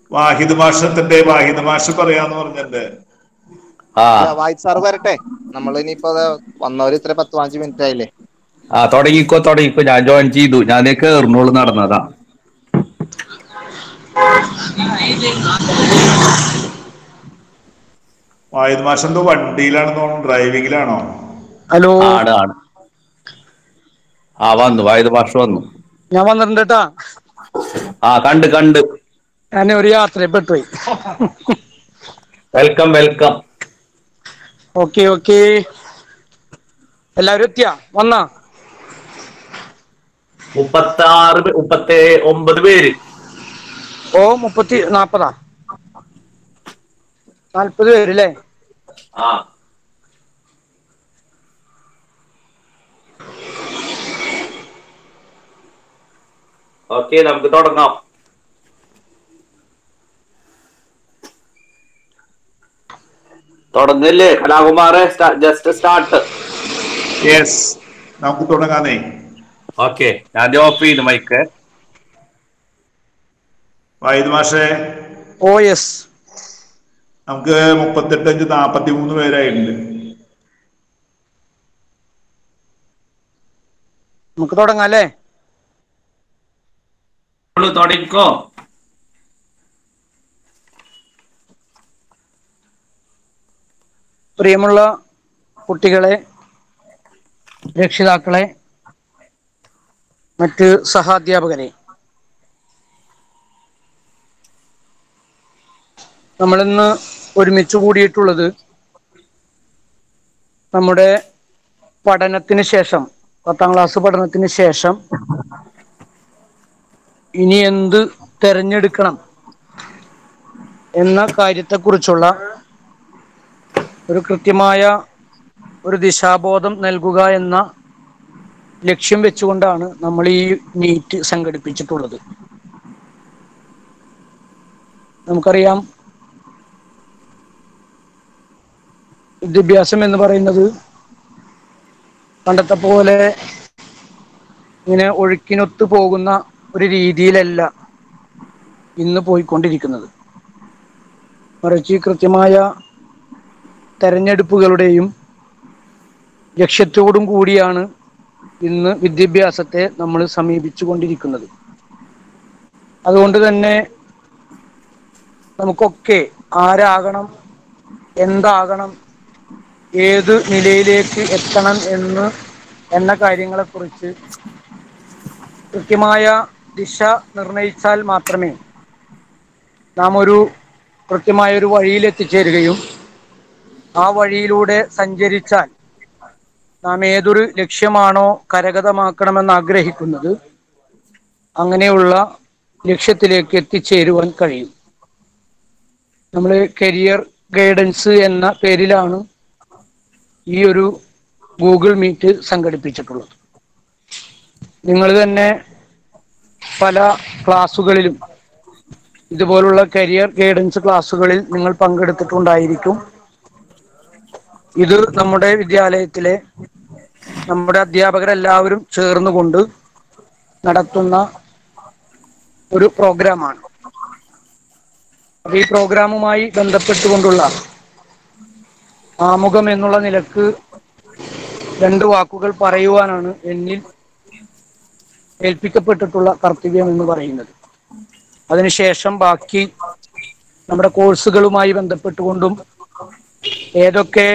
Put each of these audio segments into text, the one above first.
വാഹിദ് മാഷത്തിന്റെ വാഹിദ് മാഷ് പറയാന്ന് പറഞ്ഞിട്ടുണ്ട് ആ വായിച്ച് സാറ് വരട്ടെ നമ്മൾ ഇനിയിപ്പോ വന്നവര് ഇത്ര പത്ത് പതിനഞ്ച് മിനിറ്റ് ആയില്ലേ ആ തുടങ്ങിക്കോ തുടങ്ങിക്കോ ഞാൻ ജോയിൻ ചെയ്തു ഞാൻ ദേ കേറുന്നോള് നടന്നതാ വാഹിദ് മാഷ് എന്തോ വണ്ടിയിലാണെന്ന് തോന്നുന്നു ഡ്രൈവിംഗിലാണോ ഹലോ ആണ് ആണ് ആ വന്നു വായത് ഭാഷ വന്നു ഞാൻ വന്നിട്ടുണ്ട് കേട്ടാ ആ കണ്ട് കണ്ട് ഞാൻ ഒരു യാത്രയിൽ പെട്ടുപോയി വെൽക്കം വെൽക്കം ഓക്കെ ഓക്കെ എല്ലാവരും എത്തിയാ വന്നാ മുപ്പത്തി ആറ് മുപ്പത്തി ഒമ്പത് പേര് ഓ മുപ്പത്തി നാപ്പതാ നാല്പത് പേര് അല്ലേ ആ ഓക്കെ നമുക്ക് തുടങ്ങാം തുടങ്ങല്ലേ കലാകുമാറെ ജസ്റ്റ് സ്റ്റാർട്ട് യെസ് നമുക്ക് തുടങ്ങാന്നേ ഓക്കെ ഞാൻ ഓഫ് ചെയ്തു മൈക്ക് വാഹിദ് മാഷെ ഓ യെസ് നമുക്ക് മുപ്പത്തെട്ട് അഞ്ച് നാപ്പത്തി മൂന്ന് പേരായിട്ടുണ്ട് നമുക്ക് തുടങ്ങാം അല്ലേ തുടങ്ങിക്കോ പ്രിയമുള്ള കുട്ടികളെ രക്ഷിതാക്കളെ മറ്റ് സഹാധ്യാപകരെ നമ്മളിന്ന് ഒരുമിച്ച് കൂടിയിട്ടുള്ളത് നമ്മുടെ പഠനത്തിന് ശേഷം പത്താം ക്ലാസ് പഠനത്തിന് ശേഷം ഇനി എന്ത് തെരഞ്ഞെടുക്കണം എന്ന കാര്യത്തെക്കുറിച്ചുള്ള ഒരു കൃത്യമായ ഒരു ദിശാബോധം നൽകുക എന്ന ലക്ഷ്യം വെച്ചുകൊണ്ടാണ് നമ്മൾ ഈ മീറ്റ് സംഘടിപ്പിച്ചിട്ടുള്ളത് നമുക്കറിയാം വിദ്യാഭ്യാസം എന്ന് പറയുന്നത് പണ്ടത്തെ പോലെ ഇങ്ങനെ ഒഴുക്കിനൊത്തു പോകുന്ന ഒരു രീതിയിലല്ല ഇന്ന് പോയിക്കൊണ്ടിരിക്കുന്നത് മറിച്ച് കൃത്യമായ തെരഞ്ഞെടുപ്പുകളുടെയും ലക്ഷ്യത്തോടും കൂടിയാണ് ഇന്ന് വിദ്യാഭ്യാസത്തെ നമ്മൾ സമീപിച്ചു കൊണ്ടിരിക്കുന്നത് അതുകൊണ്ട് തന്നെ നമുക്കൊക്കെ ആരാകണം എന്താകണം ഏത് നിലയിലേക്ക് എത്തണം എന്ന് എന്ന കാര്യങ്ങളെക്കുറിച്ച് കൃത്യമായ ദിശ നിർണയിച്ചാൽ മാത്രമേ നാം ഒരു കൃത്യമായ ഒരു വഴിയിൽ എത്തിച്ചേരുകയും ആ വഴിയിലൂടെ സഞ്ചരിച്ചാൽ നാം ഏതൊരു ലക്ഷ്യമാണോ കരഗതമാക്കണമെന്ന് ആഗ്രഹിക്കുന്നത് അങ്ങനെയുള്ള ലക്ഷ്യത്തിലേക്ക് എത്തിച്ചേരുവാൻ കഴിയും നമ്മൾ കരിയർ ഗൈഡൻസ് എന്ന പേരിലാണ് ഈ ഒരു ഗൂഗിൾ മീറ്റ് സംഘടിപ്പിച്ചിട്ടുള്ളത് നിങ്ങൾ തന്നെ പല ക്ലാസ്സുകളിലും ഇതുപോലുള്ള കരിയർ ഗൈഡൻസ് ക്ലാസ്സുകളിൽ നിങ്ങൾ പങ്കെടുത്തിട്ടുണ്ടായിരിക്കും ഇത് നമ്മുടെ വിദ്യാലയത്തിലെ നമ്മുടെ അധ്യാപകരെല്ലാവരും ചേർന്നുകൊണ്ട് നടത്തുന്ന ഒരു പ്രോഗ്രാമാണ് അപ്പൊ ഈ പ്രോഗ്രാമുമായി ബന്ധപ്പെട്ടുകൊണ്ടുള്ള ആമുഖം എന്നുള്ള നിലക്ക് രണ്ട് വാക്കുകൾ പറയുവാനാണ് എന്നിൽ ഏൽപ്പിക്കപ്പെട്ടിട്ടുള്ള കർത്തവ്യം എന്ന് പറയുന്നത് അതിനുശേഷം ബാക്കി നമ്മുടെ കോഴ്സുകളുമായി ബന്ധപ്പെട്ടുകൊണ്ടും ഏതൊക്കെ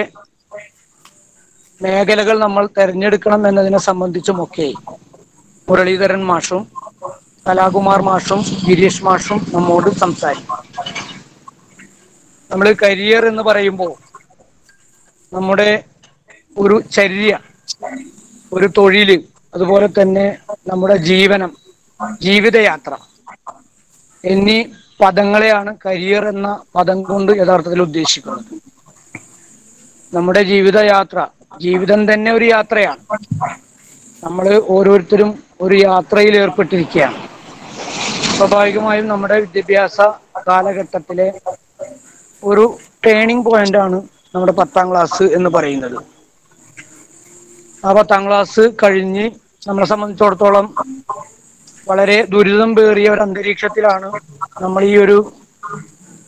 മേഖലകൾ നമ്മൾ തിരഞ്ഞെടുക്കണം എന്നതിനെ സംബന്ധിച്ചുമൊക്കെ മുരളീധരൻ മാഷും കലാകുമാർ മാഷും ഗിരീഷ് മാഷും നമ്മോട് സംസാരിക്കും നമ്മൾ കരിയർ എന്ന് പറയുമ്പോൾ നമ്മുടെ ഒരു ചര്യ ഒരു തൊഴില് അതുപോലെ തന്നെ നമ്മുടെ ജീവനം ജീവിതയാത്ര എന്നീ പദങ്ങളെയാണ് കരിയർ എന്ന പദം കൊണ്ട് യഥാർത്ഥത്തിൽ ഉദ്ദേശിക്കുന്നത് നമ്മുടെ ജീവിതയാത്ര ജീവിതം തന്നെ ഒരു യാത്രയാണ് നമ്മൾ ഓരോരുത്തരും ഒരു യാത്രയിൽ ഏർപ്പെട്ടിരിക്കുകയാണ് സ്വാഭാവികമായും നമ്മുടെ വിദ്യാഭ്യാസ കാലഘട്ടത്തിലെ ഒരു ടേണിംഗ് പോയിന്റ് ആണ് നമ്മുടെ പത്താം ക്ലാസ് എന്ന് പറയുന്നത് ആ പത്താം ക്ലാസ് കഴിഞ്ഞ് നമ്മളെ സംബന്ധിച്ചിടത്തോളം വളരെ ദുരിതം പേറിയ ഒരു അന്തരീക്ഷത്തിലാണ് നമ്മൾ ഈ ഒരു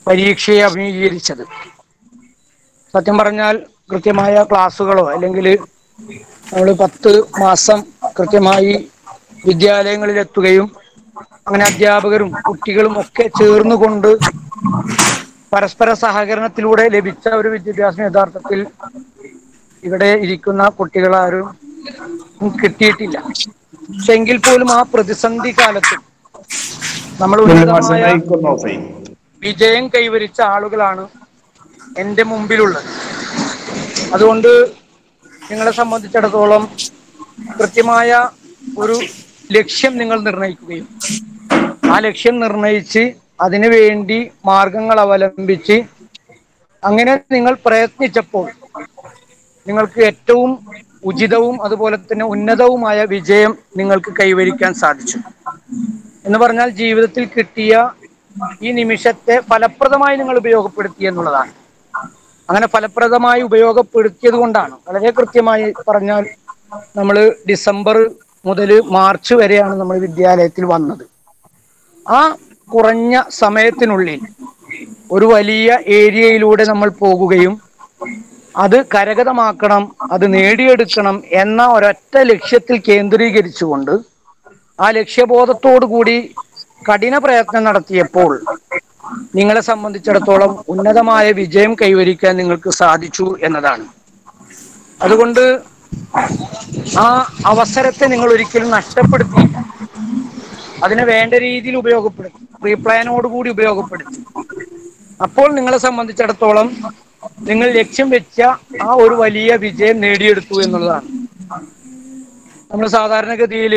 പരീക്ഷയെ അഭിമുഖീകരിച്ചത് സത്യം പറഞ്ഞാൽ കൃത്യമായ ക്ലാസ്സുകളോ അല്ലെങ്കിൽ നമ്മൾ പത്ത് മാസം കൃത്യമായി വിദ്യാലയങ്ങളിൽ എത്തുകയും അങ്ങനെ അധ്യാപകരും കുട്ടികളും ഒക്കെ ചേർന്നുകൊണ്ട് പരസ്പര സഹകരണത്തിലൂടെ ലഭിച്ച ഒരു വിദ്യാഭ്യാസം യഥാർത്ഥത്തിൽ ഇവിടെ ഇരിക്കുന്ന കുട്ടികളാരും കിട്ടിയിട്ടില്ല പക്ഷെ എങ്കിൽ പോലും ആ പ്രതിസന്ധി കാലത്തും നമ്മൾ ഉന്നതമായ വിജയം കൈവരിച്ച ആളുകളാണ് എൻ്റെ മുമ്പിലുള്ളത് അതുകൊണ്ട് നിങ്ങളെ സംബന്ധിച്ചിടത്തോളം കൃത്യമായ ഒരു ലക്ഷ്യം നിങ്ങൾ നിർണയിക്കുകയും ആ ലക്ഷ്യം നിർണയിച്ച് അതിനുവേണ്ടി മാർഗങ്ങൾ അവലംബിച്ച് അങ്ങനെ നിങ്ങൾ പ്രയത്നിച്ചപ്പോൾ നിങ്ങൾക്ക് ഏറ്റവും ഉചിതവും അതുപോലെ തന്നെ ഉന്നതവുമായ വിജയം നിങ്ങൾക്ക് കൈവരിക്കാൻ സാധിച്ചു എന്ന് പറഞ്ഞാൽ ജീവിതത്തിൽ കിട്ടിയ ഈ നിമിഷത്തെ ഫലപ്രദമായി നിങ്ങൾ ഉപയോഗപ്പെടുത്തി എന്നുള്ളതാണ് അങ്ങനെ ഫലപ്രദമായി ഉപയോഗപ്പെടുത്തിയത് കൊണ്ടാണ് വളരെ കൃത്യമായി പറഞ്ഞാൽ നമ്മൾ ഡിസംബർ മുതൽ മാർച്ച് വരെയാണ് നമ്മൾ വിദ്യാലയത്തിൽ വന്നത് ആ കുറഞ്ഞ സമയത്തിനുള്ളിൽ ഒരു വലിയ ഏരിയയിലൂടെ നമ്മൾ പോകുകയും അത് കരഗതമാക്കണം അത് നേടിയെടുക്കണം എന്ന ഒരൊറ്റ ലക്ഷ്യത്തിൽ കേന്ദ്രീകരിച്ചുകൊണ്ട് ആ ലക്ഷ്യബോധത്തോടു കൂടി കഠിന പ്രയത്നം നടത്തിയപ്പോൾ നിങ്ങളെ സംബന്ധിച്ചിടത്തോളം ഉന്നതമായ വിജയം കൈവരിക്കാൻ നിങ്ങൾക്ക് സാധിച്ചു എന്നതാണ് അതുകൊണ്ട് ആ അവസരത്തെ നിങ്ങൾ ഒരിക്കലും നഷ്ടപ്പെടുത്തിയില്ല അതിനെ വേണ്ട രീതിയിൽ ഉപയോഗപ്പെടുത്തി പ്രീ പ്ലാനോടുകൂടി ഉപയോഗപ്പെടുത്തി അപ്പോൾ നിങ്ങളെ സംബന്ധിച്ചിടത്തോളം നിങ്ങൾ ലക്ഷ്യം വെച്ച ആ ഒരു വലിയ വിജയം നേടിയെടുത്തു എന്നുള്ളതാണ് നമ്മൾ സാധാരണഗതിയിൽ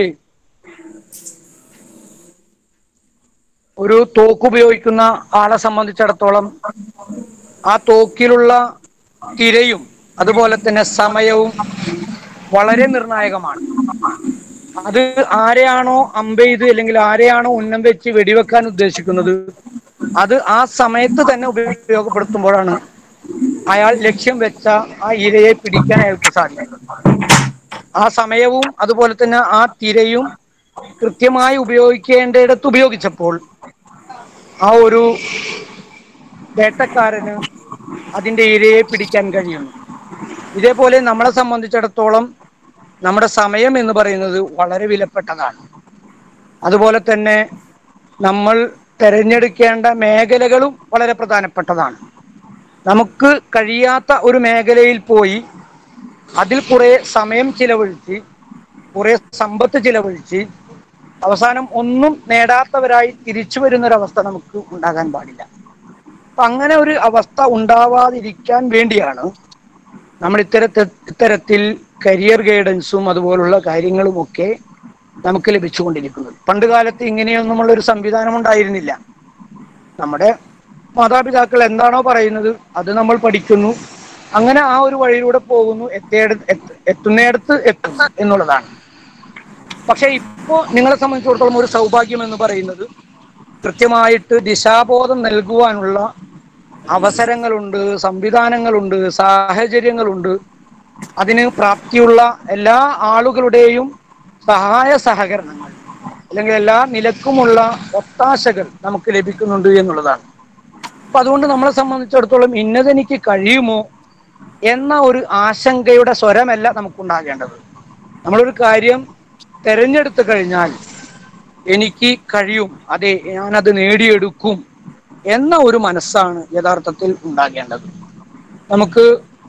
ഒരു തോക്ക് ഉപയോഗിക്കുന്ന ആളെ സംബന്ധിച്ചിടത്തോളം ആ തോക്കിലുള്ള തിരയും അതുപോലെ തന്നെ സമയവും വളരെ നിർണായകമാണ് അത് ആരെയാണോ അമ്പെയ്ത് അല്ലെങ്കിൽ ആരെയാണോ ഉന്നം വെച്ച് വെടിവെക്കാൻ ഉദ്ദേശിക്കുന്നത് അത് ആ സമയത്ത് തന്നെ ഉപയോഗപ്പെടുത്തുമ്പോഴാണ് അയാൾ ലക്ഷ്യം വെച്ച ആ ഇരയെ പിടിക്കാൻ അയാൾക്ക് സാധിക്കും ആ സമയവും അതുപോലെ തന്നെ ആ തിരയും കൃത്യമായി ഉപയോഗിക്കേണ്ടിടത്ത് ഉപയോഗിച്ചപ്പോൾ ആ ഒരു വേട്ടക്കാരന് അതിന്റെ ഇരയെ പിടിക്കാൻ കഴിയുന്നു ഇതേപോലെ നമ്മളെ സംബന്ധിച്ചിടത്തോളം നമ്മുടെ സമയം എന്ന് പറയുന്നത് വളരെ വിലപ്പെട്ടതാണ് അതുപോലെ തന്നെ നമ്മൾ തിരഞ്ഞെടുക്കേണ്ട മേഖലകളും വളരെ പ്രധാനപ്പെട്ടതാണ് നമുക്ക് കഴിയാത്ത ഒരു മേഖലയിൽ പോയി അതിൽ കുറെ സമയം ചിലവഴിച്ച് കുറെ സമ്പത്ത് ചിലവഴിച്ച് അവസാനം ഒന്നും നേടാത്തവരായി തിരിച്ചു വരുന്നൊരവസ്ഥ നമുക്ക് ഉണ്ടാകാൻ പാടില്ല അപ്പൊ അങ്ങനെ ഒരു അവസ്ഥ ഉണ്ടാവാതിരിക്കാൻ വേണ്ടിയാണ് നമ്മൾ ഇത്തരത്തിൽ ഇത്തരത്തിൽ കരിയർ ഗൈഡൻസും അതുപോലുള്ള കാര്യങ്ങളുമൊക്കെ നമുക്ക് ലഭിച്ചുകൊണ്ടിരിക്കുന്നത് പണ്ട് കാലത്ത് ഇങ്ങനെയൊന്നുമുള്ള ഒരു സംവിധാനം ഉണ്ടായിരുന്നില്ല നമ്മുടെ മാതാപിതാക്കൾ എന്താണോ പറയുന്നത് അത് നമ്മൾ പഠിക്കുന്നു അങ്ങനെ ആ ഒരു വഴിയിലൂടെ പോകുന്നു എത്തേട എത്ത- എത്തുന്നിടത്ത് എത്തുന്നു എന്നുള്ളതാണ് പക്ഷെ ഇപ്പോ നിങ്ങളെ സംബന്ധിച്ചിടത്തോളം ഒരു സൗഭാഗ്യം എന്ന് പറയുന്നത് കൃത്യമായിട്ട് ദിശാബോധം നൽകുവാനുള്ള അവസരങ്ങളുണ്ട് സംവിധാനങ്ങളുണ്ട് സാഹചര്യങ്ങളുണ്ട് അതിന് പ്രാപ്തിയുള്ള എല്ലാ ആളുകളുടെയും സഹായ സഹകരണങ്ങൾ അല്ലെങ്കിൽ എല്ലാ നിലക്കുമുള്ള ഒത്താശകൾ നമുക്ക് ലഭിക്കുന്നുണ്ട് എന്നുള്ളതാണ് അപ്പൊ അതുകൊണ്ട് നമ്മളെ സംബന്ധിച്ചിടത്തോളം ഇന്നതെനിക്ക് കഴിയുമോ എന്ന ഒരു ആശങ്കയുടെ സ്വരമല്ല നമുക്കുണ്ടാകേണ്ടത് നമ്മളൊരു കാര്യം തെരഞ്ഞെടുത്തു കഴിഞ്ഞാൽ എനിക്ക് കഴിയും അതെ ഞാനത് നേടിയെടുക്കും എന്ന ഒരു മനസ്സാണ് യഥാർത്ഥത്തിൽ ഉണ്ടാകേണ്ടത് നമുക്ക്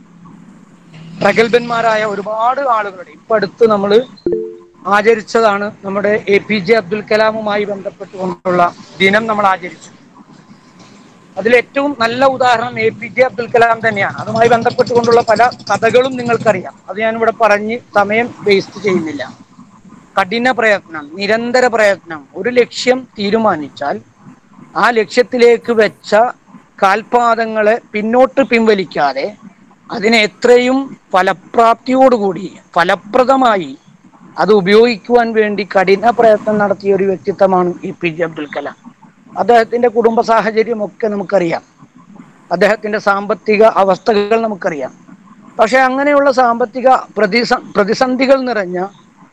പ്രഗത്ഭന്മാരായ ഒരുപാട് ആളുകളുടെ ഇപ്പൊ അടുത്ത് നമ്മൾ ആചരിച്ചതാണ് നമ്മുടെ എ പി ജെ അബ്ദുൽ കലാമുമായി ബന്ധപ്പെട്ടുകൊണ്ടുള്ള ദിനം നമ്മൾ ആചരിച്ചു അതിൽ ഏറ്റവും നല്ല ഉദാഹരണം A P J Abdul Kalam തന്നെയാണ് അതുമായി ബന്ധപ്പെട്ടുകൊണ്ടുള്ള പല കഥകളും നിങ്ങൾക്കറിയാം അത് ഞാനിവിടെ പറഞ്ഞ് സമയം വേസ്റ്റ് ചെയ്യുന്നില്ല കഠിന പ്രയത്നം നിരന്തര പ്രയത്നം ഒരു ലക്ഷ്യം തീരുമാനിച്ചാൽ ആ ലക്ഷ്യത്തിലേക്ക് വെച്ച കാൽപാദങ്ങളെ പിന്നോട്ട് പിൻവലിക്കാതെ അതിനെ എത്രയും ഫലപ്രാപ്തിയോടുകൂടി ഫലപ്രദമായി അത് ഉപയോഗിക്കുവാൻ വേണ്ടി കഠിന പ്രയത്നം നടത്തിയ ഒരു വ്യക്തിത്വമാണ് A P J Abdul Kalam അദ്ദേഹത്തിന്റെ കുടുംബ സാഹചര്യം ഒക്കെ നമുക്കറിയാം അദ്ദേഹത്തിന്റെ സാമ്പത്തിക അവസ്ഥകൾ നമുക്കറിയാം പക്ഷെ അങ്ങനെയുള്ള സാമ്പത്തിക പ്രതിസ പ്രതിസന്ധികൾ നിറഞ്ഞ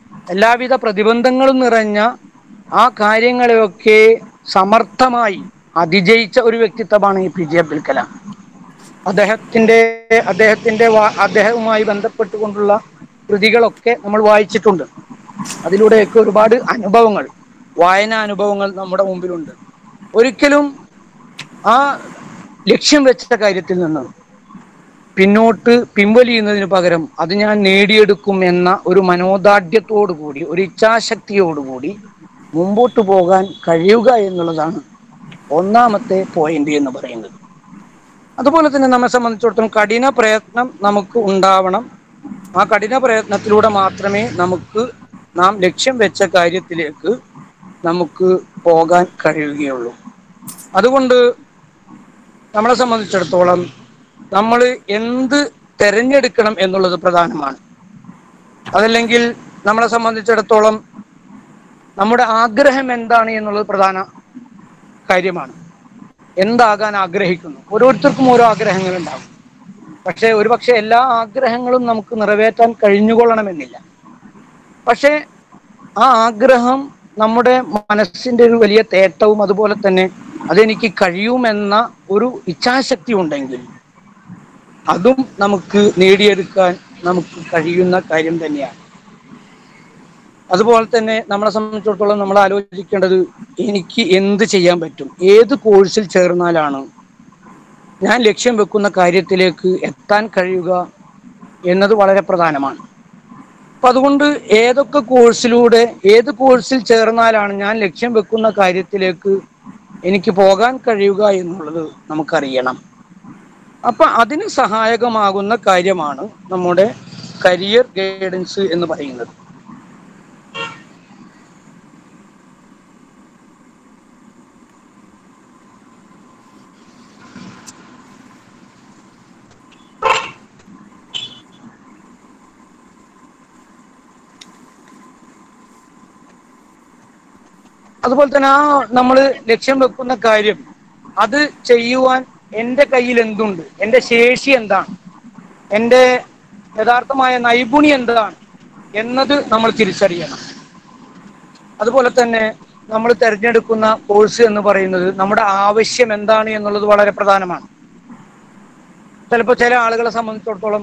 എല്ലാവിധ പ്രതിബന്ധങ്ങളും നിറഞ്ഞ ആ കാര്യങ്ങളെയൊക്കെ സമർത്ഥമായി അതിജയിച്ച ഒരു വ്യക്തിത്വമാണ് A P J Abdul Kalam അദ്ദേഹത്തിന്റെ അദ്ദേഹത്തിന്റെ വാ- അദ്ദേഹവുമായി ബന്ധപ്പെട്ടുകൊണ്ടുള്ള കൃതികളൊക്കെ നമ്മൾ വായിച്ചിട്ടുണ്ട് അതിലൂടെയൊക്കെ ഒരുപാട് അനുഭവങ്ങൾ വായനാ അനുഭവങ്ങൾ നമ്മുടെ മുമ്പിലുണ്ട് ഒരിക്കലും ആ ലക്ഷ്യം വെച്ച കാര്യത്തിൽ നിന്ന് പിന്നോട്ട് പിൻവലിയുന്നതിന് പകരം അത് ഞാൻ നേടിയെടുക്കും എന്ന ഒരു മനോദാർഢ്യത്തോടു കൂടി ഒരു ഇച്ഛാശക്തിയോടുകൂടി മുമ്പോട്ട് പോകാൻ കഴിയുക എന്നുള്ളതാണ് ഒന്നാമത്തെ പോയിന്റ് എന്ന് പറയുന്നത് അതുപോലെ തന്നെ നമ്മെ സംബന്ധിച്ചിടത്തോളം കഠിന പ്രയത്നം നമുക്ക് ഉണ്ടാവണം ആ കഠിന പ്രയത്നത്തിലൂടെ മാത്രമേ നമുക്ക് നാം ലക്ഷ്യം വെച്ച കാര്യത്തിലേക്ക് നമുക്ക് പോകാൻ കഴിയുകയുള്ളൂ അതുകൊണ്ട് നമ്മളെ സംബന്ധിച്ചിടത്തോളം നമ്മൾ എന്ത് തിരഞ്ഞെടുക്കണം എന്നുള്ളത് പ്രധാനമാണ് അതല്ലെങ്കിൽ നമ്മളെ സംബന്ധിച്ചിടത്തോളം നമ്മുടെ ആഗ്രഹം എന്താണ് എന്നുള്ളത് പ്രധാന കാര്യമാണ് എന്താകാൻ ആഗ്രഹിക്കുന്നു ഓരോരുത്തർക്കും ഓരോ ആഗ്രഹങ്ങൾ ഉണ്ടാകും പക്ഷേ ഒരുപക്ഷെ എല്ലാ ആഗ്രഹങ്ങളും നമുക്ക് നിറവേറ്റാൻ കഴിഞ്ഞുകൊള്ളണമെന്നില്ല പക്ഷേ ആ ആഗ്രഹം നമ്മുടെ മനസ്സിന്റെ ഒരു വലിയ തേട്ടവും അതുപോലെ തന്നെ അതെനിക്ക് കഴിയുമെന്ന ഒരു ഇച്ഛാശക്തി ഉണ്ടെങ്കിൽ അതും നമുക്ക് നേടിയെടുക്കാൻ നമുക്ക് കഴിയുന്ന കാര്യം തന്നെയാണ് അതുപോലെ തന്നെ നമ്മളെ സംബന്ധിച്ചിടത്തോളം നമ്മൾ ആലോചിക്കേണ്ടത് എനിക്ക് എന്ത് ചെയ്യാൻ പറ്റും ഏത് കോഴ്സിൽ ചേർന്നാലാണ് ഞാൻ ലക്ഷ്യം വെക്കുന്ന കാര്യത്തിലേക്ക് എത്താൻ കഴിയുക എന്നത് വളരെ പ്രധാനമാണ് അപ്പൊ അതുകൊണ്ട് ഏതൊക്കെ കോഴ്സിലൂടെ ഏത് കോഴ്സിൽ ചേർന്നാലാണ് ഞാൻ ലക്ഷ്യം വെക്കുന്ന കാര്യത്തിലേക്ക് എനിക്ക് പോകാൻ കഴിയുക എന്നുള്ളത് നമുക്കറിയണം അപ്പൊ അതിന് സഹായകമാകുന്ന കാര്യമാണ് നമ്മുടെ കരിയർ ഗൈഡൻസ് എന്ന് പറയുന്നത് അതുപോലെ തന്നെ ആ നമ്മൾ ലക്ഷ്യം വെക്കുന്ന കാര്യം അത് ചെയ്യുവാൻ എൻ്റെ കയ്യിൽ എന്തുണ്ട് എൻ്റെ ശേഷി എന്താണ് എൻ്റെ യഥാർത്ഥമായ നൈപുണ്യം എന്താണ് എന്നത് നമ്മൾ തിരിച്ചറിയണം അതുപോലെ തന്നെ നമ്മൾ തിരഞ്ഞെടുക്കുന്ന കോഴ്സ് എന്ന് പറയുന്നത് നമ്മുടെ ആവശ്യം എന്താണ് എന്നുള്ളത് വളരെ പ്രധാനമാണ് ചിലപ്പോൾ ചില ആളുകളെ സംബന്ധിച്ചിടത്തോളം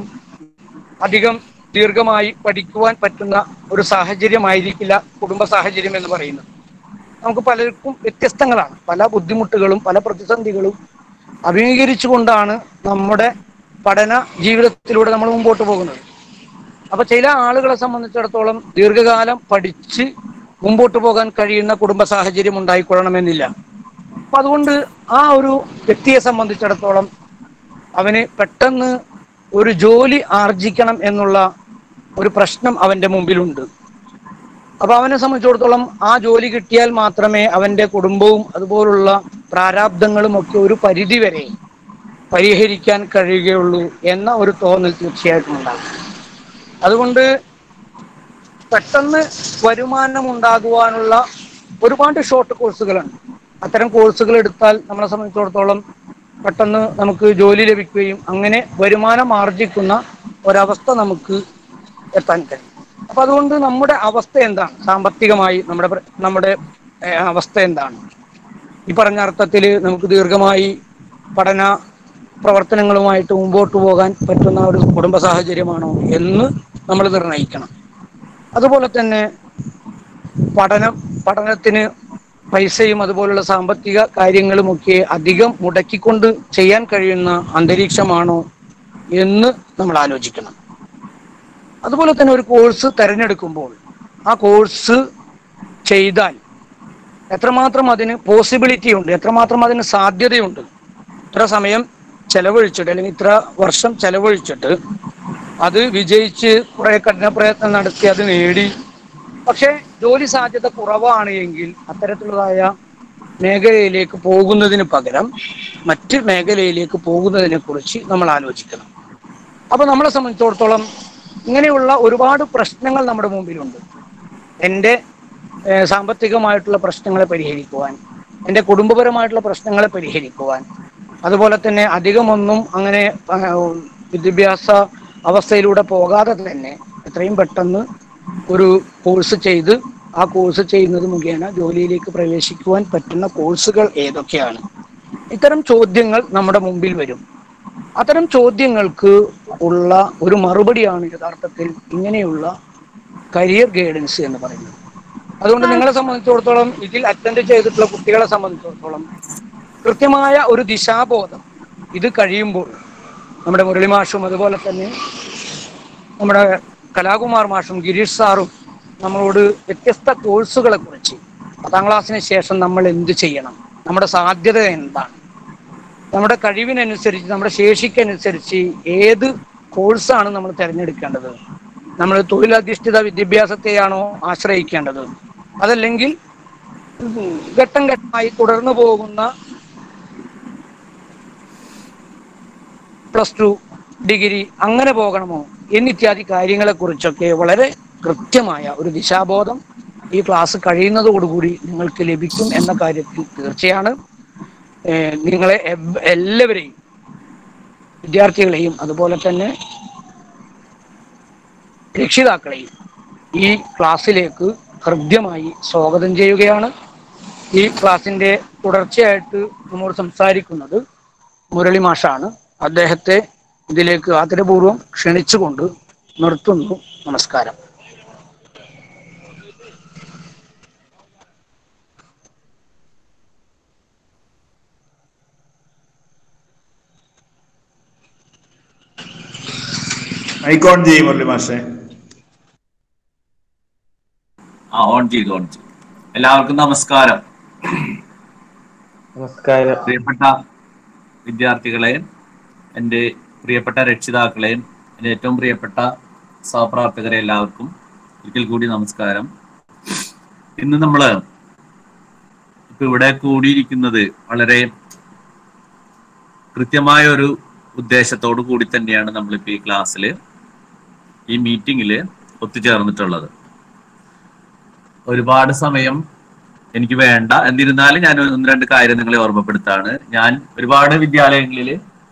അധികം ദീർഘമായി പഠിക്കുവാൻ പറ്റുന്ന ഒരു സാഹചര്യമായിരിക്കില്ല കുടുംബ സാഹചര്യം എന്ന് പറയുന്നത് നമുക്ക് പലർക്കും വ്യത്യസ്തങ്ങളാണ് പല ബുദ്ധിമുട്ടുകളും പല പ്രതിസന്ധികളും അഭിമുഖീകരിച്ചുകൊണ്ടാണ് നമ്മുടെ പഠന ജീവിതത്തിലൂടെ നമ്മൾ മുമ്പോട്ട് പോകുന്നത് അപ്പൊ ചില ആളുകളെ സംബന്ധിച്ചിടത്തോളം ദീർഘകാലം പഠിച്ച് മുമ്പോട്ട് പോകാൻ കഴിയുന്ന കുടുംബ സാഹചര്യം ഉണ്ടായിക്കൊള്ളണമെന്നില്ല അപ്പൊ അതുകൊണ്ട് ആ ഒരു വ്യക്തിയെ സംബന്ധിച്ചിടത്തോളം അവന് പെട്ടെന്ന് ഒരു ജോലി ആർജിക്കണം എന്നുള്ള ഒരു പ്രശ്നം അവന്റെ മുമ്പിലുണ്ട് അപ്പൊ അവനെ സംബന്ധിച്ചിടത്തോളം ആ ജോലി കിട്ടിയാൽ മാത്രമേ അവന്റെ കുടുംബവും അതുപോലുള്ള പ്രാരാബ്ദങ്ങളും ഒക്കെ ഒരു പരിധി വരെ പരിഹരിക്കാൻ കഴിയുകയുള്ളൂ എന്ന ഒരു തോന്നൽ തീർച്ചയായിട്ടും ഉണ്ടാകും അതുകൊണ്ട് പെട്ടെന്ന് വരുമാനം ഉണ്ടാകുവാനുള്ള ഒരുപാട് ഷോർട്ട് കോഴ്സുകളുണ്ട് അത്തരം കോഴ്സുകൾ എടുത്താൽ നമ്മളെ സംബന്ധിച്ചിടത്തോളം പെട്ടെന്ന് നമുക്ക് ജോലി ലഭിക്കുകയും അങ്ങനെ വരുമാനം ആർജിക്കുന്ന ഒരവസ്ഥ നമുക്ക് എത്താൻ കഴിയും അപ്പൊ അതുകൊണ്ട് നമ്മുടെ അവസ്ഥ എന്താണ് സാമ്പത്തികമായി നമ്മുടെ പ്ര- നമ്മുടെ ഏഹ്, അവസ്ഥ എന്താണ് ഈ പറഞ്ഞ അർത്ഥത്തിൽ നമുക്ക് ദീർഘമായി പഠന പ്രവർത്തനങ്ങളുമായിട്ട് മുമ്പോട്ട് പോകാൻ പറ്റുന്ന ഒരു കുടുംബ സാഹചര്യമാണോ എന്ന് നമ്മൾ നിർണ്ണയിക്കണം അതുപോലെ തന്നെ പഠനം പഠനത്തിന് പൈസയും അതുപോലുള്ള സാമ്പത്തിക കാര്യങ്ങളുമൊക്കെ അധികം മുടക്കിക്കൊണ്ട് ചെയ്യാൻ കഴിയുന്ന അന്തരീക്ഷമാണോ എന്ന് നമ്മൾ ആലോചിക്കണം അതുപോലെ തന്നെ ഒരു കോഴ്സ് തിരഞ്ഞെടുക്കുമ്പോൾ ആ കോഴ്സ് ചെയ്താൽ എത്രമാത്രം അതിന് പോസിബിലിറ്റി ഉണ്ട് എത്രമാത്രം അതിന് സാധ്യതയുണ്ട് ഇത്ര സമയം ചെലവഴിച്ചിട്ട് അല്ലെങ്കിൽ ഇത്ര വർഷം ചെലവഴിച്ചിട്ട് അത് വിജയിച്ച് കുറെ കഠിന പ്രയത്നം നടത്തി അത് നേടി പക്ഷേ ജോലി സാധ്യത കുറവാണ് എങ്കിൽ അത്തരത്തിലുള്ളതായ മേഖലയിലേക്ക് പോകുന്നതിന് പകരം മറ്റ് മേഖലയിലേക്ക് പോകുന്നതിനെ കുറിച്ച് നമ്മൾ ആലോചിക്കണം അപ്പൊ നമ്മളെ സംബന്ധിച്ചിടത്തോളം ഇങ്ങനെയുള്ള ഒരുപാട് പ്രശ്നങ്ങൾ നമ്മുടെ മുമ്പിലുണ്ട് എൻ്റെ ഏഹ്, സാമ്പത്തികമായിട്ടുള്ള പ്രശ്നങ്ങളെ പരിഹരിക്കുവാൻ എൻ്റെ കുടുംബപരമായിട്ടുള്ള പ്രശ്നങ്ങളെ പരിഹരിക്കുവാൻ അതുപോലെ തന്നെ അധികമൊന്നും അങ്ങനെ ആഹ്, വിദ്യാഭ്യാസ അവസ്ഥയിലൂടെ പോകാതെ തന്നെ എത്രയും പെട്ടെന്ന് ഒരു കോഴ്സ് ചെയ്ത് ആ കോഴ്സ് ചെയ്യുന്നത് മുഖേന ജോലിയിലേക്ക് പ്രവേശിക്കുവാൻ പറ്റുന്ന കോഴ്സുകൾ ഏതൊക്കെയാണ് ഇത്തരം ചോദ്യങ്ങൾ നമ്മുടെ മുമ്പിൽ വരും അത്തരം ചോദ്യങ്ങൾക്ക് ഉള്ള ഒരു മറുപടിയാണ് യഥാർത്ഥത്തിൽ ഇങ്ങനെയുള്ള കരിയർ ഗൈഡൻസ് എന്ന് പറയുന്നത് അതുകൊണ്ട് നിങ്ങളെ സംബന്ധിച്ചിടത്തോളം ഇതിൽ അറ്റൻഡ് ചെയ്തിട്ടുള്ള കുട്ടികളെ സംബന്ധിച്ചിടത്തോളം കൃത്യമായ ഒരു ദിശാബോധം ഇത് കഴിയുമ്പോൾ നമ്മുടെ മുരളി മാഷും അതുപോലെ തന്നെ നമ്മുടെ കലാകുമാർ മാഷും ഗിരീഷ് സാറും നമ്മളോട് വ്യത്യസ്ത കോഴ്സുകളെ കുറിച്ച് പത്താം ക്ലാസ്സിന് ശേഷം നമ്മൾ എന്ത് ചെയ്യണം നമ്മുടെ സാധ്യത എന്താണ് നമ്മുടെ കഴിവിനനുസരിച്ച് നമ്മുടെ ശേഷിക്കനുസരിച്ച് ഏത് കോഴ്സാണ് നമ്മൾ തിരഞ്ഞെടുക്കേണ്ടത് നമ്മൾ തൊഴിലധിഷ്ഠിത വിദ്യാഭ്യാസത്തെയാണോ ആശ്രയിക്കേണ്ടത് അതല്ലെങ്കിൽ ഉം, ഘട്ടം ഘട്ടമായി തുടർന്നു പോകുന്ന പ്ലസ് ടു ഡിഗ്രി അങ്ങനെ പോകണമോ എന്നിത്യാദി കാര്യങ്ങളെ കുറിച്ചൊക്കെ വളരെ കൃത്യമായ ഒരു ദിശാബോധം ഈ ക്ലാസ് കഴിയുന്നതോടുകൂടി നിങ്ങൾക്ക് ലഭിക്കും എന്ന കാര്യത്തിൽ തീർച്ചയാണ് ഏഹ് നിങ്ങളെ എബ് എല്ലാവരെയും വിദ്യാർത്ഥികളെയും അതുപോലെ തന്നെ രക്ഷിതാക്കളെയും ഈ ക്ലാസ്സിലേക്ക് ഹൃദ്യമായി സ്വാഗതം ചെയ്യുകയാണ് ഈ ക്ലാസ്സിന്റെ തുടർച്ചയായിട്ട് നമ്മോട് സംസാരിക്കുന്നത് മുരളി മാഷാണ് അദ്ദേഹത്തെ ഇതിലേക്ക് ആദരപൂർവ്വം ക്ഷണിച്ചുകൊണ്ട് നിർത്തുന്നു നമസ്കാരം മൈക്കോൺ ചെയ്യും മുരളി മാഷെ ആ ഓൺ ചെയ്തു ഓൺ ചെയ്തു എല്ലാവർക്കും നമസ്കാരം നമസ്കാരം പ്രിയപ്പെട്ട വിദ്യാർത്ഥികളെ എൻ്റെ പ്രിയപ്പെട്ട രക്ഷിതാക്കളെയും എൻ്റെ ഏറ്റവും പ്രിയപ്പെട്ട സഹപ്രവർത്തകരെ എല്ലാവർക്കും ഒരിക്കൽ കൂടി നമസ്കാരം ഇന്ന് നമ്മള് ഇപ്പൊ ഇവിടെ കൂടിയിരിക്കുന്നത് വളരെ കൃത്യമായ ഒരു ഉദ്ദേശത്തോടു കൂടി തന്നെയാണ് നമ്മളിപ്പോ ഈ ക്ലാസ്സിൽ ഈ മീറ്റിംഗിൽ ഒത്തുചേർന്നിട്ടുള്ളത് ഒരുപാട് സമയം എനിക്ക് വേണ്ട എന്നിരുന്നാലും ഞാൻ ഒന്ന് രണ്ട് കാര്യം നിങ്ങളെ ഓർമ്മപ്പെടുത്താണ് ഞാൻ ഒരുപാട് വിദ്യാലയങ്ങളിൽ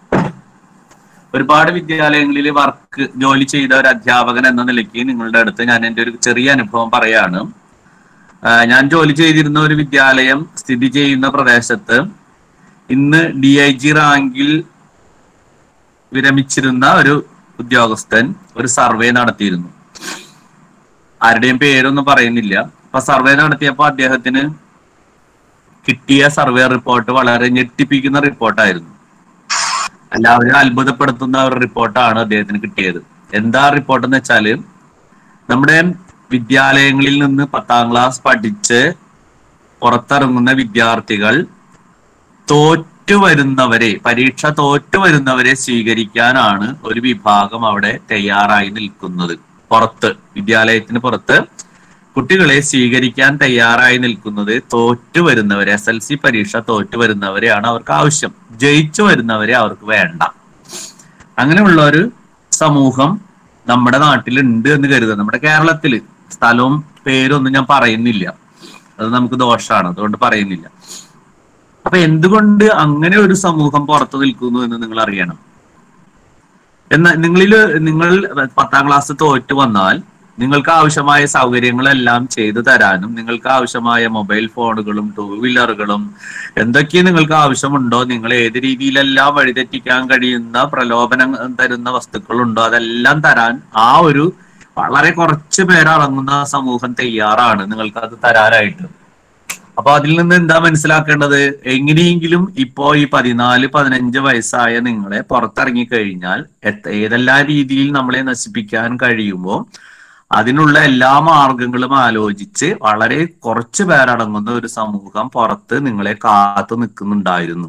ഒരുപാട് വിദ്യാലയങ്ങളിൽ വർക്ക് ജോലി ചെയ്ത ഒരു അധ്യാപകൻ എന്ന നിലയ്ക്ക് നിങ്ങളുടെ അടുത്ത് ഞാൻ എൻ്റെ ഒരു ചെറിയ അനുഭവം പറയാണ് ആ, ഞാൻ ജോലി ചെയ്തിരുന്ന ഒരു വിദ്യാലയം സ്ഥിതി ചെയ്യുന്ന പ്രദേശത്ത് ഇന്ന് ഡി ഐ ജി റാങ്കിൽ വിരമിച്ചിരുന്ന ഒരു ഉദ്യോഗസ്ഥൻ ഒരു സർവേ നടത്തിയിരുന്നു ആരുടെയും പേരൊന്നും പറയുന്നില്ല അപ്പൊ സർവേ നടത്തിയപ്പോ അദ്ദേഹത്തിന് കിട്ടിയ സർവേ റിപ്പോർട്ട് വളരെ ഞെട്ടിപ്പിക്കുന്ന റിപ്പോർട്ടായിരുന്നു എല്ലാവരും അത്ഭുതപ്പെടുത്തുന്ന ഒരു റിപ്പോർട്ടാണ് അദ്ദേഹത്തിന് കിട്ടിയത് എന്താ റിപ്പോർട്ട് എന്ന് വെച്ചാല് നമ്മുടെ വിദ്യാലയങ്ങളിൽ നിന്ന് പത്താം ക്ലാസ് പഠിച്ച് പുറത്തിറങ്ങുന്ന വിദ്യാർത്ഥികൾ തോറ്റു വരുന്നവരെ പരീക്ഷ തോറ്റു വരുന്നവരെ സ്വീകരിക്കാനാണ് ഒരു വിഭാഗം അവിടെ തയ്യാറായി നിൽക്കുന്നത് പുറത്ത് വിദ്യാലയത്തിന് പുറത്ത് കുട്ടികളെ സ്വീകരിക്കാൻ തയ്യാറായി നിൽക്കുന്നത് തോറ്റു വരുന്നവരെ എസ് എൽ സി പരീക്ഷ തോറ്റു വരുന്നവരെയാണ് അവർക്ക് ആവശ്യം ജയിച്ചു വരുന്നവരെ അവർക്ക് വേണ്ട അങ്ങനെയുള്ള ഒരു സമൂഹം നമ്മുടെ നാട്ടിലുണ്ട് എന്ന് കരുതുക നമ്മുടെ കേരളത്തില് സ്ഥലവും പേരൊന്നും ഞാൻ പറയുന്നില്ല അത് നമുക്ക് ദോഷമാണ് അതുകൊണ്ട് പറയുന്നില്ല അപ്പൊ എന്തുകൊണ്ട് അങ്ങനെ ഒരു സമൂഹം പുറത്തു നിൽക്കുന്നു എന്ന് നിങ്ങൾ അറിയണം എന്നാൽ നിങ്ങളിൽ നിങ്ങൾ പത്താം ക്ലാസ് തോറ്റു വന്നാൽ നിങ്ങൾക്ക് ആവശ്യമായ സൗകര്യങ്ങളെല്ലാം ചെയ്തു തരാനും നിങ്ങൾക്ക് ആവശ്യമായ മൊബൈൽ ഫോണുകളും ടൂ വീലറുകളും എന്തൊക്കെ നിങ്ങൾക്ക് ആവശ്യമുണ്ടോ നിങ്ങൾ ഏത് രീതിയിലെല്ലാം വഴിതെറ്റിക്കാൻ കഴിയുന്ന പ്രലോഭനം തരുന്ന വസ്തുക്കളുണ്ടോ അതെല്ലാം തരാൻ ആ ഒരു വളരെ കുറച്ച് പേരടങ്ങുന്ന സമൂഹം തയ്യാറാണ് നിങ്ങൾക്ക് അത് തരാനായിട്ട് അപ്പൊ അതിൽ നിന്ന് എന്താ മനസ്സിലാക്കേണ്ടത് എങ്ങനെയെങ്കിലും ഇപ്പോ ഈ പതിനാല് പതിനഞ്ച് വയസ്സായ നിങ്ങളെ പുറത്തിറങ്ങി കഴിഞ്ഞാൽ എത്ത- ഏതെല്ലാം രീതിയിൽ നമ്മളെ നശിപ്പിക്കാൻ കഴിയുമോ അതിനുള്ള എല്ലാ മാർഗങ്ങളും ആലോചിച്ച് വളരെ കുറച്ച് പേരടങ്ങുന്ന ഒരു സമൂഹം പുറത്ത് നിങ്ങളെ കാത്തു നിൽക്കുന്നുണ്ടായിരുന്നു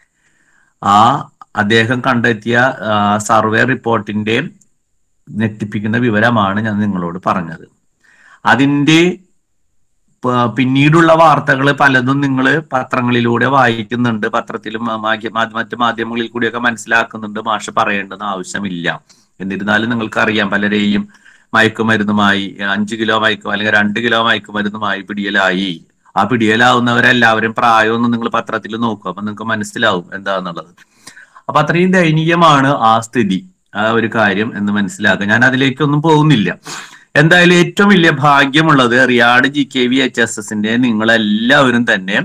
ആ അദ്ദേഹം കണ്ടെത്തിയ ആ, സർവേ റിപ്പോർട്ടിന്റെ ഞെട്ടിപ്പിക്കുന്ന വിവരമാണ് ഞാൻ നിങ്ങളോട് പറഞ്ഞത് അതിന്റെ പ- പിന്നീടുള്ള വാർത്തകൾ പലതും നിങ്ങൾ പത്രങ്ങളിലൂടെ വായിക്കുന്നുണ്ട് പത്രത്തിലും ആ, മാധ്യ- മാ- മറ്റ് മാധ്യമങ്ങളിൽ കൂടിയൊക്കെ മനസ്സിലാക്കുന്നുണ്ട് മാഷ് പറയേണ്ടെന്ന് ആവശ്യമില്ല എന്നിരുന്നാലും നിങ്ങൾക്കറിയാം പലരെയും മയക്കുമരുന്നുമായി അഞ്ച് കിലോ മയക്കും അല്ലെങ്കിൽ രണ്ട് കിലോ മയക്കുമരുന്നുമായി പിടിയലായി ആ പിടിയലാവുന്നവരെല്ലാവരും പ്രായമൊന്നും നിങ്ങൾ പത്രത്തിൽ നോക്കും അപ്പൊ നിങ്ങൾക്ക് മനസ്സിലാവും എന്താന്നുള്ളത് അപ്പൊ അത്രയും ദയനീയമാണ് ആ സ്ഥിതി ആ ഒരു കാര്യം എന്ന് മനസ്സിലാക്കുക ഞാൻ അതിലേക്കൊന്നും പോകുന്നില്ല എന്തായാലും ഏറ്റവും വലിയ ഭാഗ്യമുള്ളത് റിയാഡ് G K V H S എസിന്റെ നിങ്ങളെല്ലാവരും തന്നെ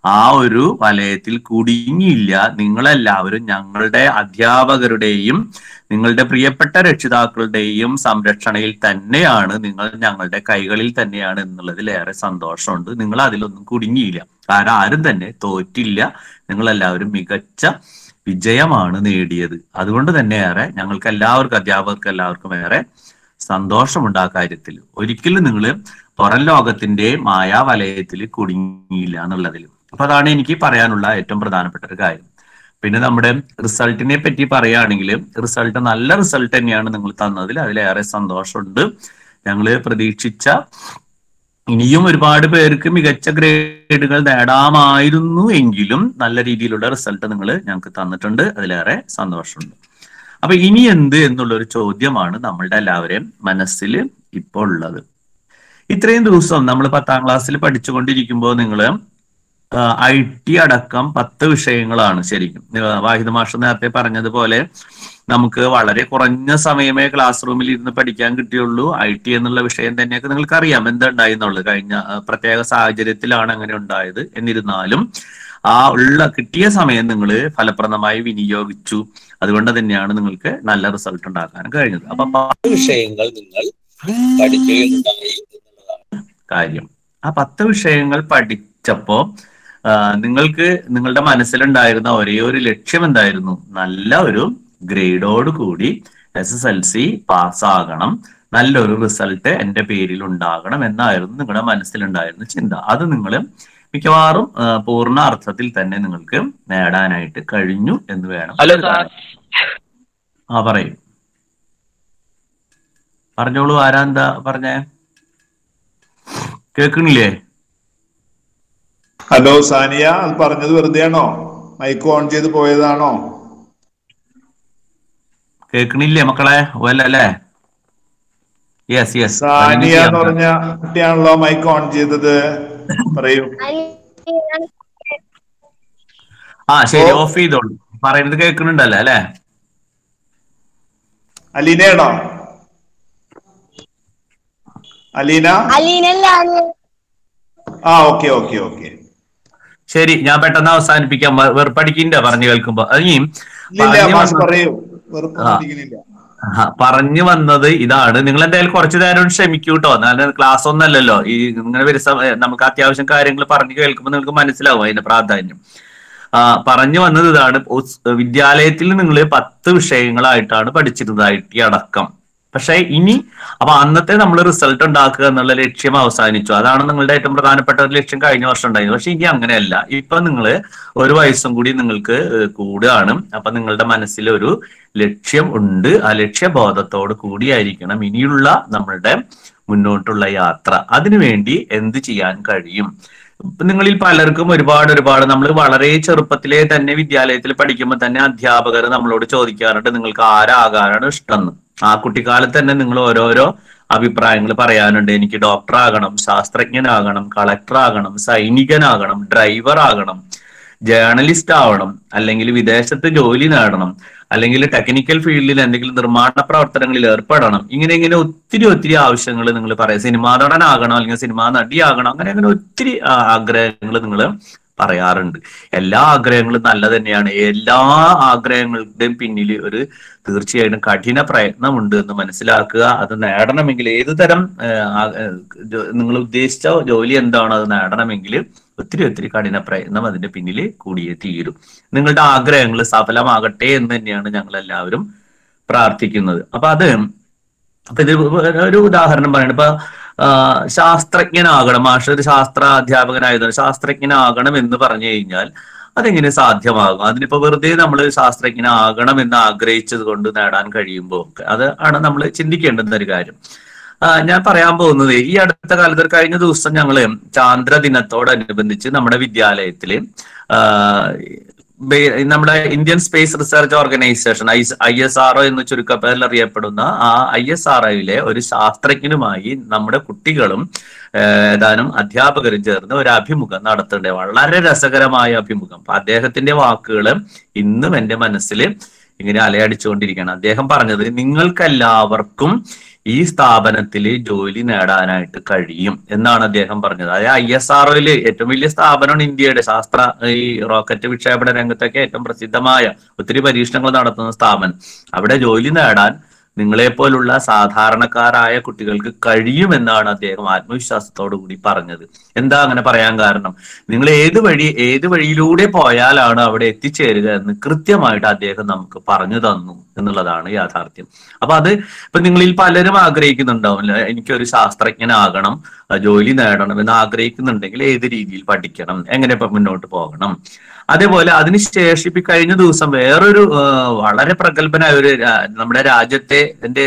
ആ ഒരു വലയത്തിൽ കുടുങ്ങിയില്ല നിങ്ങളെല്ലാവരും ഞങ്ങളുടെ അധ്യാപകരുടെയും നിങ്ങളുടെ പ്രിയപ്പെട്ട രക്ഷിതാക്കളുടെയും സംരക്ഷണയിൽ തന്നെയാണ് നിങ്ങൾ ഞങ്ങളുടെ കൈകളിൽ തന്നെയാണ് എന്നുള്ളതിൽ ഏറെ സന്തോഷമുണ്ട് നിങ്ങൾ അതിലൊന്നും കുടുങ്ങിയില്ല കാരണം ആരും തന്നെ തോറ്റില്ല നിങ്ങളെല്ലാവരും മികച്ച വിജയമാണ് നേടിയത് അതുകൊണ്ട് തന്നെ ഏറെ ഞങ്ങൾക്ക് എല്ലാവർക്കും അധ്യാപകർക്ക് എല്ലാവർക്കും ഏറെ സന്തോഷമുണ്ട് ആ കാര്യത്തിൽ ഒരിക്കലും നിങ്ങൾ പുറം ലോകത്തിന്റെ മായാവലയത്തിൽ കുടുങ്ങിയില്ല എന്നുള്ളതിൽ അപ്പൊ അതാണ് എനിക്ക് പറയാനുള്ള ഏറ്റവും പ്രധാനപ്പെട്ട ഒരു കാര്യം പിന്നെ നമ്മുടെ റിസൾട്ടിനെ പറ്റി പറയുകയാണെങ്കിൽ റിസൾട്ട് നല്ല റിസൾട്ട് തന്നെയാണ് നിങ്ങൾ തന്നതിൽ അതിലേറെ സന്തോഷമുണ്ട് ഞങ്ങൾ പ്രതീക്ഷിച്ച ഇനിയും ഒരുപാട് പേർക്ക് മികച്ച ഗ്രേഡുകൾ നേടാമായിരുന്നു എങ്കിലും നല്ല രീതിയിലുള്ള റിസൾട്ട് നിങ്ങൾ ഞങ്ങൾക്ക് തന്നിട്ടുണ്ട് അതിലേറെ സന്തോഷമുണ്ട് അപ്പൊ ഇനി എന്ത് എന്നുള്ള ഒരു ചോദ്യമാണ് നമ്മളുടെ എല്ലാവരെയും മനസ്സിൽ ഇപ്പോൾ ഉള്ളത് ഇത്രയും ദിവസം നമ്മൾ പത്താം ക്ലാസ്സിൽ പഠിച്ചുകൊണ്ടിരിക്കുമ്പോൾ നിങ്ങൾ ഐ ടി അടക്കം പത്ത് വിഷയങ്ങളാണ് ശരിക്കും ആ, വാഹിദ് മാഷ് നേരത്തെ പറഞ്ഞതുപോലെ നമുക്ക് വളരെ കുറഞ്ഞ സമയമേ ക്ലാസ് റൂമിൽ ഇരുന്ന് പഠിക്കാൻ കിട്ടിയുള്ളൂ ഐ ടി എന്നുള്ള വിഷയം തന്നെയൊക്കെ നിങ്ങൾക്ക് അറിയാം എന്തുണ്ടായി എന്നുള്ളത് കഴിഞ്ഞ ആ, പ്രത്യേക സാഹചര്യത്തിലാണ് അങ്ങനെ ഉണ്ടായത് എന്നിരുന്നാലും ആ ഉള്ള കിട്ടിയ സമയം നിങ്ങൾ ഫലപ്രദമായി വിനിയോഗിച്ചു അതുകൊണ്ട് തന്നെയാണ് നിങ്ങൾക്ക് നല്ല റിസൾട്ട് ഉണ്ടാക്കാൻ കഴിഞ്ഞത് അപ്പൊ പത്ത് വിഷയങ്ങൾ നിങ്ങൾ പഠിക്കുകയുണ്ടായി എന്നുള്ളതാണ് കാര്യം ആ പത്ത് വിഷയങ്ങൾ പഠിച്ചപ്പോ ആ, നിങ്ങൾക്ക് നിങ്ങളുടെ മനസ്സിലുണ്ടായിരുന്ന ഒരേ ഒരു ലക്ഷ്യം എന്തായിരുന്നു നല്ല ഒരു ഗ്രേഡോട് കൂടി എസ് എസ് എൽ സി പാസ്സാകണം നല്ലൊരു റിസൾട്ട് എന്റെ പേരിൽ ഉണ്ടാകണം എന്നായിരുന്നു നിങ്ങളുടെ മനസ്സിലുണ്ടായിരുന്ന ചിന്ത അത് നിങ്ങൾ മിക്കവാറും ആ, പൂർണ്ണ അർത്ഥത്തിൽ തന്നെ നിങ്ങൾക്ക് നേടാനായിട്ട് കഴിഞ്ഞു എന്ന് വേണം ഹലോ കരുതാൻ. ആ പറയൂ പറഞ്ഞോളൂ ആരാ എന്താ പറഞ്ഞേ കേൾക്കണില്ലേ ഹലോ സാനിയ അത് പറഞ്ഞത് വെറുതെയാണോ മൈക്ക് ഓൺ ചെയ്ത് പോയതാണോ കേൾക്കണില്ലേ മക്കളെ ഓല്ല അല്ലേ യെസ് യെസ് സാനിയ എന്ന് പറഞ്ഞ കുട്ടിയാണല്ലോ മൈക്ക് ഓൺ ചെയ്തത് പറയൂ ആ ശരി ഓ. ഓഫ് ചെയ്തോളൂ പറയുന്നത് കേൾക്കുന്നുണ്ടല്ലോ അല്ലെ അലീനയാണോ അലീന അലീനല്ലാണ് ആ ആ ഓക്കെ ഓക്കെ ഓക്കെ ശരി ഞാൻ പെട്ടെന്ന് അവസാനിപ്പിക്കാം വെ- വെറുപ്പടിക്കില്ല പറഞ്ഞു കേൾക്കുമ്പോ അത് ഇനിയും ഇല്ലില്ല പറഞ്ഞു മാഷ് വന്നത്- പറയൂ വെറുപ്പിക്കുന്നില്ല ആ, പറഞ്ഞു വന്നത് ഇതാണ് നിങ്ങൾ എന്തായാലും കുറച്ചു നേരം ക്ഷമിക്കൂ കേട്ടോ നല്ല ക്ലാസ് ഒന്നല്ലല്ലോ ഈ ഇങ്ങനെ ഒരു സമ- നമുക്ക് അത്യാവശ്യം കാര്യങ്ങൾ പറഞ്ഞു കേൾക്കുമ്പോൾ നിങ്ങൾക്ക് മനസ്സിലാവും അതിന്റെ പ്രാധാന്യം ആ പറഞ്ഞു വന്നത് ഇതാണ് ഉസ്- വിദ്യാലയത്തിൽ നിങ്ങൾ പത്ത് വിഷയങ്ങളായിട്ടാണ് പഠിച്ചിരുന്നത് ഐ ടി അടക്കം പക്ഷെ ഇനി അപ്പൊ അന്നത്തെ നമ്മൾ റിസൾട്ട് ഉണ്ടാക്കുക എന്നുള്ള ലക്ഷ്യം അവസാനിച്ചു അതാണ് നിങ്ങളുടെ ഏറ്റവും പ്രധാനപ്പെട്ട ഒരു ലക്ഷ്യം കഴിഞ്ഞ വർഷം ഉണ്ടായത് പക്ഷെ ഇനി അങ്ങനെയല്ല ഇപ്പൊ നിങ്ങൾ ഒരു വയസ്സും കൂടി നിങ്ങൾക്ക് ഏഹ്, കൂടുകയാണ് അപ്പൊ നിങ്ങളുടെ മനസ്സിൽ ഒരു ലക്ഷ്യം ഉണ്ട് ആ ലക്ഷ്യബോധത്തോട് കൂടിയായിരിക്കണം ഇനിയുള്ള നമ്മളുടെ മുന്നോട്ടുള്ള യാത്ര അതിനുവേണ്ടി എന്ത് ചെയ്യാൻ കഴിയും ഇപ്പൊ നിങ്ങളിൽ പലർക്കും ഒരുപാട് ഒരുപാട് നമ്മൾ വളരെ ചെറുപ്പത്തിലെ തന്നെ വിദ്യാലയത്തിൽ പഠിക്കുമ്പോൾ തന്നെ അധ്യാപകർ നമ്മളോട് ചോദിക്കാറുണ്ട് നിങ്ങൾക്ക് ആരാകാനാണ് ഇഷ്ടം എന്ന് ആ കുട്ടിക്കാലത്ത് തന്നെ നിങ്ങൾ ഓരോരോ അഭിപ്രായങ്ങൾ പറയാനുണ്ട് എനിക്ക് ഡോക്ടർ ആകണം ശാസ്ത്രജ്ഞനാകണം കളക്ടർ ആകണം സൈനികനാകണം ഡ്രൈവർ ആകണം ജേർണലിസ്റ്റ് ആവണം അല്ലെങ്കിൽ വിദേശത്ത് ജോലി നേടണം അല്ലെങ്കിൽ ടെക്നിക്കൽ ഫീൽഡിൽ എന്തെങ്കിലും നിർമ്മാണ പ്രവർത്തനങ്ങളിൽ ഏർപ്പെടണം ഇങ്ങനെ ഇങ്ങനെ ഒത്തിരി ഒത്തിരി ആവശ്യങ്ങൾ നിങ്ങൾ പറയാം സിനിമാ നടനാകണം അല്ലെങ്കിൽ സിനിമാ നടിയാകണം അങ്ങനെ അങ്ങനെ ഒത്തിരി ആഗ്രഹങ്ങൾ നിങ്ങൾ പറയാറുണ്ട് എല്ലാ ആഗ്രഹങ്ങളും നല്ല തന്നെയാണ് എല്ലാ ആഗ്രഹങ്ങളുടെയും പിന്നിൽ ഒരു തീർച്ചയായിട്ടും കഠിന പ്രയത്നമുണ്ട് എന്ന് മനസ്സിലാക്കുക അത് നേടണമെങ്കിൽ ഏത് തരം നിങ്ങൾ ഉദ്ദേശിച്ച ജോലി എന്താണോ അത് നേടണമെങ്കിൽ ഒത്തിരി ഒത്തിരി കഠിന പ്രയത്നം അതിന്റെ പിന്നിൽ കൂടിയേ തീരും നിങ്ങളുടെ ആഗ്രഹങ്ങൾ സഫലമാകട്ടെ എന്ന് തന്നെയാണ് ഞങ്ങൾ എല്ലാവരും പ്രാർത്ഥിക്കുന്നത് അപ്പൊ അത് അപ്പൊ ഇത് ഒരു ഉദാഹരണം പറയണം ഇപ്പൊ ആ, ശാസ്ത്രജ്ഞനാകണം മാഷ് ഒരു ശാസ്ത്ര അധ്യാപകനായതാണ് ശാസ്ത്രജ്ഞനാകണം എന്ന് പറഞ്ഞു കഴിഞ്ഞാൽ അതെങ്ങനെ സാധ്യമാകും അതിനിപ്പോ വെറുതെ നമ്മൾ ശാസ്ത്രജ്ഞനാകണം എന്ന് ആഗ്രഹിച്ചത് കൊണ്ട് നേടാൻ കഴിയുമ്പോൾ ഒക്കെ അത് ആണ് നമ്മൾ ചിന്തിക്കേണ്ടുന്ന ഒരു കാര്യം ആ, ഞാൻ പറയാൻ പോകുന്നത് ഈ അടുത്ത കാലത്ത് ഒരു കഴിഞ്ഞ ദിവസം ഞങ്ങള് ചാന്ദ്ര ദിനത്തോടനുബന്ധിച്ച് നമ്മുടെ വിദ്യാലയത്തില് ആ, ബേ- നമ്മുടെ Indian space research organisation I S R എന്ന് ചുരുക്കപ്പേരിൽ അറിയപ്പെടുന്ന ആ ഐ എസ് ആർ ഒയിലെ ഒരു ശാസ്ത്രജ്ഞനുമായി നമ്മുടെ കുട്ടികളും ഏഹ്, ഏതാനും അധ്യാപകരും ചേർന്ന് ഒരു അഭിമുഖം നടത്തുന്നുണ്ട് വളരെ രസകരമായ അഭിമുഖം അപ്പൊ അദ്ദേഹത്തിന്റെ വാക്കുകൾ ഇന്നും എന്റെ മനസ്സിൽ ഇങ്ങനെ അലയടിച്ചുകൊണ്ടിരിക്കുകയാണ് അദ്ദേഹം പറഞ്ഞത് നിങ്ങൾക്കെല്ലാവർക്കും ഈ സ്ഥാപനത്തിൽ ജോലി നേടാനായിട്ട് കഴിയും എന്നാണ് അദ്ദേഹം പറഞ്ഞത് അതായത് ഐ എസ് ആർഒയില് ഏറ്റവും വലിയ സ്ഥാപനമാണ് ഇന്ത്യയുടെ ശാസ്ത്ര ഈ റോക്കറ്റ് വിക്ഷേപണ രംഗത്തൊക്കെ ഏറ്റവും പ്രസിദ്ധമായ ഒത്തിരി പരീക്ഷണങ്ങൾ നടത്തുന്ന സ്ഥാപനം അവിടെ ജോലി നേടാൻ നിങ്ങളെപ്പോലുള്ള സാധാരണക്കാരായ കുട്ടികൾക്ക് കഴിയുമെന്നാണ് അദ്ദേഹം ആത്മവിശ്വാസത്തോടു കൂടി പറഞ്ഞത് എന്താ അങ്ങനെ പറയാൻ കാരണം നിങ്ങൾ ഏത് വഴി ഏത് വഴിയിലൂടെ പോയാലാണ് അവിടെ എത്തിച്ചേരുക എന്ന് കൃത്യമായിട്ട് അദ്ദേഹം നമുക്ക് പറഞ്ഞു തന്നു എന്നുള്ളതാണ് യാഥാർത്ഥ്യം അപ്പൊ അത് ഇപ്പൊ നിങ്ങളിൽ പലരും ആഗ്രഹിക്കുന്നുണ്ടാവും "അല്ല, എനിക്കൊരു ശാസ്ത്രജ്ഞനാകണം അഹ് ജോലി നേടണം എന്ന് ആഗ്രഹിക്കുന്നുണ്ടെങ്കിൽ ഏത് രീതിയിൽ പഠിക്കണം എങ്ങനെ ഇപ്പൊ മുന്നോട്ട് പോകണം അതേപോലെ അതിനുശേഷം ഇപ്പൊ ഈ കഴിഞ്ഞ ദിവസം വേറൊരു ആ, വളരെ പ്രഗത്ഭനായ ഒരു രാ- നമ്മുടെ രാജ്യത്തെ എന്റെ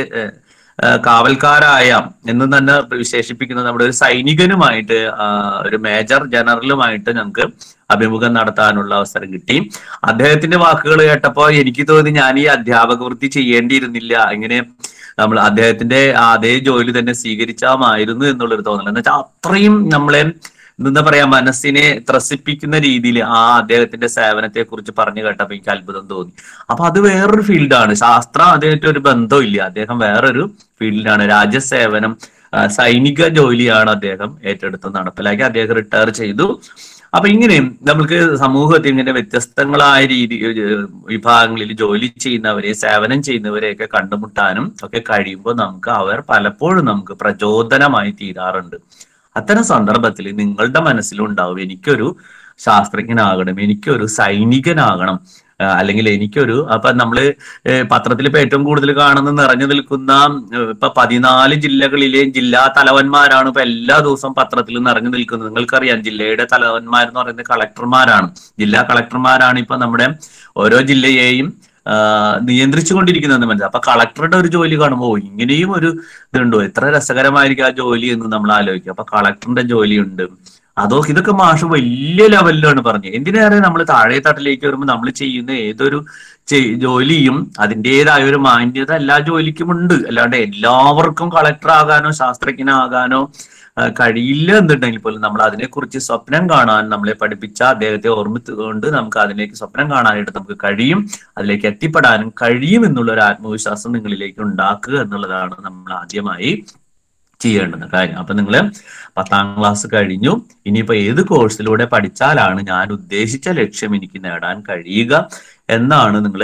കാവൽക്കാരായ എന്ന് തന്നെ വിശേഷിപ്പിക്കുന്ന നമ്മുടെ ഒരു സൈനികനുമായിട്ട് ആ, ഒരു മേജർ ജനറലുമായിട്ട് ഞങ്ങൾക്ക് അഭിമുഖം നടത്താനുള്ള അവസരം കിട്ടി അദ്ദേഹത്തിന്റെ വാക്കുകൾ കേട്ടപ്പോ എനിക്ക് തോന്നി ഞാൻ ഈ അധ്യാപക വൃത്തി ചെയ്യേണ്ടിയിരുന്നില്ല ഇങ്ങനെ നമ്മൾ അദ്ദേഹത്തിന്റെ അതേ ജോലി തന്നെ സ്വീകരിച്ചാമായിരുന്നു എന്നുള്ളൊരു തോന്നൽ എന്ന് വെച്ചാൽ അത്രയും നമ്മളെ എന്താ പറയാ മനസ്സിനെ ത്രസിപ്പിക്കുന്ന രീതിയിൽ ആ അദ്ദേഹത്തിന്റെ സേവനത്തെ കുറിച്ച് പറഞ്ഞു കേട്ടപ്പോ എനിക്ക് അത്ഭുതം തോന്നി അപ്പൊ അത് വേറൊരു ഫീൽഡാണ് ശാസ്ത്രം അദ്ദേഹത്തെ ഒരു ബന്ധമില്ല അദ്ദേഹം വേറൊരു ഫീൽഡിലാണ് രാജ്യസേവനം ആ, സൈനിക ജോലിയാണ് അദ്ദേഹം ഏറ്റെടുത്ത് നടപ്പിലാക്കി അദ്ദേഹം റിട്ടയർ ചെയ്തു അപ്പൊ ഇങ്ങനെ നമുക്ക് സമൂഹത്തിൽ ഇങ്ങനെ വ്യത്യസ്തങ്ങളായ രീതി ഏഹ് വിഭാഗങ്ങളിൽ ജോലി ചെയ്യുന്നവരെ സേവനം ചെയ്യുന്നവരെയൊക്കെ കണ്ടുമുട്ടാനും ഒക്കെ കഴിയുമ്പോൾ നമുക്ക് അവർ പലപ്പോഴും നമുക്ക് പ്രചോദനമായി തീരാറുണ്ട് അത്തരം സന്ദർഭത്തിൽ നിങ്ങളുടെ മനസ്സിലുണ്ടാവും എനിക്കൊരു ശാസ്ത്രജ്ഞനാകണം എനിക്കൊരു സൈനികനാകണം ആ, അല്ലെങ്കിൽ എനിക്കൊരു അപ്പൊ നമ്മള് പത്രത്തിൽ ഇപ്പൊ ഏറ്റവും കൂടുതൽ കാണുന്ന നിറഞ്ഞു നിൽക്കുന്ന ഏഹ്, ഇപ്പൊ പതിനാല് ജില്ലകളിലെ ജില്ലാ തലവന്മാരാണ് ഇപ്പൊ എല്ലാ ദിവസവും പത്രത്തിൽ നിറഞ്ഞു നിൽക്കുന്നത് നിങ്ങൾക്കറിയാം ജില്ലയുടെ തലവന്മാർ എന്ന് പറയുന്നത് കളക്ടർമാരാണ് ജില്ലാ കളക്ടർമാരാണ് ഇപ്പൊ നമ്മുടെ ഓരോ ജില്ലയെയും ആ, നിയന്ത്രിച്ചുകൊണ്ടിരിക്കുന്നതെന്ന് മനസ്സിലായി അപ്പൊ കളക്ടറുടെ ഒരു ജോലി കാണുമ്പോൾ ഓ, ഇങ്ങനെയും ഒരു ഇതുണ്ടോ എത്ര രസകരമായിരിക്കും ആ ജോലി എന്ന് നമ്മൾ ആലോചിക്കും അപ്പൊ കളക്ടറിന്റെ ജോലിയുണ്ട് അതോ ഇതൊക്കെ മാഷ് വലിയ ലെവലിലാണ് പറഞ്ഞത് എന്തിനേറെ നമ്മൾ താഴെ തട്ടിലേക്ക് വരുമ്പോൾ നമ്മൾ ചെയ്യുന്ന ഏതൊരു ചെയ്- ജോലിയും അതിൻ്റെതായ ഒരു മാന്യത എല്ലാ ജോലിക്കും ഉണ്ട് അല്ലാണ്ട് എല്ലാവർക്കും കളക്ടർ ആകാനോ ശാസ്ത്രജ്ഞനാകാനോ ആ, കഴിയില്ല എന്നുണ്ടെങ്കിൽ പോലും നമ്മൾ അതിനെക്കുറിച്ച് സ്വപ്നം കാണാൻ നമ്മളെ പഠിപ്പിച്ച അദ്ദേഹത്തെ ഓർമ്മിച്ചുകൊണ്ട് നമുക്ക് അതിലേക്ക് സ്വപ്നം കാണാനായിട്ട് നമുക്ക് കഴിയും അതിലേക്ക് എത്തിപ്പെടാനും കഴിയും എന്നുള്ള ഒരു ആത്മവിശ്വാസം നിങ്ങളിലേക്ക് ഉണ്ടാക്കുക എന്നുള്ളതാണ് നമ്മൾ ആദ്യമായി ചെയ്യേണ്ടുന്ന കാര്യം അപ്പൊ നിങ്ങൾ പത്താം ക്ലാസ് കഴിഞ്ഞു ഇനിയിപ്പോ ഏത് കോഴ്സിലൂടെ പഠിച്ചാലാണ് ഞാൻ ഉദ്ദേശിച്ച ലക്ഷ്യം എനിക്ക് നേടാൻ കഴിയുക എന്നാണ് നിങ്ങൾ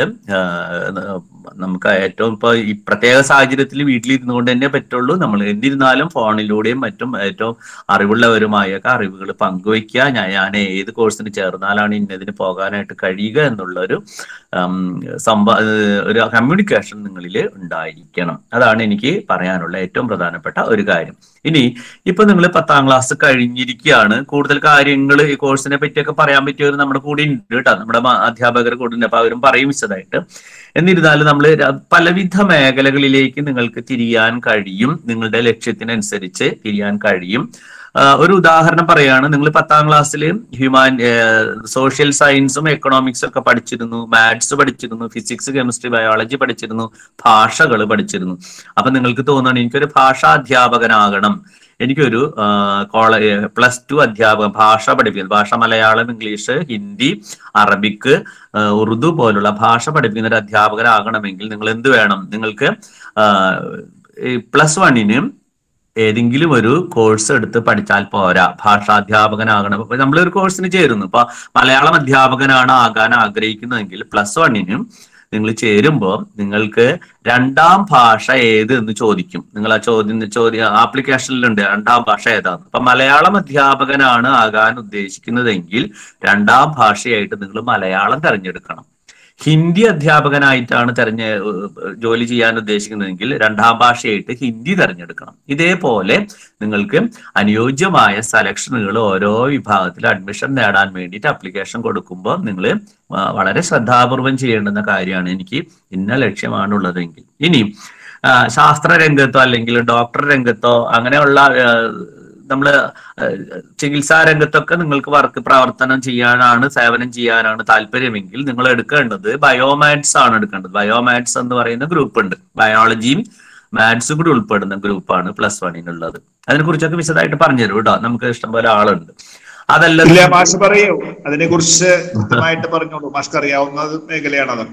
നമുക്ക് ഏറ്റവും ഇപ്പൊ ഈ പ്രത്യേക സാഹചര്യത്തിൽ വീട്ടിലിരുന്നു കൊണ്ട് തന്നെ പറ്റുള്ളൂ നമ്മൾ എന്നിരുന്നാലും ഫോണിലൂടെയും മറ്റും ഏറ്റവും അറിവുള്ളവരുമായൊക്കെ അറിവുകൾ പങ്കുവയ്ക്കുക ഞാൻ ഞാൻ ഏത് കോഴ്സിന് ചേർന്നാലാണ് ഇന്നതിന് പോകാനായിട്ട് കഴിയുക എന്നുള്ള ഒരു ഉം, സംഭ ഏഹ് ഒരു കമ്മ്യൂണിക്കേഷൻ നിങ്ങളിൽ ഉണ്ടായിരിക്കണം അതാണ് എനിക്ക് പറയാനുള്ള ഏറ്റവും പ്രധാനപ്പെട്ട ഒരു കാര്യം ഇനി ഇപ്പൊ നിങ്ങൾ പത്താം ക്ലാസ് കഴിഞ്ഞിരിക്കുകയാണ് കൂടുതൽ കാര്യങ്ങൾ ഈ കോഴ്സിനെ പറ്റിയൊക്കെ പറയാൻ പറ്റിയവർ നമ്മുടെ കൂടെ ഉണ്ട് കേട്ടോ നമ്മുടെ മ- അധ്യാപകർ കൂടെ ഉണ്ട് അപ്പൊ അവരും പറയും വിശദമായിട്ട് എന്നിരുന്നാലും നമ്മൾ പലവിധ മേഖലകളിലേക്ക് നിങ്ങൾക്ക് തിരിയാൻ കഴിയും നിങ്ങളുടെ ലക്ഷ്യത്തിനനുസരിച്ച് തിരിയാൻ കഴിയും ആ, ഒരു ഉദാഹരണം പറയാണ് നിങ്ങൾ പത്താം ക്ലാസ്സിൽ ഹ്യൂമാൻ സോഷ്യൽ സയൻസും എക്കണോമിക്സും ഒക്കെ പഠിച്ചിരുന്നു മാത്സ് പഠിച്ചിരുന്നു ഫിസിക്സ് കെമിസ്ട്രി ബയോളജി പഠിച്ചിരുന്നു ഭാഷകൾ പഠിച്ചിരുന്നു അപ്പൊ നിങ്ങൾക്ക് തോന്നുകയാണ് എനിക്കൊരു ഭാഷാ അധ്യാപകനാകണം എനിക്കൊരു കോളേജ് പ്ലസ് ടു അധ്യാപകൻ ഭാഷ പഠിപ്പിക്കുന്നത് ഭാഷ മലയാളം ഇംഗ്ലീഷ് ഹിന്ദി അറബിക്ക് ആ, ഉറുദു പോലുള്ള ഭാഷ പഠിപ്പിക്കുന്ന ഒരു അധ്യാപകനാകണമെങ്കിൽ നിങ്ങൾ എന്ത് വേണം നിങ്ങൾക്ക് പ്ലസ് വണ്ണിന് ഏതെങ്കിലും ഒരു കോഴ്സ് എടുത്ത് പഠിച്ചാൽ പോരാ ഭാഷാധ്യാപകനാകണം ഇപ്പൊ നമ്മൾ ഒരു കോഴ്സിന് ചേരുന്നു ഇപ്പൊ മലയാളം അധ്യാപകനാണ് ആകാൻ ആഗ്രഹിക്കുന്നതെങ്കിൽ പ്ലസ് വണ്ണിനും നിങ്ങൾ ചേരുമ്പോൾ നിങ്ങൾക്ക് രണ്ടാം ഭാഷ ഏത് എന്ന് ചോദിക്കും നിങ്ങൾ ആ ചോദ്യം ചോദ്യം ആപ്ലിക്കേഷനിലുണ്ട് രണ്ടാം ഭാഷ ഏതാണ് അപ്പൊ മലയാളം അധ്യാപകനാണ് ആകാൻ ഉദ്ദേശിക്കുന്നതെങ്കിൽ രണ്ടാം ഭാഷയായിട്ട് നിങ്ങൾ മലയാളം തിരഞ്ഞെടുക്കണം ഹിന്ദി അധ്യാപകനായിട്ടാണ് തെരഞ്ഞ ജോലി ചെയ്യാൻ ഉദ്ദേശിക്കുന്നതെങ്കിൽ രണ്ടാം ഭാഷയായിട്ട് ഹിന്ദി തിരഞ്ഞെടുക്കണം ഇതേപോലെ നിങ്ങൾക്ക് അനുയോജ്യമായ സെലക്ഷനുകൾ ഓരോ വിഭാഗത്തിൽ അഡ്മിഷൻ നേടാൻ വേണ്ടിയിട്ട് അപ്ലിക്കേഷൻ കൊടുക്കുമ്പോൾ നിങ്ങൾ വളരെ ശ്രദ്ധാപൂർവം ചെയ്യേണ്ടുന്ന കാര്യമാണ് എനിക്ക് ഇന്ന ലക്ഷ്യമാണുള്ളതെങ്കിൽ ഇനി ആ, ശാസ്ത്ര രംഗത്തോ അല്ലെങ്കിൽ ഡോക്ടർ രംഗത്തോ അങ്ങനെയുള്ള ആ, നമ്മള് ഏഹ്, ചികിത്സാ രംഗത്തൊക്കെ നിങ്ങൾക്ക് വർക്ക് പ്രവർത്തനം ചെയ്യാനാണ് സേവനം ചെയ്യാനാണ് താല്പര്യമെങ്കിൽ നിങ്ങൾ എടുക്കേണ്ടത് ബയോമാറ്റ്സ് ആണ് എടുക്കേണ്ടത് ബയോമാറ്റ്സ് എന്ന് പറയുന്ന ഗ്രൂപ്പ് ഉണ്ട് ബയോളജിയും മാത്സും കൂടി ഉൾപ്പെടുന്ന ഗ്രൂപ്പാണ് പ്ലസ് വണ്ണിനുള്ളത് അതിനെ കുറിച്ചൊക്കെ വിശദമായിട്ട് പറഞ്ഞുതരും കേട്ടോ നമുക്ക് ഇഷ്ടംപോലെ ആളുണ്ട് അതല്ല ഇല്ല മാഷ് പറയൂ അതിനെ കുറിച്ച് കൃത്യമായിട്ട് പറഞ്ഞോളൂ മാഷ്ക്ക് അറിയാവുന്ന മേഖലയാണ് അതൊക്കെ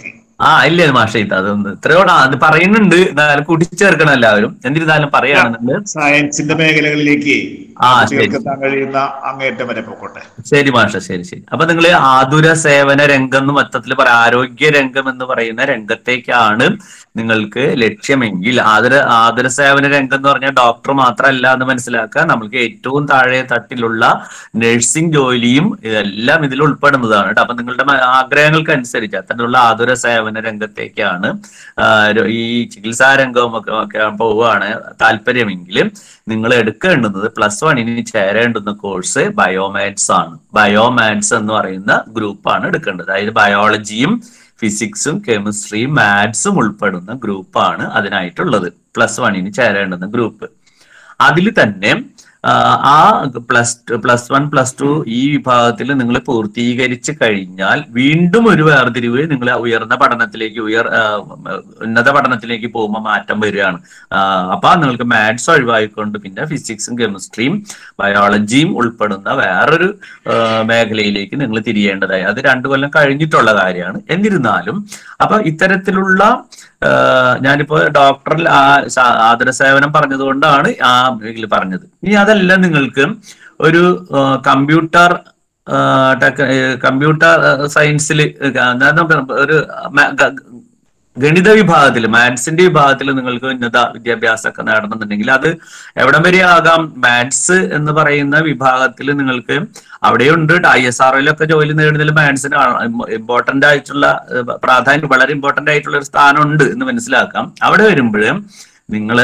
ആ ഇല്ല മാഷേ ഇത് അതൊന്ന് ഇത്രയോടെ അത് പറയുന്നുണ്ട് എന്നാലും കൂട്ടിച്ചേർക്കണം എല്ലാവരും എന്നിരുന്നാലും പറയുകയാണെന്നുണ്ട് സയൻസിന്റെ മേഖലകളിലേക്ക് ആ, കുട്ടികൾക്ക് ശരി. എത്താൻ കഴിയുന്ന അങ്ങേറ്റം വരെ പോക്കോട്ടെ ശരി മാഷ ശരി ശരി അപ്പൊ നിങ്ങൾ ആതുര സേവന രംഗം എന്ന് മൊത്തത്തിൽ പറയാം ആരോഗ്യ രംഗം എന്ന് പറയുന്ന രംഗത്തേക്കാണ് നിങ്ങൾക്ക് ലക്ഷ്യമെങ്കിൽ ആതുര ആതുര സേവന രംഗം എന്ന് പറഞ്ഞാൽ ഡോക്ടർ മാത്രമല്ല എന്ന് മനസ്സിലാക്കുക നമ്മൾക്ക് ഏറ്റവും താഴെ തട്ടിലുള്ള നഴ്സിംഗ് ജോലിയും ഇതെല്ലാം ഇതിൽ ഉൾപ്പെടുന്നതാണ് കേട്ടോ അപ്പൊ നിങ്ങളുടെ മ- ആഗ്രഹങ്ങൾക്ക് അനുസരിച്ച് അത്തരത്തിലുള്ള ആതുര സേവന രംഗത്തേക്കാണ് ആ, ഒരു- ഈ ചികിത്സാ രംഗവും ഒക്കെ ഒക്കെ പോവുകയാണ് താല്പര്യമെങ്കിൽ നിങ്ങൾ എടുക്കേണ്ടുന്നത് പ്ലസ് വണ്ണിന് ചേരേണ്ടുന്ന കോഴ്സ് ബയോമാത്സ് ആണ് ബയോമാത്സ് എന്ന് പറയുന്ന ഗ്രൂപ്പാണ് എടുക്കേണ്ടത് അതായത് ബയോളജിയും ഫിസിക്സും കെമിസ്ട്രിയും മാത്സും ഉൾപ്പെടുന്ന ഗ്രൂപ്പാണ് അതിനായിട്ടുള്ളത് പ്ലസ് വണ്ണിന് ചേരേണ്ടുന്ന ഗ്രൂപ്പ് അതിൽ തന്നെ ആ, ആ plus plus one plus two ഈ വിഭാഗത്തിൽ നിങ്ങൾ പൂർത്തീകരിച്ച് കഴിഞ്ഞാൽ വീണ്ടും ഒരു വേർതിരിവ് നിങ്ങൾ ഉയർന്ന പഠനത്തിലേക്ക് ഉയർ ആ, ഉന്നത പഠനത്തിലേക്ക് പോകുമ്പോൾ മാറ്റം വരികയാണ് ആ, അപ്പൊ നിങ്ങൾക്ക് മാത്സ് ഒഴിവായിക്കൊണ്ട് പിന്നെ ഫിസിക്സും കെമിസ്ട്രിയും ബയോളജിയും ഉൾപ്പെടുന്ന വേറൊരു ആ, മേഖലയിലേക്ക് നിങ്ങൾ തിരിയേണ്ടതായി അത് രണ്ടു കൊല്ലം കഴിഞ്ഞിട്ടുള്ള കാര്യമാണ് എന്നിരുന്നാലും അപ്പൊ ഇത്തരത്തിലുള്ള ആ, ഞാനിപ്പോ ഡോക്ടറിൽ ആ സ- ആതുര സേവനം പറഞ്ഞതുകൊണ്ടാണ് ആ ഇതിൽ പറഞ്ഞത് ഇനി അതല്ല നിങ്ങൾക്ക് ഒരു ആ, കമ്പ്യൂട്ടർ ആ, ടെക്- ഏ, കമ്പ്യൂട്ടർ സയൻസിൽ ഒരു മ- ഗ- ഗണിത വിഭാഗത്തിൽ മാത്സിന്റെ വിഭാഗത്തിൽ നിങ്ങൾക്ക് ഉന്നത വിദ്യാഭ്യാസമൊക്കെ നേടണമെന്നുണ്ടെങ്കിൽ അത് എവിടം വരെ ആകാം മാത്സ് എന്ന് പറയുന്ന വിഭാഗത്തിൽ നിങ്ങൾക്ക് അവിടെയുണ്ട് ഐ എസ് ആർ ഒക്കെ ജോലി നേടുന്നതിൽ മാത്സിന് ഇമ്പോർട്ടന്റ് ആയിട്ടുള്ള ഏഹ്, പ്രാധാന്യം വളരെ ഇമ്പോർട്ടന്റ് ആയിട്ടുള്ള ഒരു സ്ഥാനമുണ്ട് എന്ന് മനസ്സിലാക്കാം അവിടെ വരുമ്പോൾ നിങ്ങൾ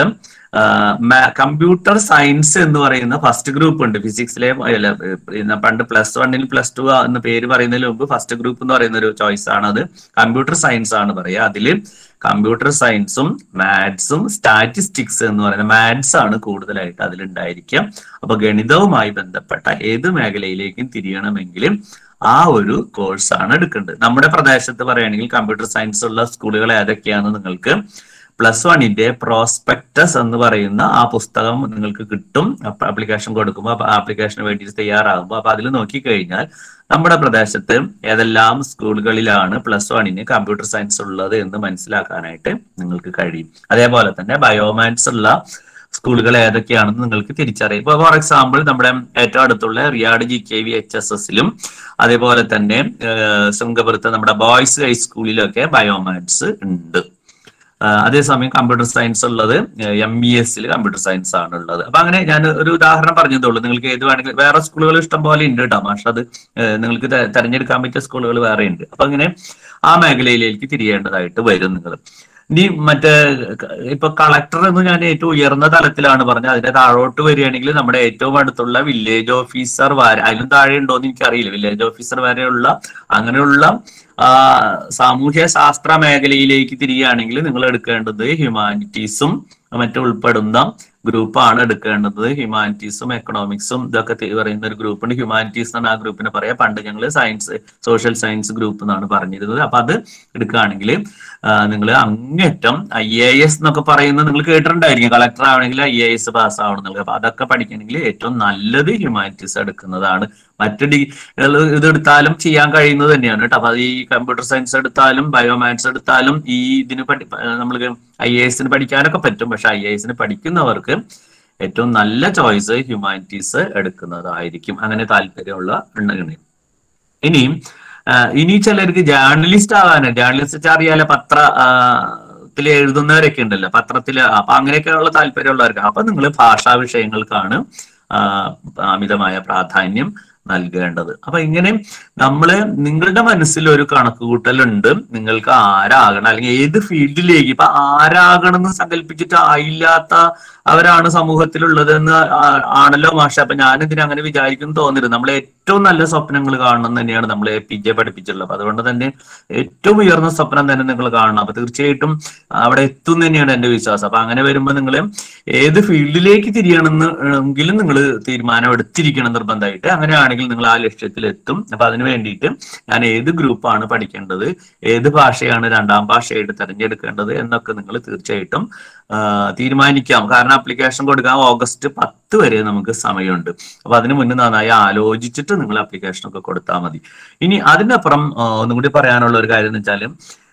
കമ്പ്യൂട്ടർ സയൻസ് എന്ന് പറയുന്ന ഫസ്റ്റ് ഗ്രൂപ്പ് ഉണ്ട് ഫിസിക്സിലെ അല്ല, പിന്നെ പണ്ട് പ്ലസ് വണ്ണിൽ പ്ലസ് ടു എന്ന പേര് പറയുന്നതിന് മുമ്പ് ഫസ്റ്റ് ഗ്രൂപ്പ് എന്ന് പറയുന്ന ഒരു ചോയ്സ് ആണ് അത് കമ്പ്യൂട്ടർ സയൻസ് ആണ് പറയുക അതില് കമ്പ്യൂട്ടർ സയൻസും മാത്സും സ്റ്റാറ്റിസ്റ്റിക്സ് എന്ന് പറയുന്ന മാത്സ് ആണ് കൂടുതലായിട്ട് അതിലുണ്ടായിരിക്കുക അപ്പൊ ഗണിതവുമായി ബന്ധപ്പെട്ട ഏത് മേഖലയിലേക്കും തിരിയണമെങ്കിലും ആ ഒരു കോഴ്സാണ് എടുക്കേണ്ടത് നമ്മുടെ പ്രദേശത്ത് പറയുകയാണെങ്കിൽ കമ്പ്യൂട്ടർ സയൻസ് ഉള്ള സ്കൂളുകൾ ഏതൊക്കെയാണെന്ന് നിങ്ങൾക്ക് പ്ലസ് വണ്ണിന്റെ പ്രോസ്പെക്ടസ് എന്ന് പറയുന്ന ആ പുസ്തകം നിങ്ങൾക്ക് കിട്ടും അപ്പൊ ആപ്ലിക്കേഷൻ കൊടുക്കുമ്പോൾ ആപ്ലിക്കേഷന് വേണ്ടി തയ്യാറാകുമ്പോൾ അപ്പൊ അതിൽ നോക്കിക്കഴിഞ്ഞാൽ നമ്മുടെ പ്രദേശത്ത് ഏതെല്ലാം സ്കൂളുകളിലാണ് പ്ലസ് വണ്ണിന് കമ്പ്യൂട്ടർ സയൻസ് ഉള്ളത് എന്ന് മനസ്സിലാക്കാനായിട്ട് നിങ്ങൾക്ക് കഴിയും അതേപോലെ തന്നെ ബയോമാത്സ് ഉള്ള സ്കൂളുകൾ ഏതൊക്കെയാണെന്ന് നിങ്ങൾക്ക് തിരിച്ചറിയാം ഇപ്പൊ ഫോർ എക്സാമ്പിൾ നമ്മുടെ ഏറ്റവും അടുത്തുള്ള റിയാഡ് G K V H S എസിലും അതേപോലെ തന്നെ ഏഹ്, ശൃംഗപുരത്ത് നമ്മുടെ ബോയ്സ് ഹൈസ്കൂളിലൊക്കെ ബയോമാത്സ് ഉണ്ട് ആ, അതേസമയം കമ്പ്യൂട്ടർ സയൻസ് ഉള്ളത് എം ഇ എസിൽ കമ്പ്യൂട്ടർ സയൻസ് ആണ് ഉള്ളത് അപ്പൊ അങ്ങനെ ഞാൻ ഒരു ഉദാഹരണം പറഞ്ഞതേ നിങ്ങൾക്ക് ഏത് വേണമെങ്കിലും വേറെ സ്കൂളുകൾ ഇഷ്ടം പോലെ ഉണ്ട് കേട്ടോ പക്ഷെ അത് ഏഹ്, നിങ്ങൾക്ക് തെ- തെരഞ്ഞെടുക്കാൻ പറ്റിയ സ്കൂളുകൾ വേറെ ഉണ്ട് അപ്പൊ അങ്ങനെ ആ മേഖലയിലേക്ക് തിരിയേണ്ടതായിട്ട് വരും നിങ്ങൾ ഇനി മറ്റേ ക- ഇപ്പൊ കളക്ടർ എന്ന് ഞാൻ ഏറ്റവും ഉയർന്ന തലത്തിലാണ് പറഞ്ഞത് അതിന്റെ താഴോട്ട് വരികയാണെങ്കിൽ നമ്മുടെ ഏറ്റവും അടുത്തുള്ള വില്ലേജ് ഓഫീസർ വരെ അതിലും താഴെ ഉണ്ടോ എന്ന് എനിക്കറിയില്ല വില്ലേജ് ഓഫീസർ വരെയുള്ള അങ്ങനെയുള്ള ആ, സാമൂഹ്യ ശാസ്ത്ര മേഖലയിലേക്ക് തിരിയുകയാണെങ്കിൽ നിങ്ങൾ എടുക്കേണ്ടത് ഹ്യൂമാനിറ്റീസും മറ്റും ഉൾപ്പെടുന്ന ഗ്രൂപ്പാണ് എടുക്കേണ്ടത് ഹ്യൂമാനിറ്റീസും എക്കണോമിക്സും ഇതൊക്കെ തി- പറയുന്ന ഒരു ഗ്രൂപ്പുണ്ട് ഹ്യൂമാനിറ്റീസ് എന്നാണ് ആ ഗ്രൂപ്പിനെ പറയാ പണ്ട് ഞങ്ങൾ സയൻസ് സോഷ്യൽ സയൻസ് ഗ്രൂപ്പ് എന്നാണ് പറഞ്ഞിരുന്നത് അപ്പൊ അത് എടുക്കുകയാണെങ്കിൽ നിങ്ങൾ അങ്ങേറ്റം ഐ എ എസ് എന്നൊക്കെ പറയുന്നത് നിങ്ങൾ കേട്ടിട്ടുണ്ടായിരിക്കും കളക്ടർ ആവണമെങ്കിൽ ഐ എ എസ് പാസ് ആവണം എന്നുള്ളത് അപ്പൊ അതൊക്കെ പഠിക്കണമെങ്കിൽ ഏറ്റവും നല്ലത് ഹ്യൂമാനിറ്റീസ് എടുക്കുന്നതാണ് മറ്റ് ഡി ഇത് എടുത്താലും ചെയ്യാൻ കഴിയുന്നത് തന്നെയാണ് കേട്ടോ അപ്പൊ അത് ഈ കമ്പ്യൂട്ടർ സയൻസ് എടുത്താലും ബയോമാത്സ് എടുത്താലും ഈ ഇതിന് പഠി നമ്മൾ ഐ എ എസിന് പഠിക്കാനൊക്കെ പറ്റും പക്ഷെ ഐ എ എസിന് പഠിക്കുന്നവർക്ക് ഏറ്റവും നല്ല ചോയ്സ് ഹ്യൂമാനിറ്റീസ് എടുക്കുന്നതായിരിക്കും അങ്ങനെ താല്പര്യമുള്ള ഉണ്ടെങ്കിൽ ഇനിയും ആ, ഇനി ചിലർക്ക് ജേർണലിസ്റ്റ് ആവാന് ജേർണലിസ്റ്റ് അറിയാലോ പത്ര ആ, ത്തിൽ എഴുതുന്നവരൊക്കെ ഉണ്ടല്ലോ പത്രത്തില് അപ്പൊ അങ്ങനെയൊക്കെയുള്ള താല്പര്യമുള്ളവർക്ക് അപ്പൊ നിങ്ങൾ ഭാഷാ വിഷയങ്ങൾക്കാണ് ആ, അമിതമായ പ്രാധാന്യം നൽകേണ്ടത് അപ്പൊ ഇങ്ങനെ നമ്മള് നിങ്ങളുടെ മനസ്സിൽ ഒരു കണക്കുകൂട്ടലുണ്ട് നിങ്ങൾക്ക് ആരാകണം അല്ലെങ്കിൽ ഏത് ഫീൽഡിലേക്ക് ഇപ്പൊ ആരാകണം എന്ന് സങ്കല്പിച്ചിട്ട് ആയില്ലാത്ത അവരാണ് സമൂഹത്തിലുള്ളത് എന്ന് ആ- ആണല്ലോ മാഷ അപ്പൊ ഞാനിതിന് അങ്ങനെ വിചാരിക്കും തോന്നരുത് നമ്മൾ ഏറ്റവും നല്ല സ്വപ്നങ്ങൾ കാണണം എന്ന് തന്നെയാണ് നമ്മൾ എ പി ജെ പഠിപ്പിച്ചിട്ടുള്ളത് അപ്പൊ അതുകൊണ്ട് തന്നെ ഏറ്റവും ഉയർന്ന സ്വപ്നം തന്നെ നിങ്ങൾ കാണണം അപ്പൊ തീർച്ചയായിട്ടും അവിടെ എത്തും എന്ന് തന്നെയാണ് എന്റെ വിശ്വാസം അപ്പൊ അങ്ങനെ വരുമ്പോൾ നിങ്ങൾ ഏത് ഫീൽഡിലേക്ക് തിരിയണമെന്ന് എങ്കിലും നിങ്ങൾ തീരുമാനം എടുത്തിരിക്കണം നിർബന്ധമായിട്ട് അങ്ങനെയാണെങ്കിൽ നിങ്ങൾ ആ ലക്ഷ്യത്തിൽ എത്തും അപ്പൊ അതിന് വേണ്ടിയിട്ട് ഞാൻ ഏത് ഗ്രൂപ്പാണ് പഠിക്കേണ്ടത് ഏത് ഭാഷയാണ് രണ്ടാം ഭാഷയായിട്ട് തിരഞ്ഞെടുക്കേണ്ടത് എന്നൊക്കെ നിങ്ങൾ തീർച്ചയായിട്ടും ആ, തീരുമാനിക്കാം കാരണം ആപ്ലിക്കേഷൻ കൊടുക്കാൻ ഓഗസ്റ്റ് പത്ത് വരെ നമുക്ക് സമയമുണ്ട് അപ്പൊ അതിന് മുന്നേ നന്നായി ആലോചിച്ചിട്ട് നിങ്ങൾ ആപ്ലിക്കേഷൻ ഒക്കെ കൊടുത്താൽ മതി ഇനി അതിനപ്പുറം ആ, ഒന്നും കൂടി പറയാനുള്ള ഒരു കാര്യം എന്ന് വെച്ചാൽ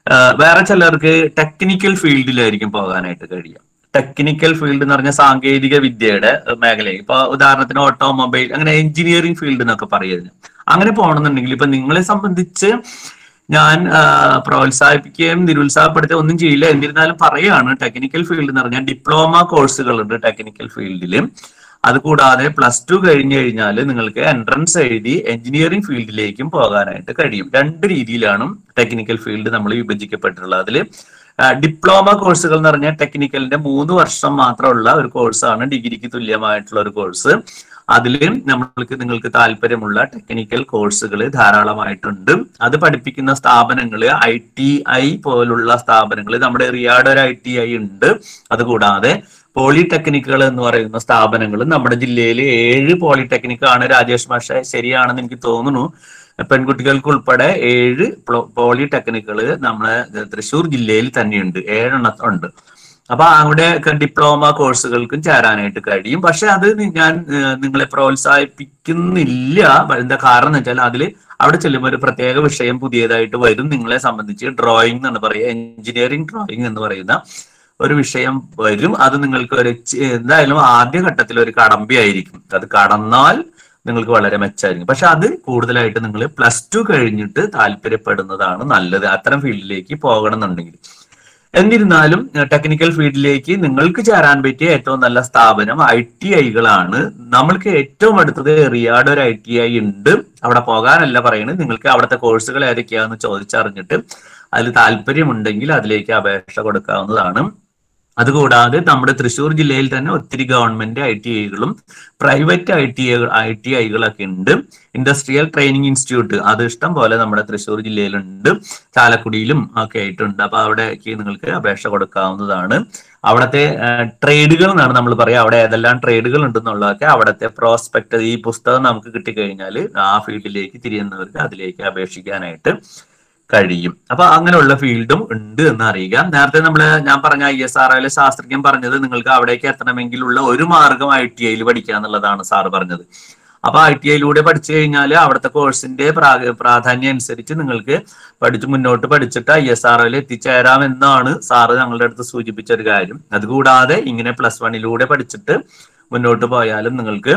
ആ, വേറെ ചിലർക്ക് ടെക്നിക്കൽ ഫീൽഡിലായിരിക്കും പോകാനായിട്ട് കഴിയുക ടെക്നിക്കൽ ഫീൽഡ് എന്ന് പറഞ്ഞ സാങ്കേതിക വിദ്യയുടെ മേഖല ഇപ്പൊ ഉദാഹരണത്തിന് ഓട്ടോമൊബൈൽ അങ്ങനെ എഞ്ചിനീയറിംഗ് ഫീൽഡ് എന്നൊക്കെ പറയുന്നത് അങ്ങനെ പോകണമെന്നുണ്ടെങ്കിൽ ഇപ്പൊ നിങ്ങളെ സംബന്ധിച്ച് ഞാൻ ആ, പ്രോത്സാഹിപ്പിക്കുകയും നിരുത്സാഹപ്പെടുത്തുകയും ഒന്നും ചെയ്യില്ല എന്നിരുന്നാലും പറയാണ് ടെക്നിക്കൽ ഫീൽഡ് എന്ന് പറഞ്ഞാൽ ഡിപ്ലോമ കോഴ്സുകളുണ്ട് ടെക്നിക്കൽ ഫീൽഡിൽ അതുകൂടാതെ പ്ലസ് ടു കഴിഞ്ഞു കഴിഞ്ഞാൽ നിങ്ങൾക്ക് എൻട്രൻസ് എഴുതി എഞ്ചിനീയറിംഗ് ഫീൽഡിലേക്കും പോകാനായിട്ട് കഴിയും രണ്ട് രീതിയിലാണ് ടെക്നിക്കൽ ഫീൽഡ് നമ്മൾ വിഭജിക്കപ്പെട്ടിട്ടുള്ളത് അതിൽ ഡിപ്ലോമ കോഴ്സുകൾ എന്ന് പറഞ്ഞാൽ ടെക്നിക്കലിന്റെ മൂന്ന് വർഷം മാത്രമുള്ള ഒരു കോഴ്സാണ് ഡിഗ്രിക്ക് തുല്യമായിട്ടുള്ള ഒരു കോഴ്സ് അതിൽ നമ്മൾക്ക് നിങ്ങൾക്ക് താല്പര്യമുള്ള ടെക്നിക്കൽ കോഴ്സുകൾ ധാരാളമായിട്ടുണ്ട് അത് പഠിപ്പിക്കുന്ന സ്ഥാപനങ്ങൾ ഐ ടി ഐ പോലുള്ള സ്ഥാപനങ്ങൾ നമ്മുടെ റിയാഡ് ഒരു ഐ ടി ഐ ഉണ്ട് അതുകൂടാതെ പോളിടെക്നിക്കുകൾ എന്ന് പറയുന്ന സ്ഥാപനങ്ങൾ നമ്മുടെ ജില്ലയിൽ ഏഴ് പോളിടെക്നിക് ആണ് രാജേഷ് മാഷ ശരിയാണെന്ന് എനിക്ക് തോന്നുന്നു പെൺകുട്ടികൾക്ക് ഉൾപ്പെടെ ഏഴ് പോളിടെക്നിക്കുകൾ നമ്മുടെ തൃശ്ശൂർ ജില്ലയിൽ തന്നെയുണ്ട് ഏഴെണ്ണം ഉണ്ട് അപ്പൊ അവിടെ ഡിപ്ലോമ കോഴ്സുകൾക്കും ചേരാനായിട്ട് കഴിയും പക്ഷെ അത് നി- ഞാൻ ഏഹ്, നിങ്ങളെ പ്രോത്സാഹിപ്പിക്കുന്നില്ല എന്താ കാരണം എന്ന് വെച്ചാൽ അതിൽ അവിടെ ചെല്ലുമ്പോൾ ഒരു പ്രത്യേക വിഷയം പുതിയതായിട്ട് വരും നിങ്ങളെ സംബന്ധിച്ച് ഡ്രോയിങ് എന്നാണ് പറയുക എഞ്ചിനീയറിംഗ് ഡ്രോയിങ് എന്ന് പറയുന്ന ഒരു വിഷയം വരും അത് നിങ്ങൾക്ക് ഒരു ചെ- എന്തായാലും ആദ്യ ഘട്ടത്തിൽ ഒരു കടമ്പി ആയിരിക്കും അത് കടന്നാൽ നിങ്ങൾക്ക് വളരെ മെച്ചമായിരിക്കും പക്ഷെ അത് കൂടുതലായിട്ട് നിങ്ങൾ പ്ലസ് ടു കഴിഞ്ഞിട്ട് താല്പര്യപ്പെടുന്നതാണ് നല്ലത് അത്തരം ഫീൽഡിലേക്ക് പോകണം എന്നുണ്ടെങ്കിൽ എന്നിരുന്നാലും ടെക്നിക്കൽ ഫീൽഡിലേക്ക് നിങ്ങൾക്ക് ചേരാൻ പറ്റിയ ഏറ്റവും നല്ല സ്ഥാപനം ഐ ടി ഐകളാണ് നമ്മൾക്ക് ഏറ്റവും അടുത്തത് റിയാഡ് ഒരു ഐ ടി ഐ ഉണ്ട് അവിടെ പോകാനല്ല പറയുന്നത് നിങ്ങൾക്ക് അവിടുത്തെ കോഴ്സുകൾ ഏതൊക്കെയാണെന്ന് ചോദിച്ചറിഞ്ഞിട്ട് അതിൽ താല്പര്യമുണ്ടെങ്കിൽ അതിലേക്ക് അപേക്ഷ കൊടുക്കാവുന്നതാണ് അതുകൂടാതെ നമ്മുടെ തൃശ്ശൂർ ജില്ലയിൽ തന്നെ ഒത്തിരി ഗവൺമെന്റ് ഐ ടി ഐകളും private I T I T ഐകളൊക്കെ ഉണ്ട് ഇൻഡസ്ട്രിയൽ ട്രെയിനിങ് ഇൻസ്റ്റിറ്റ്യൂട്ട് അത് ഇഷ്ടം പോലെ നമ്മുടെ തൃശ്ശൂർ ജില്ലയിലുണ്ട് ചാലക്കുടിയിലും ഒക്കെ ആയിട്ടുണ്ട് അപ്പൊ അവിടേക്ക് നിങ്ങൾക്ക് അപേക്ഷ കൊടുക്കാവുന്നതാണ് അവിടുത്തെ ട്രേഡുകൾ എന്നാണ് നമ്മൾ പറയുക അവിടെ ഏതെല്ലാം ട്രേഡുകൾ ഉണ്ടെന്നുള്ളതൊക്കെ അവിടുത്തെ പ്രോസ്പെക്ട് ഈ പുസ്തകം നമുക്ക് കിട്ടിക്കഴിഞ്ഞാൽ ആ ഫീൽഡിലേക്ക് തിരിയുന്നവർക്ക് അതിലേക്ക് അപേക്ഷിക്കാനായിട്ട് കഴിയും അപ്പൊ അങ്ങനെയുള്ള ഫീൽഡും ഉണ്ട് എന്ന് അറിയുക നേരത്തെ നമ്മൾ ഞാൻ പറഞ്ഞ ഐ എസ് ആർ ഐയിലെ ശാസ്ത്രജ്ഞൻ പറഞ്ഞത് നിങ്ങൾക്ക് അവിടേക്ക് എത്തണമെങ്കിലുള്ള ഒരു മാർഗം ഐ ടി ഐയിൽ പഠിക്കുക എന്നുള്ളതാണ് സാർ പറഞ്ഞത് അപ്പൊ ഐ ടി ഐയിലൂടെ പഠിച്ചു കഴിഞ്ഞാൽ അവിടുത്തെ കോഴ്സിന്റെ പ്രാ- പ്രാധാന്യം അനുസരിച്ച് നിങ്ങൾക്ക് പഠിച്ച് മുന്നോട്ട് പഠിച്ചിട്ട് ഐ എസ് ആർ ഒയിൽ എത്തിച്ചേരാം എന്നാണ് സാറ് ഞങ്ങളുടെ അടുത്ത് സൂചിപ്പിച്ച ഒരു കാര്യം അതുകൂടാതെ ഇങ്ങനെ പ്ലസ് വണ്ണിലൂടെ പഠിച്ചിട്ട് മുന്നോട്ട് പോയാലും നിങ്ങൾക്ക്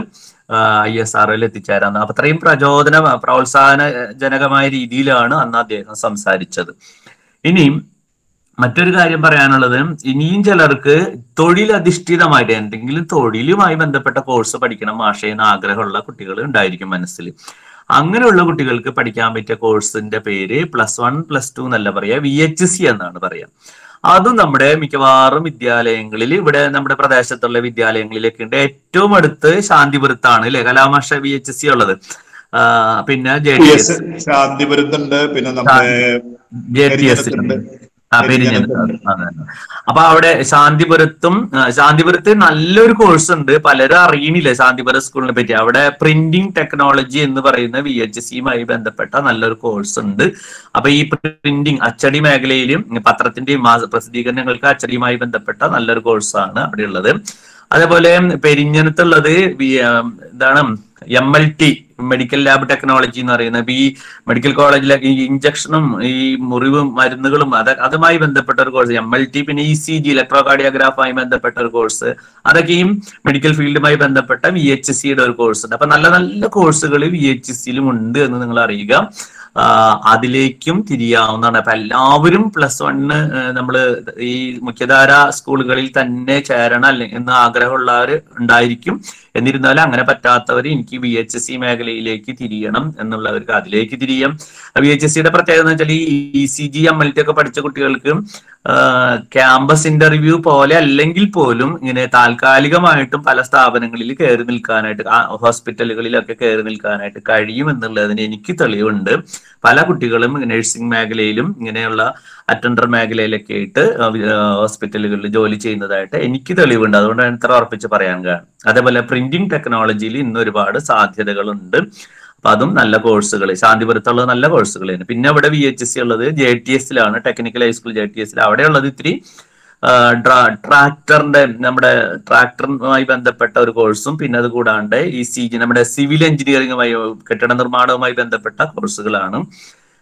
ഐ എസ് ആർ ഒയിൽ എത്തിച്ചേരാം അപ്പൊ അത്രയും പ്രചോദന പ്രോത്സാഹനജനകമായ രീതിയിലാണ് അന്ന് അദ്ദേഹം സംസാരിച്ചത് ഇനിയും മറ്റൊരു കാര്യം പറയാനുള്ളത് ഇനിയും ചിലർക്ക് തൊഴിലധിഷ്ഠിതമായിട്ട് എന്തെങ്കിലും തൊഴിലുമായി ബന്ധപ്പെട്ട കോഴ്സ് പഠിക്കണം മാഷയെന്ന് ആഗ്രഹമുള്ള കുട്ടികൾ ഉണ്ടായിരിക്കും മനസ്സിൽ അങ്ങനെയുള്ള കുട്ടികൾക്ക് പഠിക്കാൻ പറ്റിയ കോഴ്സിന്റെ പേര് പ്ലസ് വൺ പ്ലസ് ടു എന്നല്ല പറയാ വി എച്ച് സി എന്നാണ് പറയാ അതും നമ്മുടെ മിക്കവാറും വിദ്യാലയങ്ങളിൽ ഇവിടെ നമ്മുടെ പ്രദേശത്തുള്ള വിദ്യാലയങ്ങളിലൊക്കെ ഉണ്ട് ഏറ്റവും അടുത്ത് ശാന്തിപുരത്താണ് അല്ലെ കലാമാഷ വി എച്ച് സി ഉള്ളത് ആ, പിന്നെ ജെ ടി എസ് ശാന്തിപുരത്തുണ്ട് പിന്നെ നമ്മുടെ ജെ ടി എസ് പെരിഞ്ഞനത്തുണ്ട്. ആ പെരിഞ്ഞനത്ത് അതെ, അതെ. അപ്പൊ അവിടെ ശാന്തിപുരത്തും ആ, ശാന്തിപുരത്ത് നല്ലൊരു കോഴ്സ് ഉണ്ട് പലരും അറിയണില്ല ശാന്തിപുരം സ്കൂളിനെ പറ്റി അവിടെ പ്രിന്റിംഗ് ടെക്നോളജി എന്ന് പറയുന്ന വി എച്ച് സിയുമായി ബന്ധപ്പെട്ട നല്ലൊരു കോഴ്സ് ഉണ്ട് അപ്പൊ ഈ പ്രിന്റിംഗ് അച്ചടി മേഖലയിലും പത്രത്തിന്റെയും മാസ പ്രസിദ്ധീകരണങ്ങൾക്ക് അച്ചടിയുമായി ബന്ധപ്പെട്ട നല്ലൊരു കോഴ്സാണ് അവിടെ ഉള്ളത് അതേപോലെ പെരിഞ്ഞനത്തുള്ളത് വി- ആ, എന്താണ് M L T medical lab technology എന്ന് പറയുന്ന ഇപ്പൊ ഈ മെഡിക്കൽ കോളേജിലെ ഈ ഇഞ്ചക്ഷനും ഈ മുറിവും മരുന്നുകളും അത് അതുമായി ബന്ധപ്പെട്ട ഒരു കോഴ്സ് എം എൽ ടി പിന്നെ ഇ സി ജി ഇലക്ട്രോ കാർഡിയോഗ്രാഫുമായി ബന്ധപ്പെട്ട ഒരു കോഴ്സ് അതൊക്കെയും മെഡിക്കൽ ഫീൽഡുമായി ബന്ധപ്പെട്ട വി എച്ച് സിയുടെ ഒരു കോഴ്സ് ഉണ്ട് അപ്പൊ നല്ല നല്ല കോഴ്സുകൾ വി എച്ച് സിയിലും ഉണ്ട് എന്ന് നിങ്ങൾ അറിയുക ആ, അതിലേക്കും തിരിയാവുന്നതാണ് അപ്പൊ എല്ലാവരും പ്ലസ് വണ്ണ് നമ്മള് ഈ മുഖ്യധാര സ്കൂളുകളിൽ തന്നെ ചേരണം അല്ലെ എന്ന് ആഗ്രഹമുള്ളവർ ഉണ്ടായിരിക്കും എന്നിരുന്നാലും അങ്ങനെ പറ്റാത്തവർ എനിക്ക് വി എച്ച് സി മേഖലയിലേക്ക് തിരിയണം എന്നുള്ളവർക്ക് അതിലേക്ക് തിരിയാം വി എച്ച് എസ് സിയുടെ പ്രത്യേകത എന്ന് വെച്ചാൽ ഈ E C G M L T ഒക്കെ പഠിച്ച കുട്ടികൾക്ക് ക്യാമ്പസ് ഇന്റർവ്യൂ പോലെ അല്ലെങ്കിൽ പോലും ഇങ്ങനെ താൽക്കാലികമായിട്ടും പല സ്ഥാപനങ്ങളിൽ കയറി നിൽക്കാനായിട്ട് ആ ഹോസ്പിറ്റലുകളിലൊക്കെ കയറി നിൽക്കാനായിട്ട് കഴിയും എന്നുള്ളതിന് എനിക്ക് തെളിവുണ്ട് പല കുട്ടികളും നഴ്സിംഗ് മേഖലയിലും ഇങ്ങനെയുള്ള അറ്റൻഡർ മേഖലയിലൊക്കെ ആയിട്ട് ഹോസ്പിറ്റലുകളിൽ ജോലി ചെയ്യുന്നതായിട്ട് എനിക്ക് തെളിവുണ്ട് അതുകൊണ്ടാണ് ഇത്ര ഉറപ്പിച്ച് പറയാൻ കാരണം അതേപോലെ പ്രിന്റിംഗ് ടെക്നോളജിയിൽ ഇന്ന് ഒരുപാട് സാധ്യതകളുണ്ട് അപ്പൊ അതും നല്ല കോഴ്സുകൾ ശാന്തിപുരത്തുള്ളത് നല്ല കോഴ്സുകൾ തന്നെ പിന്നെ അവിടെ വി എച്ച് എസ് സി ഉള്ളത് ജെ ടി എസിലാണ് ടെക്നിക്കൽ ഹൈസ്കൂൾ ജെ ടി എസിൽ അവിടെ ഉള്ളത് ഇത്തിരി ട്രാക്ടറിന്റെ നമ്മുടെ ട്രാക്ടറുമായി ബന്ധപ്പെട്ട ഒരു കോഴ്സും പിന്നെ അത് കൂടാണ്ട് ഈ സി ജി നമ്മുടെ സിവിൽ എഞ്ചിനീയറിംഗുമായി കെട്ടിട നിർമ്മാണവുമായി ബന്ധപ്പെട്ട കോഴ്സുകളാണ്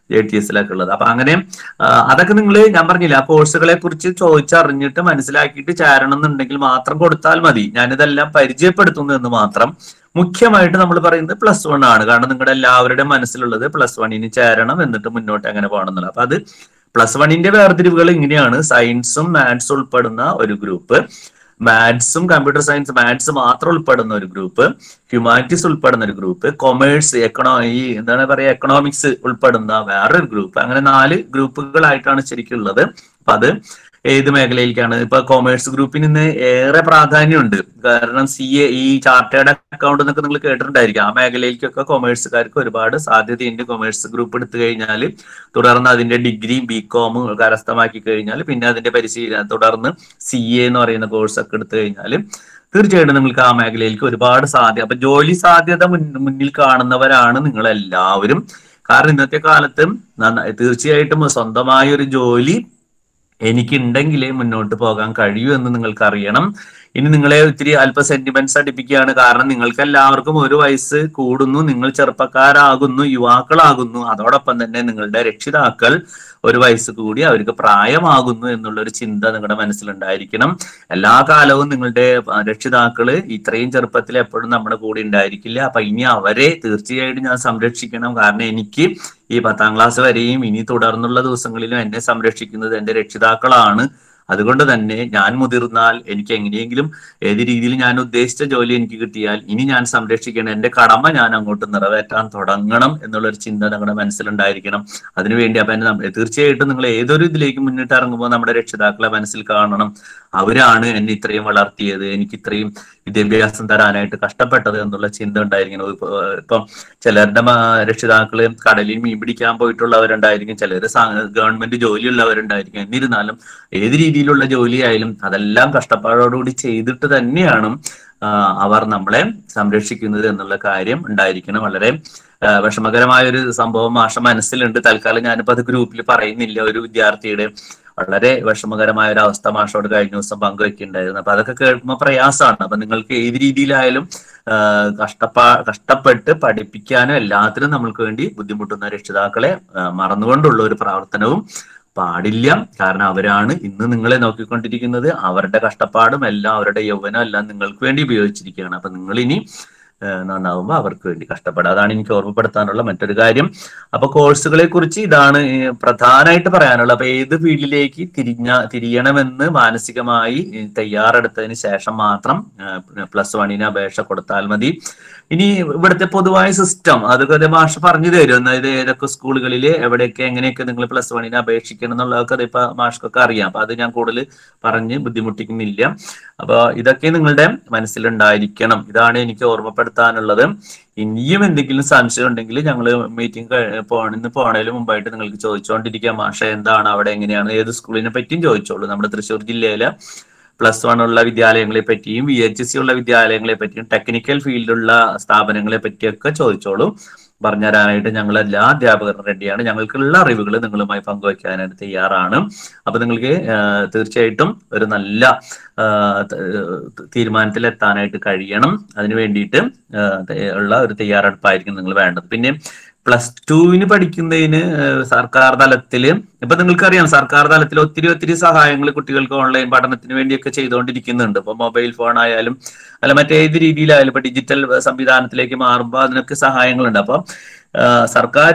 ജെ ടി എസിലൊക്കെ ഉള്ളത് അപ്പൊ അങ്ങനെ ആ, അതൊക്കെ നിങ്ങൾ ഞാൻ പറഞ്ഞില്ല ആ കോഴ്സുകളെ കുറിച്ച് ചോദിച്ചറിഞ്ഞിട്ട് മനസ്സിലാക്കിയിട്ട് ചേരണം എന്നുണ്ടെങ്കിൽ മാത്രം കൊടുത്താൽ മതി ഞാനിതെല്ലാം പരിചയപ്പെടുത്തുന്നു എന്ന് മാത്രം മുഖ്യമായിട്ട് നമ്മൾ പറയുന്നത് പ്ലസ് വൺ ആണ് കാരണം നിങ്ങളുടെ എല്ലാവരുടെയും മനസ്സിലുള്ളത് പ്ലസ് വണ്ണിന് ചേരണം എന്നിട്ട് മുന്നോട്ട് എങ്ങനെ പോകണം എന്നുള്ളത് അപ്പൊ അത് പ്ലസ് വണ്ണിന്റെ വേർതിരിവുകൾ ഇങ്ങനെയാണ് സയൻസും മാത്സും ഉൾപ്പെടുന്ന ഒരു ഗ്രൂപ്പ് മാത്സും കമ്പ്യൂട്ടർ സയൻസ് മാത്സ് മാത്രം ഉൾപ്പെടുന്ന ഒരു ഗ്രൂപ്പ് ഹ്യൂമാനിറ്റീസ് ഉൾപ്പെടുന്ന ഒരു ഗ്രൂപ്പ് കൊമേഴ്സ് എക്കണോ ഈ എന്താണ് പറയാ എക്കണോമിക്സ് ഉൾപ്പെടുന്ന വേറൊരു ഗ്രൂപ്പ് അങ്ങനെ നാല് ഗ്രൂപ്പുകളായിട്ടാണ് ശരിക്കും ഉള്ളത് അപ്പൊ അത് ഏത് മേഖലയിലേക്കാണ് ഇപ്പൊ കൊമേഴ്സ് ഗ്രൂപ്പിന് ഇന്ന് ഏറെ പ്രാധാന്യമുണ്ട് കാരണം സി എ ഈ ചാർട്ടേഡ് അക്കൗണ്ട് എന്നൊക്കെ നിങ്ങൾ കേട്ടിട്ടുണ്ടായിരിക്കും ആ മേഖലയിലേക്കൊക്കെ കൊമേഴ്സുകാർക്ക് ഒരുപാട് സാധ്യതയുണ്ട് കൊമേഴ്സ് ഗ്രൂപ്പ് എടുത്തു കഴിഞ്ഞാൽ തുടർന്ന് അതിന്റെ ഡിഗ്രിയും ബി കോമും കരസ്ഥമാക്കി കഴിഞ്ഞാൽ പിന്നെ അതിന്റെ പരിശീലനം തുടർന്ന് സി എ എന്ന് പറയുന്ന കോഴ്സ് ഒക്കെ എടുത്തു കഴിഞ്ഞാൽ തീർച്ചയായിട്ടും നിങ്ങൾക്ക് ആ മേഖലയിലേക്ക് ഒരുപാട് സാധ്യത അപ്പൊ ജോലി സാധ്യത മുൻ- മുന്നിൽ കാണുന്നവരാണ് നിങ്ങൾ എല്ലാവരും കാരണം ഇന്നത്തെ കാലത്ത് നന്ന- തീർച്ചയായിട്ടും സ്വന്തമായ ഒരു ജോലി എനിക്കുണ്ടെങ്കിലേ മുന്നോട്ട് പോകാൻ കഴിയൂ എന്ന് നിങ്ങൾക്ക് അറിയണം ഇനി നിങ്ങളെ ഒത്തിരി അല്പ സെന്റിമെന്റ്സ് അടിപ്പിക്കുകയാണ് കാരണം നിങ്ങൾക്ക് എല്ലാവർക്കും ഒരു വയസ്സ് കൂടുന്നു നിങ്ങൾ ചെറുപ്പക്കാരാകുന്നു യുവാക്കളാകുന്നു അതോടൊപ്പം തന്നെ നിങ്ങളുടെ രക്ഷിതാക്കൾ ഒരു വയസ്സ് കൂടി അവർക്ക് പ്രായമാകുന്നു എന്നുള്ള ഒരു ചിന്ത നിങ്ങളുടെ മനസ്സിലുണ്ടായിരിക്കണം എല്ലാ കാലവും നിങ്ങളുടെ ആ, രക്ഷിതാക്കള് ഇത്രയും ചെറുപ്പത്തിൽ എപ്പോഴും നമ്മുടെ കൂടെ ഉണ്ടായിരിക്കില്ല അപ്പൊ ഇനി അവരെ തീർച്ചയായിട്ടും ഞാൻ സംരക്ഷിക്കണം കാരണം എനിക്ക് ഈ പത്താം ക്ലാസ് വരെയും ഇനി തുടർന്നുള്ള ദിവസങ്ങളിലും എന്നെ സംരക്ഷിക്കുന്നത് എന്റെ രക്ഷിതാക്കളാണ് അതുകൊണ്ട് തന്നെ ഞാൻ മുതിർന്നാൽ എനിക്ക് എങ്ങനെയെങ്കിലും ഏത് രീതിയിൽ ഞാൻ ഉദ്ദേശിച്ച ജോലി എനിക്ക് കിട്ടിയാൽ ഇനി ഞാൻ സംരക്ഷിക്കണം എന്റെ കടമ ഞാൻ അങ്ങോട്ട് നിറവേറ്റാൻ തുടങ്ങണം എന്നുള്ള ഒരു ചിന്ത നിങ്ങളുടെ മനസ്സിലുണ്ടായിരിക്കണം അതിനുവേണ്ടി അപ്പൊ എന്നെ നമ്മ- തീർച്ചയായിട്ടും നിങ്ങൾ ഏതൊരു ഇതിലേക്ക് മുന്നിട്ട് ഇറങ്ങുമ്പോൾ നമ്മുടെ രക്ഷിതാക്കളെ മനസ്സിൽ കാണണം അവരാണ് എന്നെ ഇത്രയും വളർത്തിയത് എനിക്ക് ഇത്രയും വിദ്യാഭ്യാസം തരാനായിട്ട് കഷ്ടപ്പെട്ടത് എന്നുള്ള ചിന്ത ഉണ്ടായിരിക്കണം ഇപ്പൊ ഇപ്പം ചിലരുടെ മ- രക്ഷിതാക്കള് കടലിൽ മീൻ പിടിക്കാൻ പോയിട്ടുള്ളവരുണ്ടായിരിക്കും ചിലര് ഗവൺമെന്റ് ജോലിയുള്ളവരുണ്ടായിരിക്കും എന്നിരുന്നാലും ഏത് രീതിയിലുള്ള ജോലിയായാലും അതെല്ലാം കഷ്ടപ്പാടോടുകൂടി ചെയ്തിട്ട് തന്നെയാണ് ആ, അവർ നമ്മളെ സംരക്ഷിക്കുന്നത് എന്നുള്ള കാര്യം ഉണ്ടായിരിക്കണം വളരെ ആ, വിഷമകരമായ ഒരു സംഭവം മാഷ മനസ്സിലുണ്ട് തൽക്കാലം ഞാനിപ്പോ അത് ഗ്രൂപ്പിൽ പറയുന്നില്ല ഒരു വിദ്യാർത്ഥിയുടെ വളരെ വിഷമകരമായ ഒരു അവസ്ഥ മാഷോട് കഴിഞ്ഞ ദിവസം പങ്കുവെക്കുന്നുണ്ടായിരുന്നു അപ്പൊ അതൊക്കെ കേൾക്കുമ്പോൾ പ്രയാസമാണ് അപ്പൊ നിങ്ങൾക്ക് ഏത് രീതിയിലായാലും ആ, കഷ്ടപ്പാ കഷ്ടപ്പെട്ട് പഠിപ്പിക്കാനും എല്ലാത്തിനും നമ്മൾക്ക് വേണ്ടി ബുദ്ധിമുട്ടുന്ന രക്ഷിതാക്കളെ ആ, മറന്നുകൊണ്ടുള്ള ഒരു പ്രവർത്തനവും പാടില്ല കാരണം അവരാണ് ഇന്ന് നിങ്ങളെ നോക്കിക്കൊണ്ടിരിക്കുന്നത് അവരുടെ കഷ്ടപ്പാടും എല്ലാം അവരുടെ യൗവനം എല്ലാം നിങ്ങൾക്ക് വേണ്ടി ഉപയോഗിച്ചിരിക്കുകയാണ് അപ്പൊ നിങ്ങൾ ഇനി നന്നാവുമ്പോൾ അവർക്ക് വേണ്ടി കഷ്ടപ്പെടുക അതാണ് എനിക്ക് ഓർമ്മപ്പെടുത്താനുള്ള മറ്റൊരു കാര്യം അപ്പൊ കോഴ്സുകളെ കുറിച്ച് ഇതാണ് ഈ പ്രധാനമായിട്ട് പറയാനുള്ളത് അപ്പൊ ഏത് ഫീൽഡിലേക്ക് തിരിഞ്ഞ തിരിയണമെന്ന് മാനസികമായി ഈ തയ്യാറെടുത്തതിന് ശേഷം മാത്രം പ്ലസ് വണ്ണിന് അപേക്ഷ കൊടുത്താൽ മതി ഇനി ഇവിടുത്തെ പൊതുവായ സിസ്റ്റം അതൊക്കെ ഭാഷ പറഞ്ഞു തരും അതായത് ഏതൊക്കെ സ്കൂളുകളിൽ എവിടെയൊക്കെ എങ്ങനെയൊക്കെ നിങ്ങൾ പ്ലസ് വണ്ണിന് അപേക്ഷിക്കണം എന്നുള്ളതൊക്കെ അത് ഇപ്പൊ മാഷ്ക്കൊക്കെ അറിയാം അപ്പൊ അത് ഞാൻ കൂടുതൽ പറഞ്ഞ് ബുദ്ധിമുട്ടിക്കുന്നില്ല അപ്പൊ ഇതൊക്കെ നിങ്ങളുടെ മനസ്സിലുണ്ടായിരിക്കണം ഇതാണ് എനിക്ക് ഓർമ്മപ്പെടുത്താനുള്ളത് ഇനിയും എന്തെങ്കിലും സംശയം ഉണ്ടെങ്കിൽ ഞങ്ങൾ മീറ്റിംഗ് പോണെന്ന് പോണതിന് മുമ്പായിട്ട് നിങ്ങൾക്ക് ചോദിച്ചുകൊണ്ടിരിക്കാം മാഷ എന്താണ് അവിടെ എങ്ങനെയാണ് ഏത് സ്കൂളിനെ പറ്റിയും ചോദിച്ചോളൂ നമ്മുടെ തൃശ്ശൂർ ജില്ലയിലെ പ്ലസ് വൺ ഉള്ള വിദ്യാലയങ്ങളെ പറ്റിയും വി എച്ച് എസ് സി ഉള്ള വിദ്യാലയങ്ങളെ പറ്റിയും ടെക്നിക്കൽ ഫീൽഡുള്ള സ്ഥാപനങ്ങളെ പറ്റിയൊക്കെ ചോദിച്ചോളൂ പറഞ്ഞുതരാനായിട്ട് ഞങ്ങൾ എല്ലാ അധ്യാപകരും റെഡിയാണ് ഞങ്ങൾക്കുള്ള അറിവുകൾ നിങ്ങളുമായി പങ്കുവയ്ക്കാനായിട്ട് തയ്യാറാണ് അപ്പൊ നിങ്ങൾക്ക് ആഹ്, തീർച്ചയായിട്ടും ഒരു നല്ല ആഹ്, ത- തീരുമാനത്തിൽ എത്താനായിട്ട് കഴിയണം അതിനു വേണ്ടിയിട്ട് ആഹ്, ത- ഉള്ള ഒരു തയ്യാറെടുപ്പായിരിക്കും നിങ്ങൾ വേണ്ടത് പിന്നെ പ്ലസ് ടുവിന് പഠിക്കുന്നതിന് ആഹ്, സർക്കാർ തലത്തില് ഇപ്പൊ നിങ്ങൾക്കറിയാം സർക്കാർ തലത്തിൽ ഒത്തിരി ഒത്തിരി സഹായങ്ങൾ കുട്ടികൾക്ക് ഓൺലൈൻ പഠനത്തിന് വേണ്ടിയൊക്കെ ചെയ്തുകൊണ്ടിരിക്കുന്നുണ്ട് ഇപ്പൊ മൊബൈൽ ഫോൺ ആയാലും അല്ല മറ്റേത് രീതിയിലായാലും ഇപ്പൊ ഡിജിറ്റൽ സംവിധാനത്തിലേക്ക് മാറുമ്പോൾ അതിനൊക്കെ സഹായങ്ങളുണ്ട് അപ്പൊ സർക്കാർ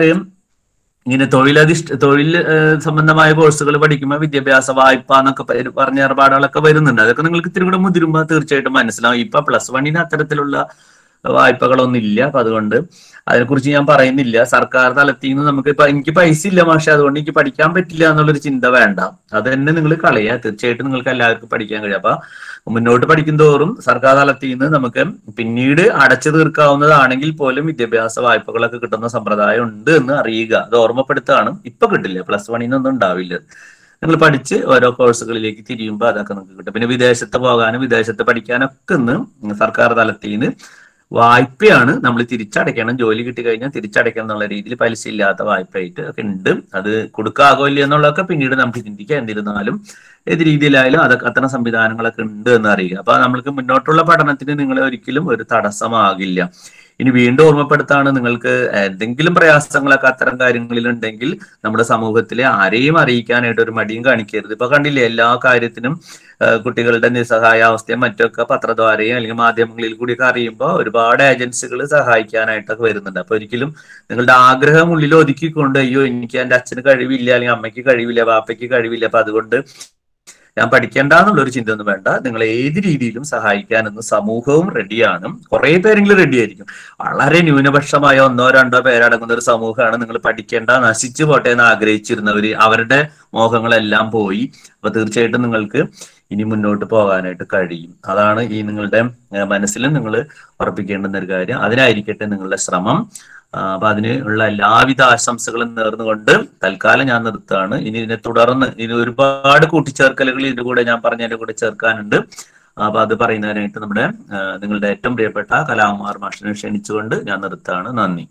ഇങ്ങനെ തൊഴിലധിഷ്ഠ തൊഴിൽ ഏഹ്, സംബന്ധമായ കോഴ്സുകൾ പഠിക്കുമ്പോൾ വിദ്യാഭ്യാസ വായ്പ എന്നൊക്കെ പ- പറഞ്ഞ ഏർപ്പാടുകളൊക്കെ വരുന്നുണ്ട് അതൊക്കെ നിങ്ങൾക്ക് ഇത്തിരി കൂടെ മുതിരുമ്പോൾ തീർച്ചയായിട്ടും മനസ്സിലാവും ഇപ്പൊ പ്ലസ് വണ്ണിന് അത്തരത്തിലുള്ള വായ്പകളൊന്നും ഇല്ല അപ്പൊ അതുകൊണ്ട് അതിനെക്കുറിച്ച് ഞാൻ പറയുന്നില്ല സർക്കാർ തലത്തിൽ നിന്ന് നമുക്ക് ഇപ്പൊ എനിക്ക് പൈസ ഇല്ല പക്ഷെ അതുകൊണ്ട് എനിക്ക് പഠിക്കാൻ പറ്റില്ല എന്നുള്ളൊരു ചിന്ത വേണ്ട അത് തന്നെ നിങ്ങൾ കളയുക തീർച്ചയായിട്ടും നിങ്ങൾക്ക് എല്ലാവർക്കും പഠിക്കാൻ കഴിയും അപ്പൊ മുന്നോട്ട് പഠിക്കും തോറും സർക്കാർ തലത്തിൽ നിന്ന് നമുക്ക് പിന്നീട് അടച്ചു തീർക്കാവുന്നതാണെങ്കിൽ പോലും വിദ്യാഭ്യാസ വായ്പകളൊക്കെ കിട്ടുന്ന സമ്പ്രദായം ഉണ്ട് എന്ന് അറിയുക അത് ഓർമ്മപ്പെടുത്തുകയാണ് ഇപ്പൊ കിട്ടില്ല പ്ലസ് വണ്ണിനൊന്നും ഉണ്ടാവില്ല നിങ്ങൾ പഠിച്ച് ഓരോ കോഴ്സുകളിലേക്ക് തിരിയുമ്പോൾ അതൊക്കെ നിങ്ങൾക്ക് കിട്ടും പിന്നെ വിദേശത്ത് പോകാനും വിദേശത്ത് പഠിക്കാനൊക്കെ ഇന്ന് സർക്കാർ തലത്തിൽ നിന്ന് വായ്പയാണ് നമ്മൾ തിരിച്ചടയ്ക്കണം ജോലി കിട്ടി കഴിഞ്ഞാൽ തിരിച്ചടയ്ക്കണം എന്നുള്ള രീതിയിൽ പലിശ ഇല്ലാത്ത വായ്പയായിട്ട് ഒക്കെ ഉണ്ട് അത് കൊടുക്കാകോ ഇല്ല എന്നുള്ളതൊക്കെ പിന്നീട് നമുക്ക് ചിന്തിക്കാം എന്നിരുന്നാലും ഏത് രീതിയിലായാലും അതൊക്കെ അത്തരം സംവിധാനങ്ങളൊക്കെ ഉണ്ട് എന്ന് അറിയുക അപ്പൊ നമ്മൾക്ക് മുന്നോട്ടുള്ള പഠനത്തിന് നിങ്ങളെ ഒരിക്കലും ഒരു തടസ്സമാകില്ല ഇനി വീണ്ടും ഓർമ്മപ്പെടുത്താണ് നിങ്ങൾക്ക് എന്തെങ്കിലും പ്രയാസങ്ങളൊക്കെ അത്തരം കാര്യങ്ങളിൽ ഉണ്ടെങ്കിൽ നമ്മുടെ സമൂഹത്തിലെ ആരെയും അറിയിക്കാനായിട്ട് ഒരു മടിയും കാണിക്കരുത് ഇപ്പൊ കണ്ടില്ലേ എല്ലാ കാര്യത്തിനും ആ, കുട്ടികളുടെ നിസ്സഹായാവസ്ഥയും മറ്റൊക്കെ പത്രദ്വാരയും അല്ലെങ്കിൽ മാധ്യമങ്ങളിൽ കൂടിയൊക്കെ അറിയുമ്പോൾ ഒരുപാട് ഏജൻസികൾ സഹായിക്കാനായിട്ടൊക്കെ വരുന്നുണ്ട് അപ്പൊ ഒരിക്കലും നിങ്ങളുടെ ആഗ്രഹം ഉള്ളിൽ ഒതുക്കിക്കൊണ്ട് അയ്യോ എനിക്ക് എന്റെ അച്ഛന് കഴിവില്ല അല്ലെങ്കിൽ അമ്മയ്ക്ക് കഴിവില്ല വാപ്പയ്ക്ക് കഴിവില്ല അപ്പൊ അതുകൊണ്ട് ഞാൻ പഠിക്കേണ്ട എന്നുള്ള ഒരു ചിന്തയൊന്നും വേണ്ട നിങ്ങൾ ഏത് രീതിയിലും സഹായിക്കാനെന്ന് സമൂഹവും റെഡിയാണ് കുറെ പേരെങ്കിലും റെഡി ആയിരിക്കും വളരെ ന്യൂനപക്ഷമായ ഒന്നോ രണ്ടോ പേരടങ്ങുന്ന ഒരു സമൂഹമാണ് നിങ്ങൾ പഠിക്കേണ്ട നശിച്ചു പോട്ടെ എന്ന് ആഗ്രഹിച്ചിരുന്നവര് അവരുടെ മോഹങ്ങളെല്ലാം പോയി അപ്പൊ തീർച്ചയായിട്ടും നിങ്ങൾക്ക് ഇനി മുന്നോട്ട് പോകാനായിട്ട് കഴിയും അതാണ് ഈ നിങ്ങളുടെ ഏഹ്, മനസ്സിൽ നിങ്ങൾ ഉറപ്പിക്കേണ്ടുന്ന ഒരു കാര്യം അതിനായിരിക്കട്ടെ നിങ്ങളുടെ ശ്രമം ആ, അപ്പൊ അതിന് ഉള്ള എല്ലാവിധ ആശംസകളും നേർന്നുകൊണ്ട് തൽക്കാലം ഞാൻ നിർത്തുകയാണ് ഇനി ഇതിനെ തുടർന്ന് ഇനി ഒരുപാട് കൂട്ടിച്ചേർക്കലുകൾ ഇതിന്റെ കൂടെ ഞാൻ പറഞ്ഞതിന്റെ കൂടെ ചേർക്കാനുണ്ട് അപ്പൊ അത് പറയുന്നതിനായിട്ട് നമ്മുടെ ആ, നിങ്ങളുടെ ഏറ്റവും പ്രിയപ്പെട്ട കലാകുമാർ മാഷിനെ ക്ഷണിച്ചുകൊണ്ട് ഞാൻ നിർത്തുകയാണ് നന്ദി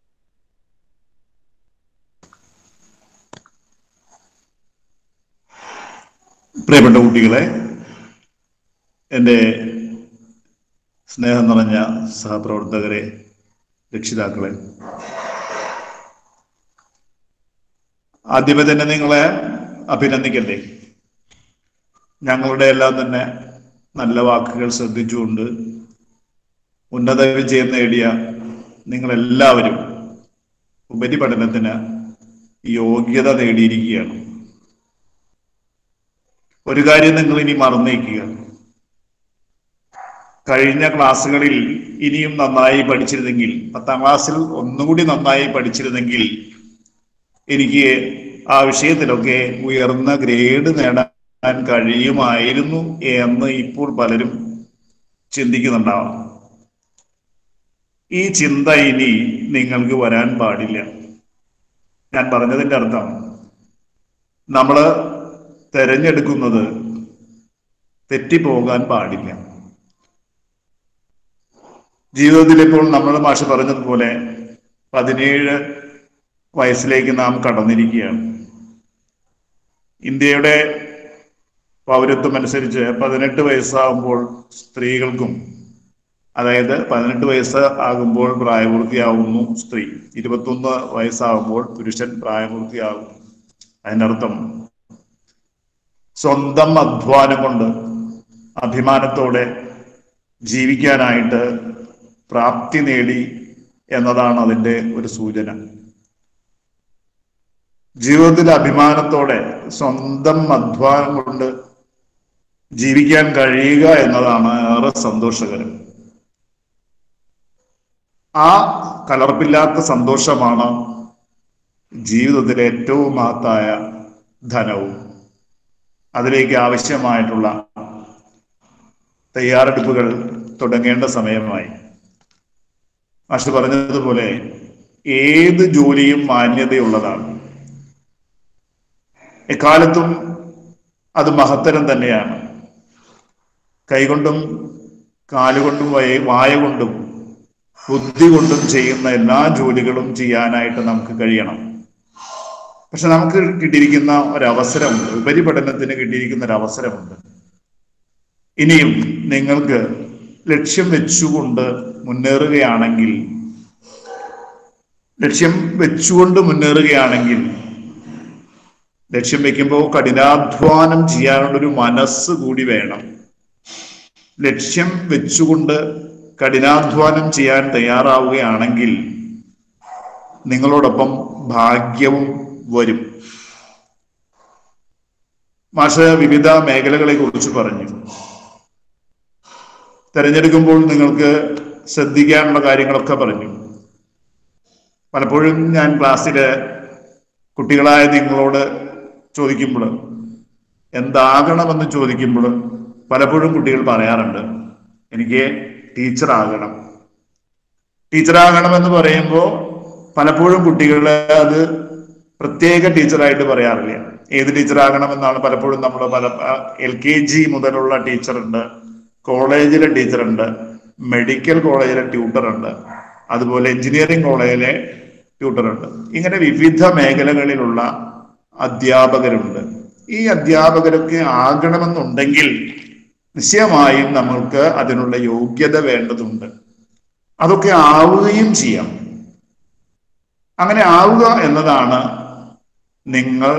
പ്രിയപ്പെട്ട കുട്ടികളെ എൻ്റെ സ്നേഹം നിറഞ്ഞ സഹപ്രവർത്തകരെ രക്ഷിതാക്കളെ ആദ്യമേ തന്നെ നിങ്ങളെ അഭിനന്ദിക്കട്ടെ ഞങ്ങളുടെ എല്ലാം തന്നെ നല്ല വാക്കുകൾ ശ്രദ്ധിച്ചുകൊണ്ട് ഉന്നത വിജയം നേടിയ നിങ്ങളെല്ലാവരും ഉപരിപഠനത്തിന് യോഗ്യത നേടിയിരിക്കുകയാണ് ഒരു കാര്യം നിങ്ങൾ ഇനി മറന്നേക്കുക കഴിഞ്ഞ ക്ലാസ്സുകളിൽ ഇനിയും നന്നായി പഠിച്ചിരുന്നെങ്കിൽ പത്താം ക്ലാസ്സിൽ ഒന്നുകൂടി നന്നായി പഠിച്ചിരുന്നെങ്കിൽ എനിക്ക് ആ വിഷയത്തിലൊക്കെ ഉയർന്ന ഗ്രേഡ് നേടാൻ കഴിയുമായിരുന്നു എന്ന് ഇപ്പോൾ പലരും ചിന്തിക്കുന്നുണ്ടാവാം ഈ ചിന്ത ഇനി നിങ്ങൾക്ക് വരാൻ പാടില്ല ഞാൻ പറഞ്ഞതിന്റെ അർത്ഥം നമ്മള് തെരഞ്ഞെടുക്കുന്നത് തെറ്റിപ്പോകാൻ പാടില്ല ജീവിതത്തിൽ ഇപ്പോൾ നമ്മൾ മാഷ് പറഞ്ഞതുപോലെ പതിനേഴ് വയസ്സിലേക്ക് നാം കടന്നിരിക്കുകയാണ് ഇന്ത്യയുടെ പൗരത്വം അനുസരിച്ച് പതിനെട്ട് വയസ്സാകുമ്പോൾ സ്ത്രീകൾക്കും അതായത് പതിനെട്ട് വയസ്സ് ആകുമ്പോൾ പ്രായപൂർത്തിയാവുന്നു സ്ത്രീ ഇരുപത്തൊന്ന് വയസ്സാകുമ്പോൾ പുരുഷൻ പ്രായപൂർത്തിയാകുന്നു അതിനർത്ഥം സ്വന്തം അധ്വാനം കൊണ്ട് അഭിമാനത്തോടെ ജീവിക്കാനായിട്ട് പ്രാപ്തി നേടി എന്നതാണ് അതിന്റെ ഒരു സൂചന ജീവിതത്തിൽ അഭിമാനത്തോടെ സ്വന്തം അധ്വാനം കൊണ്ട് ജീവിക്കാൻ കഴിയുക എന്നതാണ് ഏറെ സന്തോഷകരം ആ കലർപ്പില്ലാത്ത സന്തോഷമാണ് ജീവിതത്തിലെ ഏറ്റവും മഹത്തായ ധനവും അതിലേക്ക് ആവശ്യമായിട്ടുള്ള തയ്യാറെടുപ്പുകൾ തുടങ്ങേണ്ട സമയമായി മാഷ് പറഞ്ഞതുപോലെ ഏത് ജോലിയും മാന്യതയുള്ളതാണ് എക്കാലത്തും അത് മഹത്തരം തന്നെയാണ് കൈകൊണ്ടും കാലുകൊണ്ടും വയ- വായ കൊണ്ടും ബുദ്ധി കൊണ്ടും ചെയ്യുന്ന എല്ലാ ജോലികളും ചെയ്യാനായിട്ട് നമുക്ക് കഴിയണം പക്ഷെ നമുക്ക് കിട്ടിയിരിക്കുന്ന ഒരവസരമുണ്ട് ഉപരിപഠനത്തിന് കിട്ടിയിരിക്കുന്ന ഒരു അവസരമുണ്ട് ഇനിയും നിങ്ങൾക്ക് ലക്ഷ്യം വെച്ചുകൊണ്ട് മുന്നേറുകയാണെങ്കിൽ ലക്ഷ്യം വെച്ചുകൊണ്ട് മുന്നേറുകയാണെങ്കിൽ ലക്ഷ്യം വെക്കുമ്പോൾ കഠിനാധ്വാനം ചെയ്യാനുള്ളൊരു മനസ്സ് കൂടി വേണം ലക്ഷ്യം വെച്ചുകൊണ്ട് കഠിനാധ്വാനം ചെയ്യാൻ തയ്യാറാവുകയാണെങ്കിൽ നിങ്ങളോടൊപ്പം ഭാഗ്യവും വരും മാഷ് വിവിധ മേഖലകളെ കുറിച്ച് പറഞ്ഞു തെരഞ്ഞെടുക്കുമ്പോൾ നിങ്ങൾക്ക് ശ്രദ്ധിക്കാനുള്ള കാര്യങ്ങളൊക്കെ പറഞ്ഞു പലപ്പോഴും ഞാൻ ക്ലാസ്സില് കുട്ടികളായ നിങ്ങളോട് ചോദിക്കുമ്പോൾ എന്താകണമെന്ന് ചോദിക്കുമ്പോൾ പലപ്പോഴും കുട്ടികൾ പറയാറുണ്ട് എനിക്ക് ടീച്ചറാകണം ടീച്ചറാകണമെന്ന് പറയുമ്പോൾ പലപ്പോഴും കുട്ടികൾ അത് പ്രത്യേക ടീച്ചറായിട്ട് പറയാറില്ല ഏത് ടീച്ചറാകണമെന്നാണ് പലപ്പോഴും നമ്മൾ പല എൽ കെ ജി മുതലുള്ള ടീച്ചറുണ്ട് കോളേജിലെ ടീച്ചറുണ്ട് മെഡിക്കൽ കോളേജിലെ ട്യൂട്ടറുണ്ട് അതുപോലെ എഞ്ചിനീയറിംഗ് കോളേജിലെ ട്യൂട്ടറുണ്ട് ഇങ്ങനെ വിവിധ മേഖലകളിലുള്ള അധ്യാപകരുണ്ട് ഈ അധ്യാപകരൊക്കെ ആകണമെന്നുണ്ടെങ്കിൽ നിശ്ചയമായും നമ്മൾക്ക് അതിനുള്ള യോഗ്യത വേണ്ടതുണ്ട് അതൊക്കെ ആവുകയും ചെയ്യാം അങ്ങനെ ആവുക എന്നതാണ് നിങ്ങൾ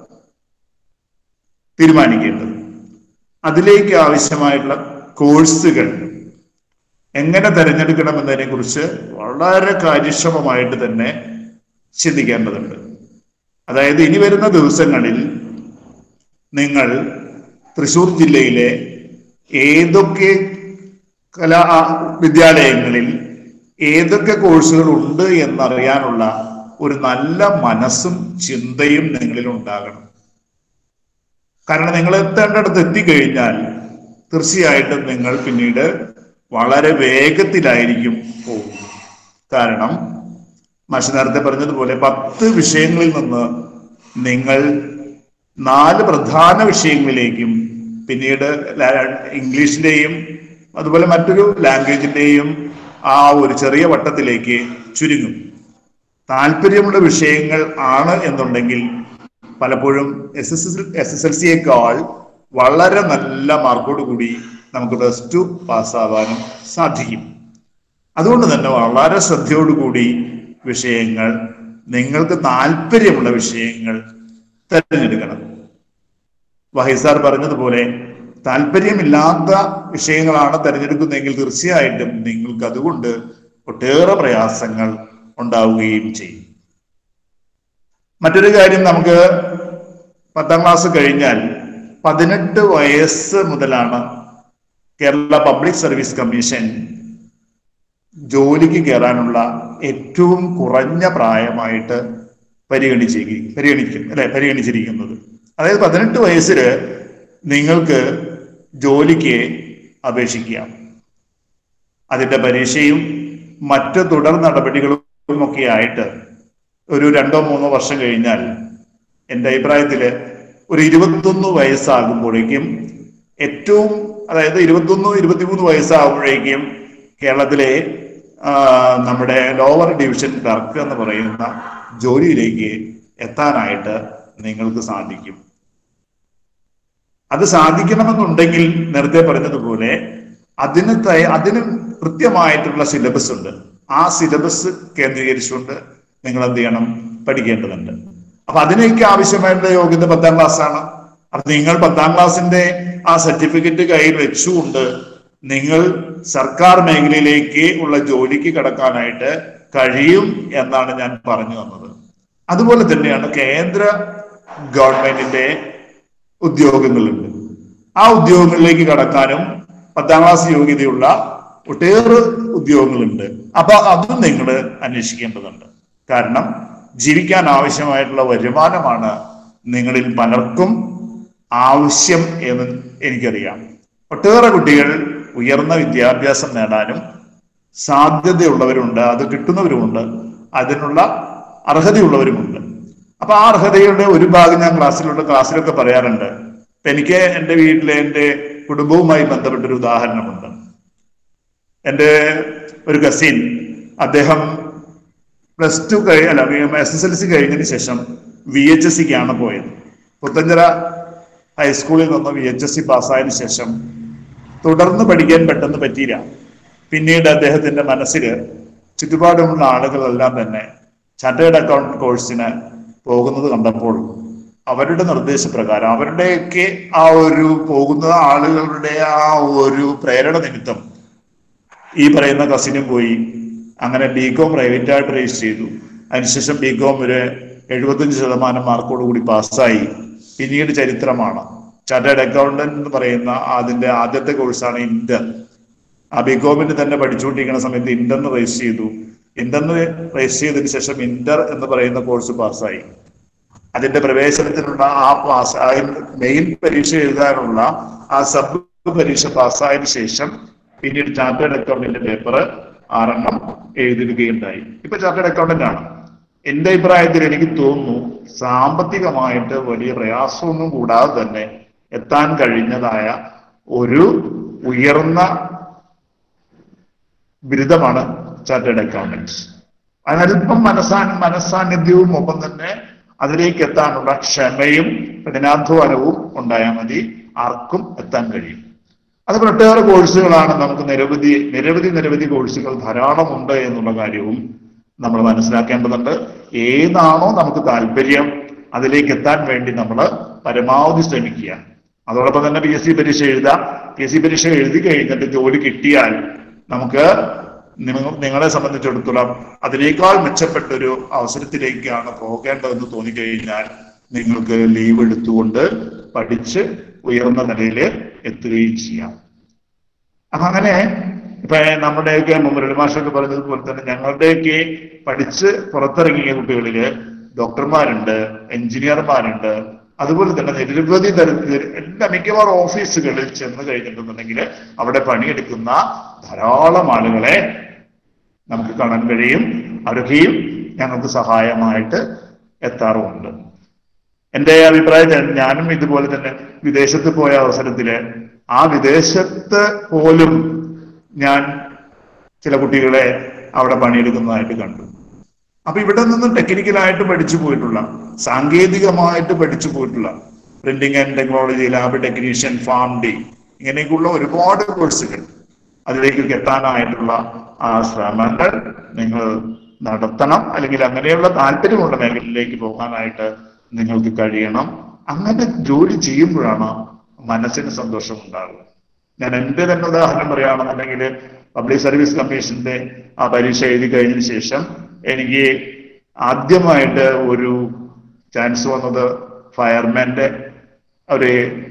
തീരുമാനിക്കേണ്ടത് അതിലേക്ക് ആവശ്യമായിട്ടുള്ള കോഴ്സുകൾ എങ്ങനെ തിരഞ്ഞെടുക്കണം എന്നതിനെ കുറിച്ച് വളരെ കാര്യക്ഷമമായിട്ട് തന്നെ ചിന്തിക്കേണ്ടതുണ്ട് അതായത് ഇനി വരുന്ന ദിവസങ്ങളിൽ നിങ്ങൾ തൃശൂർ ജില്ലയിലെ ഏതൊക്കെ കലാ വിദ്യാലയങ്ങളിൽ ഏതൊക്കെ കോഴ്സുകൾ ഉണ്ട് എന്നറിയാനുള്ള ഒരു നല്ല മനസ്സും ചിന്തയും നിങ്ങളിൽ ഉണ്ടാകണം കാരണം നിങ്ങൾ എത്തേണ്ടടുത്ത് എത്തിക്കഴിഞ്ഞാൽ തീർച്ചയായിട്ടും നിങ്ങൾ പിന്നീട് വളരെ വേഗത്തിലായിരിക്കും പോകുന്നത് കാരണം മാഷ് നേരത്തെ പറഞ്ഞതുപോലെ പത്ത് വിഷയങ്ങളിൽ നിന്ന് നിങ്ങൾ നാല് പ്രധാന വിഷയങ്ങളിലേക്കും പിന്നീട് ലാ- ഇംഗ്ലീഷിന്റെയും അതുപോലെ മറ്റൊരു ലാംഗ്വേജിന്റെയും ആ ഒരു ചെറിയ വട്ടത്തിലേക്ക് ചുരുങ്ങും താല്പര്യമുള്ള വിഷയങ്ങൾ ആണ് എന്നുണ്ടെങ്കിൽ പലപ്പോഴും S S S S S L സിയേക്കാൾ വളരെ നല്ല മാർക്കോട് കൂടി നമുക്ക് പ്ലസ് ടു പാസ്സാവാനും സാധിക്കും അതുകൊണ്ട് തന്നെ വളരെ ശ്രദ്ധയോടുകൂടി വിഷയങ്ങൾ നിങ്ങൾക്ക് താല്പര്യമുള്ള വിഷയങ്ങൾ തിരഞ്ഞെടുക്കണം വഹിസാർ പറഞ്ഞതുപോലെ താല്പര്യമില്ലാത്ത വിഷയങ്ങളാണ് തിരഞ്ഞെടുക്കുന്നതെങ്കിൽ തീർച്ചയായിട്ടും നിങ്ങൾക്ക് അതുകൊണ്ട് ഒട്ടേറെ പ്രയാസങ്ങൾ ഉണ്ടാവുകയും ചെയ്യും മറ്റൊരു കാര്യം നമുക്ക് പത്താം ക്ലാസ് കഴിഞ്ഞാൽ പതിനെട്ട് വയസ്സ് മുതലാണ് കേരള പബ്ലിക് സർവീസ് കമ്മീഷൻ ജോലിക്ക് കയറാനുള്ള ഏറ്റവും കുറഞ്ഞ പ്രായമായിട്ട് പരിഗണിച്ചിരി പരിഗണിക്കും അല്ലെ പരിഗണിച്ചിരിക്കുന്നത് അതായത് പതിനെട്ട് വയസ്സില് നിങ്ങൾക്ക് ജോലിക്ക് അപേക്ഷിക്കാം അതിന്റെ പരീക്ഷയും മറ്റ് തുടർ നടപടികളും ഒക്കെ ആയിട്ട് ഒരു രണ്ടോ മൂന്നോ വർഷം കഴിഞ്ഞാൽ എൻ്റെ അഭിപ്രായത്തില് ഒരു ഇരുപത്തൊന്ന് വയസ്സാകുമ്പോഴേക്കും ഏറ്റവും അതായത് ഇരുപത്തൊന്ന് ഇരുപത്തിമൂന്ന് വയസ്സാകുമ്പോഴേക്കും കേരളത്തിലെ ആ, നമ്മുടെ ലോവർ ഡിവിഷൻ ക്ലർക്ക് എന്ന് പറയുന്ന ജോലിയിലേക്ക് എത്താനായിട്ട് നിങ്ങൾക്ക് സാധിക്കും അത് സാധിക്കണമെന്നുണ്ടെങ്കിൽ നേരത്തെ പറഞ്ഞതുപോലെ അതിന് തയ- അതിന് കൃത്യമായിട്ടുള്ള സിലബസ് ഉണ്ട് ആ സിലബസ് കേന്ദ്രീകരിച്ചുകൊണ്ട് നിങ്ങൾ എന്ത് ചെയ്യണം പഠിക്കേണ്ടതുണ്ട് അപ്പൊ അതിനൊക്കെ ആവശ്യമായിട്ടുള്ള യോഗ്യത പത്താം ക്ലാസ് ആണ് അപ്പൊ നിങ്ങൾ പത്താം ക്ലാസ്സിന്റെ ആ സർട്ടിഫിക്കറ്റ് കയ്യിൽ വെച്ചുകൊണ്ട് നിങ്ങൾ സർക്കാർ മേഖലയിലേക്ക് ഉള്ള ജോലിക്ക് കടക്കാനായിട്ട് കഴിയും എന്നാണ് ഞാൻ പറഞ്ഞു തന്നത് അതുപോലെ തന്നെയാണ് കേന്ദ്ര ഗവൺമെന്റിന്റെ ഉദ്യോഗങ്ങളുണ്ട് ആ ഉദ്യോഗങ്ങളിലേക്ക് കടക്കാനും പത്താം ക്ലാസ് യോഗ്യതയുള്ള ഒട്ടേറെ ഉദ്യോഗങ്ങളുണ്ട് അപ്പൊ അതും നിങ്ങൾ അന്വേഷിക്കേണ്ടതുണ്ട് കാരണം ജീവിക്കാൻ ആവശ്യമായിട്ടുള്ള വരുമാനമാണ് നിങ്ങളിൽ പലർക്കും ആവശ്യം എന്ന് എനിക്കറിയാം ഒട്ടേറെ കുട്ടികൾ ഉയർന്ന വിദ്യാഭ്യാസം നേടാനും സാധ്യതയുള്ളവരുണ്ട് അത് കിട്ടുന്നവരുമുണ്ട് അതിനുള്ള അർഹതയുള്ളവരുമുണ്ട് അപ്പൊ ആ അർഹതയുടെ ഒരു ഭാഗം ഞാൻ ക്ലാസ്സിലുള്ള ക്ലാസ്സിലൊക്കെ പറയാറുണ്ട് ഇപ്പൊ എനിക്ക് എൻ്റെ വീട്ടിലെ എൻ്റെ കുടുംബവുമായി ബന്ധപ്പെട്ടൊരു ഉദാഹരണമുണ്ട് എൻ്റെ ഒരു കസിൻ അദ്ദേഹം പ്ലസ് ടു കഴി അല്ല എസ് എസ് എൽ സി കഴിഞ്ഞതിന് ശേഷം വി എച്ച് എസ് സിക്കാണ് പോയത് പുത്തഞ്ചിറ ഹൈസ്കൂളിൽ നിന്ന് വി എച്ച് എസ് സി പാസ്സായതിനു ശേഷം തുടർന്ന് പഠിക്കാൻ പെട്ടെന്ന് പറ്റിയില്ല പിന്നീട് അദ്ദേഹത്തിന്റെ മനസ്സിൽ ചുറ്റുപാടുമുള്ള ആളുകളെല്ലാം തന്നെ ചാർട്ടേഡ് അക്കൗണ്ട് കോഴ്സിന് പോകുന്നത് കണ്ടപ്പോൾ അവരുടെ നിർദ്ദേശപ്രകാരം അവരുടെയൊക്കെ ആ ഒരു പോകുന്ന ആളുകളുടെ ആ ഒരു പ്രേരണ നിമിത്തം ഈ പറയുന്ന കസിനും പോയി അങ്ങനെ ബി കോം പ്രൈവറ്റ് ആയിട്ട് രജിസ്റ്റർ ചെയ്തു അതിനുശേഷം ബി കോം ഒരു എഴുപത്തഞ്ച് ശതമാനം മാർക്കോട് കൂടി പാസ്സായി പിന്നീട് ചരിത്രമാണ് ചാർട്ടേഡ് അക്കൗണ്ടന്റ് എന്ന് പറയുന്ന അതിന്റെ ആദ്യത്തെ കോഴ്സാണ് ഇന്റർ ആ ബി കോമിന് തന്നെ പഠിച്ചുകൊണ്ടിരിക്കുന്ന സമയത്ത് ഇന്റർന്ന് രജിസ്റ്റർ ചെയ്തു ഇന്റർന്ന് രജിസ്റ്റർ ചെയ്തതിനു ശേഷം ഇന്റർ എന്ന് പറയുന്ന കോഴ്സ് പാസ്സായി അതിന്റെ പ്രവേശനത്തിനുള്ള ആ പാസ് ആ മെയിൻ പരീക്ഷ എഴുതാനുള്ള ആ സബ് പരീക്ഷ പാസ്സായതിനു ശേഷം പിന്നീട് ചാർട്ടേഡ് അക്കൗണ്ടിന്റെ പേപ്പർ ആറെണ്ണം എഴുതിടുകയുണ്ടായി ഇപ്പൊ ചാർട്ടേഡ് അക്കൗണ്ടന്റ് ആണ് എന്റെ അഭിപ്രായത്തിൽ എനിക്ക് തോന്നുന്നു സാമ്പത്തികമായിട്ട് വലിയ പ്രയാസമൊന്നും കൂടാതെ തന്നെ എത്താൻ കഴിഞ്ഞതായ ഒരു ഉയർന്ന ബിരുദമാണ് ചാർട്ടേഡ് അക്കൗണ്ടൻസ് അതിനല്പം മനസാ മനസാന്നിധ്യവും ഒപ്പം തന്നെ അതിലേക്ക് എത്താനുള്ള ക്ഷമയും കഠിനാധ്വാനവും ഉണ്ടായാൽ മതി ആർക്കും എത്താൻ കഴിയും അതുപോലെ ഒട്ടേറെ കോഴ്സുകളാണ് നമുക്ക് നിരവധി നിരവധി നിരവധി കോഴ്സുകൾ ധാരാളം ഉണ്ട് എന്നുള്ള കാര്യവും നമ്മൾ മനസ്സിലാക്കേണ്ടതുണ്ട് ഏതാണോ നമുക്ക് താല്പര്യം അതിലേക്ക് എത്താൻ വേണ്ടി നമ്മൾ പരമാവധി ശ്രമിക്കുക അതോടൊപ്പം തന്നെ പി എസ് സി പരീക്ഷ എഴുതാം പി എസ് സി പരീക്ഷ എഴുതി കഴിഞ്ഞിട്ട് ജോലി കിട്ടിയാൽ നമുക്ക് നിങ്ങ- നിങ്ങളെ സംബന്ധിച്ചിടത്തോളം അതിനേക്കാൾ മെച്ചപ്പെട്ടൊരു അവസരത്തിലേക്കാണ് പോകേണ്ടതെന്ന് തോന്നിക്കഴിഞ്ഞാൽ നിങ്ങൾക്ക് ലീവ് എടുത്തുകൊണ്ട് പഠിച്ച് ഉയർന്ന നിലയിൽ എത്തുകയും ചെയ്യാം അപ്പൊ അങ്ങനെ ഇപ്പൊ നമ്മുടെയൊക്കെ മുരളി മാഷൊക്കെ പറഞ്ഞതുപോലെ തന്നെ ഞങ്ങളുടെയൊക്കെ പഠിച്ച് പുറത്തിറങ്ങിയ കുട്ടികളില് ഡോക്ടർമാരുണ്ട് എഞ്ചിനീയർമാരുണ്ട് അതുപോലെ തന്നെ നിരവധി തരത്തിൽ എല്ലാ മിക്കവാറും ഓഫീസുകളിൽ ചെന്ന് കഴിഞ്ഞിട്ടുണ്ടെങ്കിൽ അവിടെ പണിയെടുക്കുന്ന ധാരാളം ആളുകളെ നമുക്ക് കാണാൻ കഴിയും അവരൊക്കെയും ഞങ്ങൾക്ക് സഹായമായിട്ട് എത്താറുമുണ്ട് എന്റെ അഭിപ്രായത്തിൽ ഞാനും ഇതുപോലെ തന്നെ വിദേശത്ത് പോയ അവസരത്തില് ആ വിദേശത്ത് പോലും ഞാൻ ചില കുട്ടികളെ അവിടെ പണിയെടുക്കുന്നതായിട്ട് കണ്ടു അപ്പൊ ഇവിടെ നിന്ന് ടെക്നിക്കലായിട്ട് പഠിച്ചു പോയിട്ടുള്ള സാങ്കേതികമായിട്ട് പഠിച്ചു പോയിട്ടുള്ള printing and technology lab technician pharm D ഇങ്ങനെയൊക്കെയുള്ള ഒരുപാട് കോഴ്സുകൾ അതിലേക്ക് എത്താനായിട്ടുള്ള ആ ശ്രമങ്ങൾ നിങ്ങൾ നടത്തണം അല്ലെങ്കിൽ അങ്ങനെയുള്ള താല്പര്യമുള്ള മേഖലയിലേക്ക് പോകാനായിട്ട് നിങ്ങൾക്ക് കഴിയണം അങ്ങനെ ജോലി ചെയ്യുമ്പോഴാണ് മനസ്സിന് സന്തോഷം ഉണ്ടാകുക ഞാൻ എന്റെ തന്നെ ഉദാഹരണം പറയുകയാണെന്നുണ്ടെങ്കിൽ പബ്ലിക് സർവീസ് കമ്മീഷന്റെ ആ പരീക്ഷ എഴുതി കഴിഞ്ഞതിന് ശേഷം എനിക്ക് ആദ്യമായിട്ട് ഒരു ചാൻസ് വന്നത് ഫയർമാന്റെ ഒരു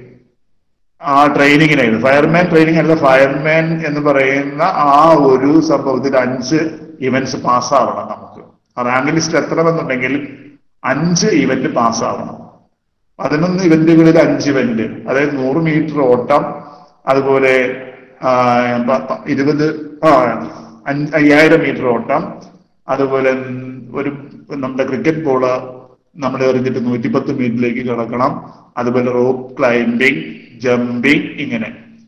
ആ ട്രെയിനിങ്ങിനായിരുന്നു ഫയർമാൻ ട്രെയിനിങ് അല്ല ഫയർമാൻ എന്ന് പറയുന്ന ആ ഒരു സംഭവത്തിൽ അഞ്ച് ഇവന്റ്സ് പാസ്സാവണം നമുക്ക് ആ റാങ്ക് ലിസ്റ്റ് എത്തണമെന്നുണ്ടെങ്കിൽ അഞ്ച് ഇവന്റ് പാസ്സാവണം പതിനൊന്ന് ഇവന്റുകളിൽ അഞ്ച് ഇവന്റ് അതായത് നൂറ് മീറ്റർ ഓട്ടം അതുപോലെ ആ, പ- പ- ഇരുപത് ആ, അഞ്ച് അയ്യായിരം മീറ്റർ ഓട്ടം അതുപോലെ ഒരു നമ്മുടെ ക്രിക്കറ്റ് ബോള് നമ്മൾ എറിഞ്ഞിട്ട് നൂറ്റിപ്പത്ത് മീറ്ററിലേക്ക് കിടക്കണം അതുപോലെ റോപ്പ് ക്ലൈംബിംഗ് ജമ്പിങ് ഇങ്ങനെ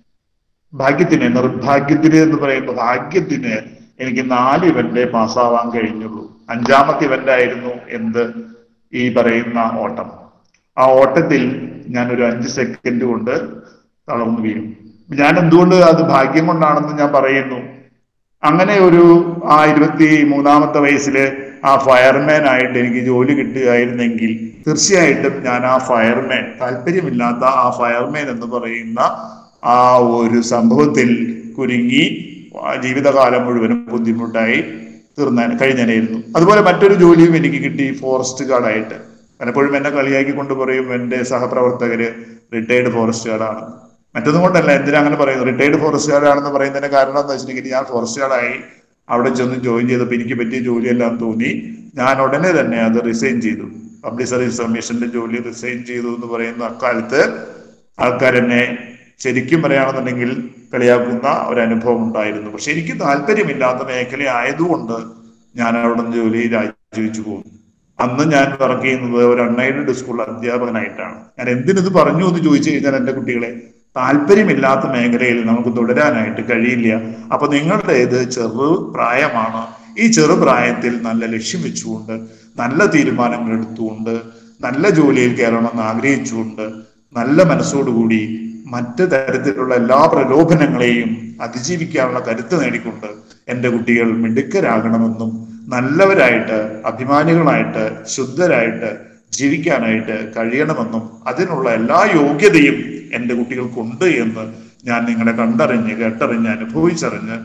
ഭാഗ്യത്തിന് നിർഭാഗ്യത്തിന് എന്ന് പറയുമ്പോൾ ഭാഗ്യത്തിന് എനിക്ക് നാല് ഇവന്റ് പാസ്സാവാൻ കഴിഞ്ഞുള്ളൂ അഞ്ചാമത്തെ ഇവന്റ് ആയിരുന്നു എന്ത് ഈ പറയുന്ന ഓട്ടം ആ ഓട്ടത്തിൽ ഞാൻ ഒരു അഞ്ച് സെക്കൻഡ് കൊണ്ട് തളർന്നു വീഴും ഞാൻ എന്തുകൊണ്ട് അത് ഭാഗ്യം കൊണ്ടാണെന്ന് ഞാൻ പറയുന്നു അങ്ങനെ ഒരു ആ ഇരുപത്തി മൂന്നാമത്തെ വയസ്സില് ആ ഫയർമാൻ ആയിട്ട് എനിക്ക് ജോലി കിട്ടുകയായിരുന്നെങ്കിൽ തീർച്ചയായിട്ടും ഞാൻ ആ ഫയർമാൻ താല്പര്യമില്ലാത്ത ആ ഫയർമാൻ എന്ന് പറയുന്ന ആ ഒരു സംഭവത്തിൽ കുരുങ്ങി ആ ജീവിതകാലം മുഴുവനും ബുദ്ധിമുട്ടായി തീർന്നാൻ കഴിഞ്ഞായിരുന്നു അതുപോലെ മറ്റൊരു ജോലിയും എനിക്ക് കിട്ടി ഫോറസ്റ്റ് ഗാർഡായിട്ട് പലപ്പോഴും എന്നെ കളിയാക്കി കൊണ്ട് പറയും എന്റെ സഹപ്രവർത്തകര് റിട്ടയർഡ് ഫോറസ്റ്റ് ഗാർഡാണ് മറ്റൊന്നും കൊണ്ടല്ല എന്തിനാ അങ്ങനെ പറയുന്നത് റിട്ടയർഡ് ഫോറസ്റ്റ് ഗാർഡാണെന്ന് പറയുന്നതിന്റെ കാരണം എന്താ വെച്ചിട്ടുണ്ടെങ്കിൽ ഞാൻ ഫോറസ്റ്റ് ഗാർഡായി അവിടെ ചെന്ന് ജോയിൻ ചെയ്തപ്പോൾ എനിക്ക് പറ്റിയ ജോലിയെല്ലാം തോന്നി ഞാൻ ഉടനെ തന്നെ അത് റിസൈൻ ചെയ്തു പബ്ലിക് സർവീസ് കമ്മീഷന്റെ ജോലി റിസൈൻ ചെയ്തു എന്ന് പറയുന്ന അക്കാലത്ത് ആൾക്കാരെന്നെ ശരിക്കും പറയുകയാണെന്നുണ്ടെങ്കിൽ കളിയാക്കുന്ന ഒരു അനുഭവം ഉണ്ടായിരുന്നു പക്ഷെ എനിക്ക് താല്പര്യമില്ലാത്ത മേഖല ആയതുകൊണ്ട് ഞാൻ അവിടെ നിന്ന് ജോലി രാജിവെച്ചു പോകും അന്ന് ഞാൻ വർക്ക് ചെയ്യുന്നത് ഒരു അൺഎയ്ഡഡ് സ്കൂൾ അധ്യാപകനായിട്ടാണ് ഞാൻ എന്തിനിത് പറഞ്ഞു എന്ന് ചോദിച്ചു കഴിഞ്ഞാൽ എന്റെ കുട്ടികളെ താല്പര്യമില്ലാത്ത മേഖലയിൽ നമുക്ക് തുടരാനായിട്ട് കഴിയില്ല അപ്പൊ നിങ്ങളുടെ ഇത് ചെറു പ്രായമാണ് ഈ ചെറു പ്രായത്തിൽ നല്ല ലക്ഷ്യം വെച്ചുകൊണ്ട് നല്ല തീരുമാനങ്ങൾ എടുത്തുകൊണ്ട് നല്ല ജോലിയിൽ കയറണമെന്ന് ആഗ്രഹിച്ചുകൊണ്ട് നല്ല മനസ്സോടുകൂടി മറ്റ് തരത്തിലുള്ള എല്ലാ പ്രലോഭനങ്ങളെയും അതിജീവിക്കാനുള്ള കരുത്ത് നേടിക്കൊണ്ട് എൻ്റെ കുട്ടികൾ മിടുക്കരാകണമെന്നും നല്ലവരായിട്ട് അഭിമാനികളായിട്ട് ശുദ്ധരായിട്ട് ജീവിക്കാനായിട്ട് കഴിയണമെന്നും അതിനുള്ള എല്ലാ യോഗ്യതയും എൻ്റെ കുട്ടികൾക്കുണ്ട് എന്ന് ഞാൻ നിങ്ങളെ കണ്ടറിഞ്ഞ് കേട്ടറിഞ്ഞ് അനുഭവിച്ചറിഞ്ഞ്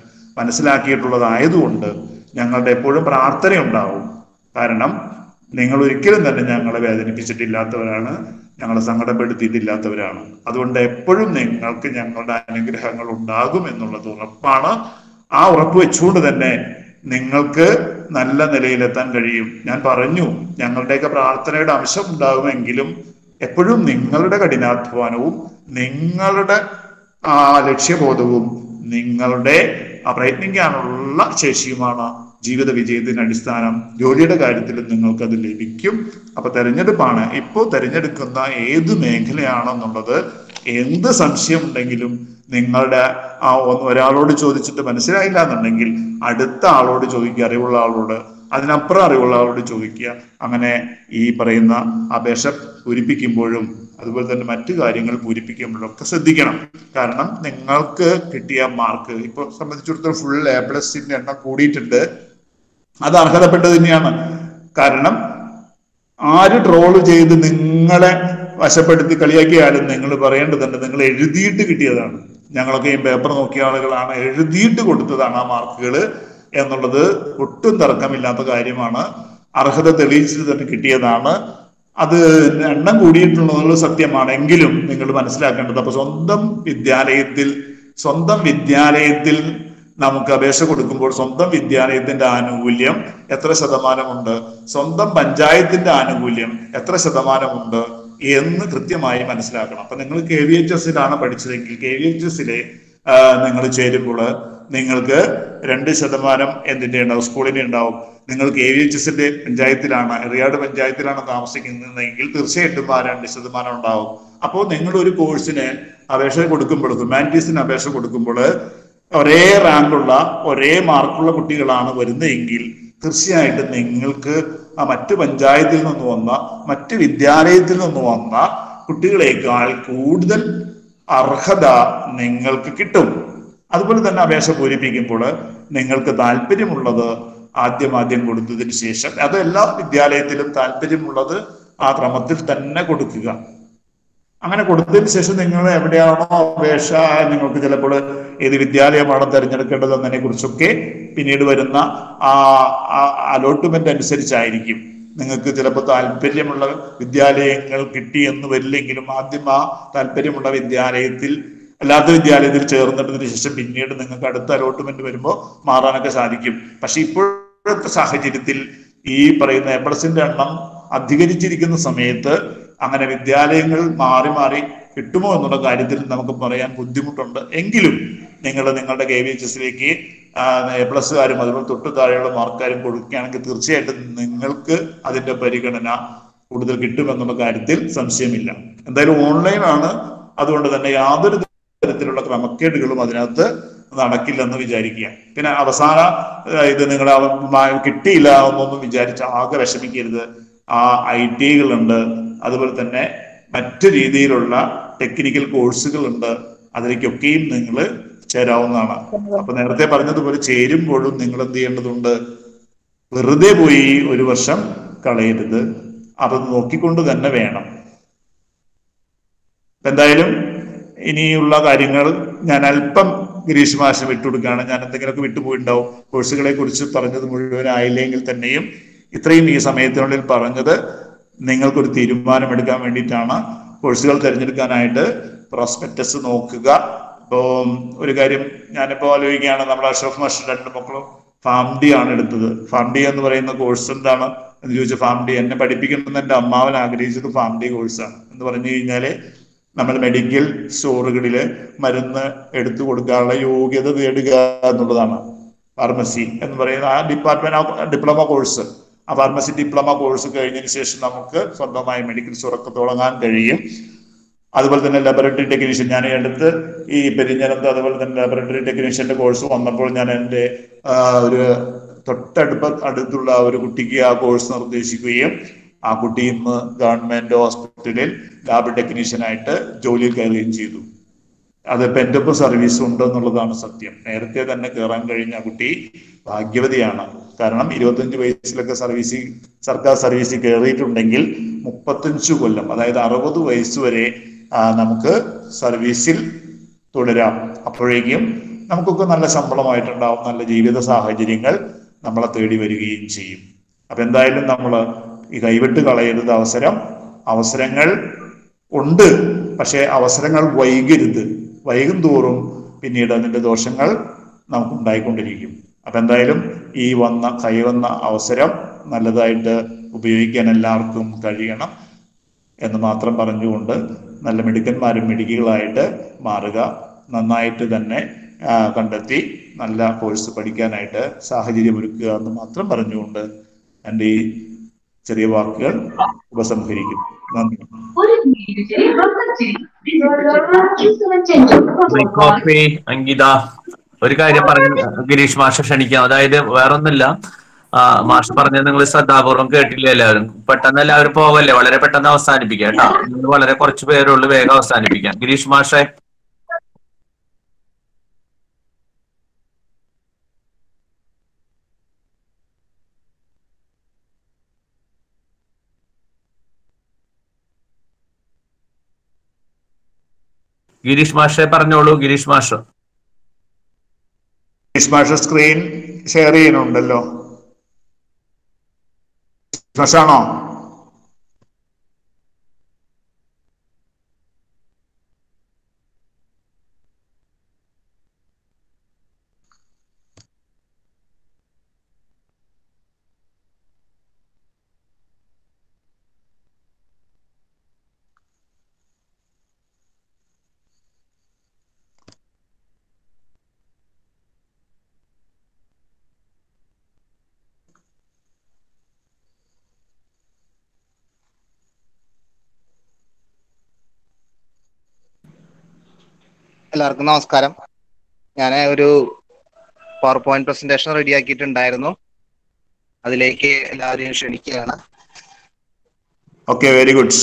മനസ്സിലാക്കിയിട്ടുള്ളതായതുകൊണ്ട് ഞങ്ങളുടെ എപ്പോഴും പ്രാർത്ഥനയുണ്ടാവും കാരണം നിങ്ങൾ ഒരിക്കലും തന്നെ ഞങ്ങളെ വേദനിപ്പിച്ചിട്ടില്ലാത്തവരാണ് ഞങ്ങളെ സങ്കടപ്പെടുത്തിയിട്ടില്ലാത്തവരാണ് അതുകൊണ്ട് എപ്പോഴും നിങ്ങൾക്ക് ഞങ്ങളുടെ അനുഗ്രഹങ്ങൾ ഉണ്ടാകും എന്നുള്ളത് ഉറപ്പാണ് ആ ഉറപ്പ് വെച്ചുകൊണ്ട് തന്നെ നിങ്ങൾക്ക് നല്ല നിലയിലെത്താൻ കഴിയും ഞാൻ പറഞ്ഞു ഞങ്ങളുടെയൊക്കെ പ്രാർത്ഥനയുടെ അംശം ഉണ്ടാകുമെങ്കിലും എപ്പോഴും നിങ്ങളുടെ കഠിനാധ്വാനവും നിങ്ങളുടെ ആ ലക്ഷ്യബോധവും നിങ്ങളുടെ ആ പ്രയത്നിക്കാനുള്ള ശേഷിയുമാണ് ജീവിത വിജയത്തിന് അടിസ്ഥാനം ജോലിയുടെ കാര്യത്തിൽ നിങ്ങൾക്ക് അത് ലഭിക്കും അപ്പൊ തെരഞ്ഞെടുപ്പാണ് ഇപ്പോൾ തെരഞ്ഞെടുക്കുന്ന ഏത് മേഖലയാണെന്നുള്ളത് എന്ത് സംശയം ഉണ്ടെങ്കിലും നിങ്ങളുടെ ആ ഒന്ന് ഒരാളോട് ചോദിച്ചിട്ട് മനസ്സിലായില്ല എന്നുണ്ടെങ്കിൽ അടുത്ത ആളോട് ചോദിക്കുക അറിവുള്ള ആളോട് അതിനപ്പുറം അറിവുള്ള ആളോട് ചോദിക്കുക അങ്ങനെ ഈ പറയുന്ന അപേക്ഷ പൂരിപ്പിക്കുമ്പോഴും അതുപോലെ തന്നെ മറ്റു കാര്യങ്ങൾ പൂരിപ്പിക്കുമ്പോഴൊക്കെ ശ്രദ്ധിക്കണം കാരണം നിങ്ങൾക്ക് കിട്ടിയ മാർക്ക് ഇപ്പൊ സംബന്ധിച്ചിടത്തോളം ഫുൾ എ പ്ലസിന്റെ എണ്ണം കൂടിയിട്ടുണ്ട് അത് അർഹതപ്പെട്ടത് തന്നെയാണ് കാരണം ആര് ട്രോള് ചെയ്ത് നിങ്ങളെ വശപ്പെടുത്തി കളിയാക്കിയാലും നിങ്ങൾ പറയേണ്ടതുണ്ട് നിങ്ങൾ എഴുതിയിട്ട് കിട്ടിയതാണ് ഞങ്ങളൊക്കെ ഈ പേപ്പർ നോക്കിയ ആളുകളാണ് എഴുതിയിട്ട് കൊടുത്തതാണ് ആ മാർക്കുകൾ എന്നുള്ളത് ഒട്ടും തർക്കമില്ലാത്ത കാര്യമാണ് അർഹത തെളിയിച്ചിട്ട് തന്നെ കിട്ടിയതാണ് അത് എണ്ണം കൂടിയിട്ടുള്ളത് സത്യമാണെങ്കിലും നിങ്ങൾ മനസ്സിലാക്കേണ്ടത് അപ്പൊ സ്വന്തം വിദ്യാലയത്തിൽ സ്വന്തം വിദ്യാലയത്തിൽ നമുക്ക് അപേക്ഷ കൊടുക്കുമ്പോൾ സ്വന്തം വിദ്യാലയത്തിന്റെ ആനുകൂല്യം എത്ര ശതമാനമുണ്ട് സ്വന്തം പഞ്ചായത്തിന്റെ ആനുകൂല്യം എത്ര ശതമാനമുണ്ട് എന്ന് കൃത്യമായി മനസ്സിലാക്കണം അപ്പൊ നിങ്ങൾ കെ വി എച്ച് എസിലാണ് പഠിച്ചതെങ്കിൽ കെ വി എച്ച് എസിലെ നിങ്ങൾ ചേരുമ്പോൾ നിങ്ങൾക്ക് രണ്ട് ശതമാനം എന്തിന്റെ ഉണ്ടാവും സ്കൂളിന്റെ ഉണ്ടാവും നിങ്ങൾ കെ വി എച്ച് എസിന്റെ പഞ്ചായത്തിലാണ് എറിയാട് പഞ്ചായത്തിലാണ് താമസിക്കുന്നതെങ്കിൽ തീർച്ചയായിട്ടും ആ രണ്ട് ശതമാനം ഉണ്ടാവും അപ്പോൾ നിങ്ങൾ ഒരു കോഴ്സിന് അപേക്ഷ കൊടുക്കുമ്പോൾ ഹ്യൂമാനിറ്റീസിന് അപേക്ഷ കൊടുക്കുമ്പോൾ ഒരേ റാങ്കുള്ള ഒരേ മാർക്കുള്ള കുട്ടികളാണ് വരുന്നതെങ്കിൽ തീർച്ചയായിട്ടും നിങ്ങൾക്ക് ആ മറ്റു പഞ്ചായത്തിൽ നിന്ന് വന്ന മറ്റ് വിദ്യാലയത്തിൽ നിന്ന് വന്ന കുട്ടികളെക്കാൾ കൂടുതൽ അർഹത നിങ്ങൾക്ക് കിട്ടും അതുപോലെ തന്നെ അപേക്ഷ പൂരിപ്പിക്കുമ്പോൾ നിങ്ങൾക്ക് താല്പര്യമുള്ളത് ആദ്യം ആദ്യം കൊടുത്തതിന് ശേഷം അത് എല്ലാ വിദ്യാലയത്തിലും താല്പര്യമുള്ളത് ആ ക്രമത്തിൽ തന്നെ കൊടുക്കുക അങ്ങനെ കൊടുത്തതിന് ശേഷം നിങ്ങൾ എവിടെയാണോ അപേക്ഷ നിങ്ങൾക്ക് ചിലപ്പോൾ ഏത് വിദ്യാലയമാണോ തിരഞ്ഞെടുക്കേണ്ടത് എന്നതിനെ കുറിച്ചൊക്കെ പിന്നീട് വരുന്ന ആ അലോട്ട്മെന്റ് അനുസരിച്ചായിരിക്കും നിങ്ങൾക്ക് ചിലപ്പോൾ താല്പര്യമുള്ള വിദ്യാലയങ്ങൾ കിട്ടി എന്ന് വരില്ലെങ്കിലും ആദ്യം ആ താല്പര്യമുള്ള വിദ്യാലയത്തിൽ അല്ലാത്ത വിദ്യാലയത്തിൽ ചേർന്നിട്ടതിന് ശേഷം പിന്നീട് നിങ്ങൾക്ക് അടുത്ത അലോട്ട്മെന്റ് വരുമ്പോൾ മാറാനൊക്കെ സാധിക്കും പക്ഷെ ഇപ്പോഴത്തെ സാഹചര്യത്തിൽ ഈ പറയുന്ന എ പ്ലസിന്റെ എണ്ണം അധികരിച്ചിരിക്കുന്ന സമയത്ത് അങ്ങനെ വിദ്യാലയങ്ങൾ മാറി മാറി കിട്ടുമോ എന്നുള്ള കാര്യത്തിൽ നമുക്ക് പറയാൻ ബുദ്ധിമുട്ടുണ്ട് എങ്കിലും നിങ്ങൾ നിങ്ങളുടെ കെ വി എച്ച് എസിലേക്ക് എ പ്ലസ്സുകാരും അതുപോലെ തൊട്ട് താഴെയുള്ള മാർക്കാരും കൊടുക്കുകയാണെങ്കിൽ തീർച്ചയായിട്ടും നിങ്ങൾക്ക് അതിന്റെ പരിഗണന കൂടുതൽ കിട്ടുമെന്നുള്ള കാര്യത്തിൽ സംശയമില്ല എന്തായാലും ഓൺലൈനാണ് അതുകൊണ്ട് തന്നെ യാതൊരു തരത്തിലുള്ള ക്രമക്കേടുകളും അതിനകത്ത് നടക്കില്ലെന്ന് വിചാരിക്കുക പിന്നെ അവസാന ഇത് നിങ്ങൾ കിട്ടിയില്ല എന്നൊന്നും വിചാരിച്ച് ആകെ വിഷമിക്കരുത് ആ ഐ ടികളുണ്ട് അതുപോലെ തന്നെ മറ്റു രീതിയിലുള്ള ടെക്നിക്കൽ കോഴ്സുകളുണ്ട് അതിലേക്കൊക്കെയും നിങ്ങൾ ചേരാവുന്നതാണ് അപ്പൊ നേരത്തെ പറഞ്ഞതുപോലെ ചേരുമ്പോഴും നിങ്ങൾ എന്ത് ചെയ്യേണ്ടതുണ്ട് വെറുതെ പോയി ഒരു വർഷം കളയരുത് അത് നോക്കിക്കൊണ്ട് തന്നെ വേണം എന്തായാലും ഇനിയുള്ള കാര്യങ്ങൾ ഞാൻ അല്പം ഗിരീഷ് മാഷ വിട്ടുകൊടുക്കുകയാണ് ഞാൻ എന്തെങ്കിലുമൊക്കെ വിട്ടുപോയിണ്ടാവും കോഴ്സുകളെ കുറിച്ച് പറഞ്ഞത് മുഴുവനായില്ലെങ്കിൽ തന്നെയും ഇത്രയും ഈ സമയത്തിനുള്ളിൽ പറഞ്ഞത് നിങ്ങൾക്കൊരു തീരുമാനമെടുക്കാൻ വേണ്ടിയിട്ടാണ് കോഴ്സുകൾ തിരഞ്ഞെടുക്കാനായിട്ട് പ്രോസ്പെക്ടസ് നോക്കുക ഇപ്പോ ഒരു കാര്യം ഞാനിപ്പോ ആലോചിക്കുകയാണ് നമ്മുടെ അഷ്റഫ് മാസ്റ്റർ രണ്ട് മക്കളും ഫാം ഡി ആണ് എടുത്തത് ഫാം ഡി എന്ന് പറയുന്ന കോഴ്സ് എന്താണ് എന്ന് ചോദിച്ചാൽ ഫാം ഡി എന്നെ പഠിപ്പിക്കണമെന്ന് എൻ്റെ അമ്മാവൻ ആഗ്രഹിച്ചത് ഫാം ഡി കോഴ്സാണ് എന്ന് പറഞ്ഞു കഴിഞ്ഞാല് നമ്മൾ മെഡിക്കൽ സ്റ്റോറുകളിൽ മരുന്ന് എടുത്തു കൊടുക്കാനുള്ള യോഗ്യത നേടുക എന്നുള്ളതാണ് ഫാർമസി എന്ന് പറയുന്ന ആ ഡിപ്പാർട്ട്മെന്റ് ഡിപ്ലോമ കോഴ്സ് ആ ഫാർമസി ഡിപ്ലോമ കോഴ്സ് കഴിഞ്ഞതിന് ശേഷം നമുക്ക് സ്വന്തമായി മെഡിക്കൽ സ്റ്റോറൊക്കെ തുടങ്ങാൻ കഴിയും അതുപോലെ തന്നെ ലബോറട്ടറി ടെക്നീഷ്യൻ ഞാൻ എടുത്ത് ഈ പെരിഞ്ഞനത്ത് അതുപോലെ തന്നെ ലബോറട്ടറി ടെക്നീഷ്യന്റെ കോഴ്സ് വന്നപ്പോൾ ഞാൻ എൻ്റെ ഒരു തൊട്ടടുപ്പ അടുത്തുള്ള ഒരു കുട്ടിക്ക് ആ കോഴ്സ് നിർദ്ദേശിക്കുകയും ആ കുട്ടി ഇന്ന് ഗവൺമെന്റ് ഹോസ്പിറ്റലിൽ ലാബ് ടെക്നീഷ്യനായിട്ട് ജോലിയിൽ കയറുകയും ചെയ്തു അത് ഇപ്പൊ എൻ്റെ ഒപ്പം സർവീസ് ഉണ്ട് എന്നുള്ളതാണ് സത്യം നേരത്തെ തന്നെ കയറാൻ കഴിഞ്ഞ ആ കുട്ടി ഭാഗ്യവതിയാണ് കാരണം ഇരുപത്തഞ്ച് വയസ്സിലൊക്കെ സർവീസിൽ സർക്കാർ സർവീസിൽ കയറിയിട്ടുണ്ടെങ്കിൽ മുപ്പത്തഞ്ച് കൊല്ലം അതായത് അറുപത് വയസ്സ് വരെ നമുക്ക് സർവീസിൽ തുടരാം അപ്പോഴേക്കും നമുക്കൊക്കെ നല്ല ശമ്പളമായിട്ടുണ്ടാവും നല്ല ജീവിത സാഹചര്യങ്ങൾ നമ്മളെ തേടി വരികയും ചെയ്യും അപ്പൊ എന്തായാലും നമ്മൾ ഈ കൈവിട്ട് കളയരുത് അവസരം അവസരങ്ങൾ ഉണ്ട് പക്ഷെ അവസരങ്ങൾ വൈകരുത് വൈകും തോറും പിന്നീട് അതിന്റെ ദോഷങ്ങൾ നമുക്ക് ഉണ്ടായിക്കൊണ്ടിരിക്കും അപ്പൊ എന്തായാലും ഈ വന്ന കൈവന്ന അവസരം നല്ലതായിട്ട് ഉപയോഗിക്കാൻ എല്ലാവർക്കും കഴിയണം എന്ന് മാത്രം പറഞ്ഞുകൊണ്ട് നല്ല മിടുക്കന്മാരും മിടുക്കികളായിട്ട് മാറുക നന്നായിട്ട് തന്നെ കണ്ടെത്തി നല്ല കോഴ്സ് പഠിക്കാനായിട്ട് സാഹചര്യം ഒരുക്കുക എന്ന് മാത്രം പറഞ്ഞുകൊണ്ട് എൻ്റെ ഈ ചെറിയ വാക്കുകൾ ഉപസംഹരിക്കും നന്ദി അങ്കിത ഒരു കാര്യം പറഞ്ഞു ഗിരീഷ് മാഷ ക്ഷണിക്കാം അതായത് വേറൊന്നുമില്ല ആ മാഷ് പറഞ്ഞത് നിങ്ങൾ ശ്രദ്ധാപൂർവം കേട്ടില്ല എല്ലാവരും പെട്ടെന്ന് എല്ലാവരും പോകല്ലേ വളരെ പെട്ടെന്ന് അവസാനിപ്പിക്കാം കേട്ടോ ഇന്ന് വളരെ കുറച്ച് പേരുള്ളൂ വേഗം അവസാനിപ്പിക്കാം ഗിരീഷ് മാഷെ ഗിരീഷ് മാഷെ പറഞ്ഞോളൂ ഗിരീഷ് മാഷ് മാഷ സ്ക്രീൻ ഷെയർ ചെയ്യുന്നുണ്ടല്ലോ മാഷാണോ എല്ലാവർക്കും നമസ്കാരം ഞാൻ ഒരു പവർ പോയിന്റ് പ്രസന്റേഷൻ റെഡിയാക്കിയിട്ടുണ്ടായിരുന്നു അതിലേക്ക് എല്ലാവരെയും ക്ഷണിക്കുകയാണ് ഓക്കെ വെരി ഗുഡ്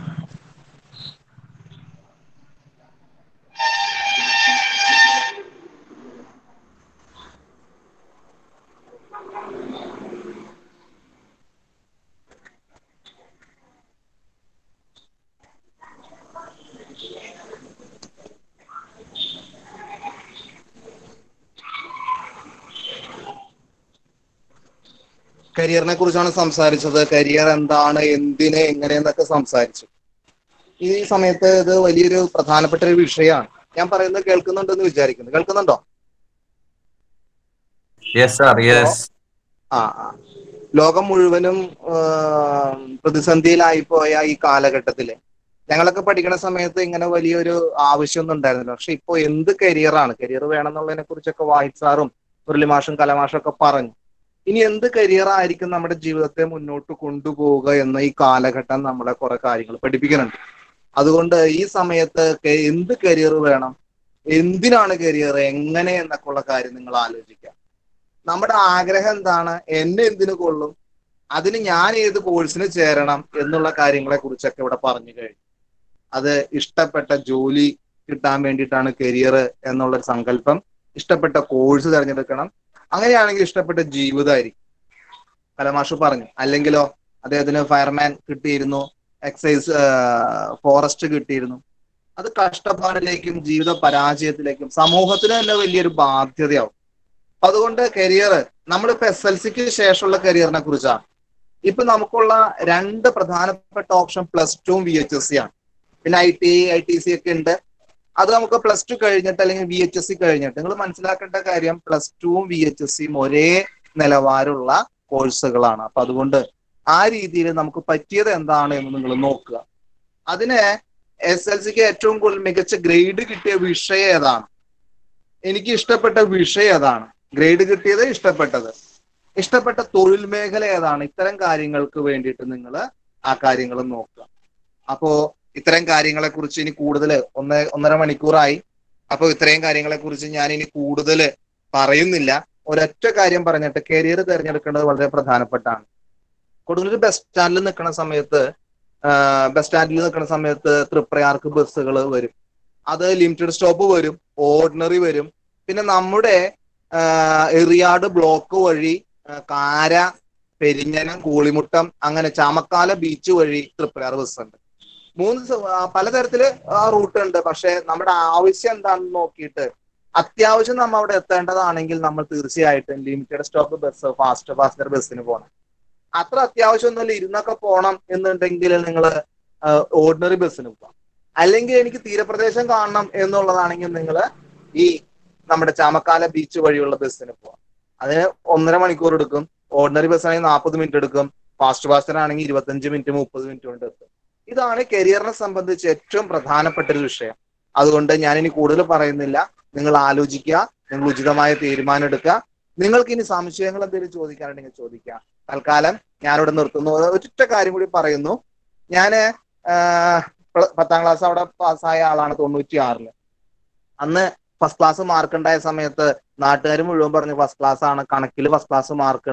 കരിയറിനെ കുറിച്ചാണ് സംസാരിച്ചത് കരിയർ എന്താണ് എന്തിന് എങ്ങനെയെന്നൊക്കെ സംസാരിച്ചു ഈ സമയത്ത് ഇത് വലിയൊരു പ്രധാനപ്പെട്ട ഒരു വിഷയമാണ് ഞാൻ പറയുന്നത് കേൾക്കുന്നുണ്ടെന്ന് വിചാരിക്കുന്നു കേൾക്കുന്നുണ്ടോ യെസ് സാർ യെസ് ആ ആ. ലോകം മുഴുവനും ആ, പ്രതിസന്ധിയിലായി പോയ ഈ കാലഘട്ടത്തില് ഞങ്ങളൊക്കെ പഠിക്കുന്ന സമയത്ത് ഇങ്ങനെ വലിയൊരു ആവശ്യമൊന്നും ഉണ്ടായിരുന്നില്ല പക്ഷെ ഇപ്പൊ എന്ത് കരിയറാണ് കരിയർ വേണമെന്നുള്ളതിനെ കുറിച്ചൊക്കെ വായിച്ചാറും മുരളിമാഷും കലമാഷും ഒക്കെ പറഞ്ഞു ഇനി എന്ത് കരിയർ ആയിരിക്കും നമ്മുടെ ജീവിതത്തെ മുന്നോട്ട് കൊണ്ടുപോവുക എന്ന ഈ കാലഘട്ടം നമ്മളെ കുറെ കാര്യങ്ങൾ പഠിപ്പിക്കുന്നുണ്ട് അതുകൊണ്ട് ഈ സമയത്ത് കെ- എന്ത് കരിയർ വേണം എന്തിനാണ് കരിയർ എങ്ങനെ എന്നൊക്കെ ഉള്ള കാര്യം നിങ്ങൾ ആലോചിക്കുക നമ്മുടെ ആഗ്രഹം എന്താണ് എന്നെ എന്തിനു കൊള്ളും അതിന് ഞാൻ ഏത് കോഴ്സിന് ചേരണം എന്നുള്ള കാര്യങ്ങളെ കുറിച്ചൊക്കെ ഇവിടെ പറഞ്ഞു കഴിഞ്ഞു അത് ഇഷ്ടപ്പെട്ട ജോലി കിട്ടാൻ വേണ്ടിയിട്ടാണ് കരിയർ എന്നുള്ള ഒരു സങ്കല്പം ഇഷ്ടപ്പെട്ട കോഴ്സ് തിരഞ്ഞെടുക്കണം അങ്ങനെയാണെങ്കിൽ ഇഷ്ടപ്പെട്ട ജീവിതമായിരിക്കും കലമാഷു പറഞ്ഞു അല്ലെങ്കിലോ അദ്ദേഹത്തിന് ഫയർമാൻ കിട്ടിയിരുന്നു എക്സൈസ് ഫോറസ്റ്റ് കിട്ടിയിരുന്നു അത് കഷ്ടപ്പാടിലേക്കും ജീവിത പരാജയത്തിലേക്കും സമൂഹത്തിന് തന്നെ വലിയൊരു ബാധ്യതയാവും അതുകൊണ്ട് കരിയർ നമ്മളിപ്പോ എസ് എൽ സിക്ക് ശേഷമുള്ള കരിയറിനെ കുറിച്ചാണ് ഇപ്പൊ നമുക്കുള്ള രണ്ട് പ്രധാനപ്പെട്ട ഓപ്ഷൻ പ്ലസ് ടുവും വി എച്ച് എസ് സി ആണ് പിന്നെ I T I T C ഒക്കെ ഉണ്ട് അത് നമുക്ക് പ്ലസ് ടു കഴിഞ്ഞിട്ട് അല്ലെങ്കിൽ വി എച്ച് എസ് സി കഴിഞ്ഞിട്ട് നിങ്ങൾ മനസ്സിലാക്കേണ്ട കാര്യം പ്ലസ് ടുവും വി എച്ച് എസ് സിയും ഒരേ നിലവാരമുള്ള കോഴ്സുകളാണ് അപ്പൊ അതുകൊണ്ട് ആ രീതിയിൽ നമുക്ക് പറ്റിയത് എന്താണ് എന്ന് നിങ്ങൾ നോക്കുക അതിന് എസ് എൽ സിക്ക് ഏറ്റവും കൂടുതൽ മികച്ച ഗ്രേഡ് കിട്ടിയ വിഷയം ഏതാണ് എനിക്ക് ഇഷ്ടപ്പെട്ട വിഷയം ഏതാണ് ഗ്രേഡ് കിട്ടിയത് ഇഷ്ടപ്പെട്ടത് ഇഷ്ടപ്പെട്ട തൊഴിൽ മേഖല ഏതാണ് ഇത്തരം കാര്യങ്ങൾക്ക് വേണ്ടിയിട്ട് നിങ്ങൾ ആ കാര്യങ്ങൾ നോക്കുക അപ്പോ ഇത്തരം കാര്യങ്ങളെ കുറിച്ച് ഇനി കൂടുതൽ ഒന്ന് ഒന്നര മണിക്കൂറായി അപ്പൊ ഇത്രയും കാര്യങ്ങളെ കുറിച്ച് ഞാൻ ഇനി കൂടുതൽ പറയുന്നില്ല ഒരൊറ്റ കാര്യം പറഞ്ഞിട്ട് കരിയർ തിരഞ്ഞെടുക്കേണ്ടത് വളരെ പ്രധാനപ്പെട്ടാണ് കൊടുങ്ങല്ലൂർ ബസ് സ്റ്റാൻഡിൽ നിൽക്കുന്ന സമയത്ത് ബസ് സ്റ്റാൻഡിൽ നിൽക്കുന്ന സമയത്ത് തൃപ്രയാർക്ക് ബസ്സുകൾ വരും അത് ലിമിറ്റഡ് സ്റ്റോപ്പ് വരും ഓർഡിനറി വരും പിന്നെ നമ്മുടെ ആഹ് എറിയാട് ബ്ലോക്ക് വഴി ആഹ് കാര പെരിഞ്ഞനം കൂളിമുട്ടം അങ്ങനെ ചാമക്കാല ബീച്ച് വഴി തൃപ്രയാർ ബസ് ഉണ്ട് മൂന്ന് സ- ആ പലതരത്തില് ആ റൂട്ട് ഉണ്ട് പക്ഷെ നമ്മുടെ ആവശ്യം എന്താണെന്ന് നോക്കിയിട്ട് അത്യാവശ്യം നമ്മൾ അവിടെ എത്തേണ്ടതാണെങ്കിൽ നമ്മൾ തീർച്ചയായിട്ടും limited stop bus fast passenger ബസ്സിന് പോകണം അത്ര അത്യാവശ്യമൊന്നുമില്ല ഇരുന്നൊക്കെ പോകണം എന്നുണ്ടെങ്കിൽ നിങ്ങൾ ഓർഡിനറി ബസ്സിന് പോകാം അല്ലെങ്കിൽ എനിക്ക് തീരപ്രദേശം കാണണം എന്നുള്ളതാണെങ്കിൽ നിങ്ങൾ ഈ നമ്മുടെ ചാമക്കാല ബീച്ച് വഴിയുള്ള ബസ്സിന് പോവാം അതിന് ഒന്നര മണിക്കൂർ എടുക്കും ഓർഡിനറി ബസ് ആണെങ്കിൽ നാൽപ്പത് മിനിറ്റ് എടുക്കും ഫാസ്റ്റ് പാസഞ്ചർ ആണെങ്കിൽ ഇരുപത്തഞ്ച് മിനിറ്റ് മുപ്പത് മിനിറ്റ് കൊണ്ട് എത്തും ഇതാണ് കരിയറിനെ സംബന്ധിച്ച് ഏറ്റവും പ്രധാനപ്പെട്ട ഒരു വിഷയം അതുകൊണ്ട് ഞാൻ ഇനി കൂടുതൽ പറയുന്നില്ല നിങ്ങൾ ആലോചിക്കുക നിങ്ങൾ ഉചിതമായ തീരുമാനം എടുക്കുക നിങ്ങൾക്ക് ഇനി സംശയങ്ങൾ എന്തെങ്കിലും ചോദിക്കാനുണ്ടെങ്കിൽ ചോദിക്കാം തൽക്കാലം ഞാനിവിടെ നിർത്തുന്നു ഒറ്റ കാര്യം കൂടി പറയുന്നു ഞാന് ആഹ് പ്ല- പത്താം ക്ലാസ് അവിടെ പാസ്സായ ആളാണ് തൊണ്ണൂറ്റി ആറില് അന്ന് ഫസ്റ്റ് ക്ലാസ് മാർക്ക് ഉണ്ടായ സമയത്ത് നാട്ടുകാർ മുഴുവൻ പറഞ്ഞു ഫസ്റ്റ് ക്ലാസ് ആണ് കണക്കിൽ ഫസ്റ്റ് ക്ലാസ് മാർക്ക് ഉണ്ട്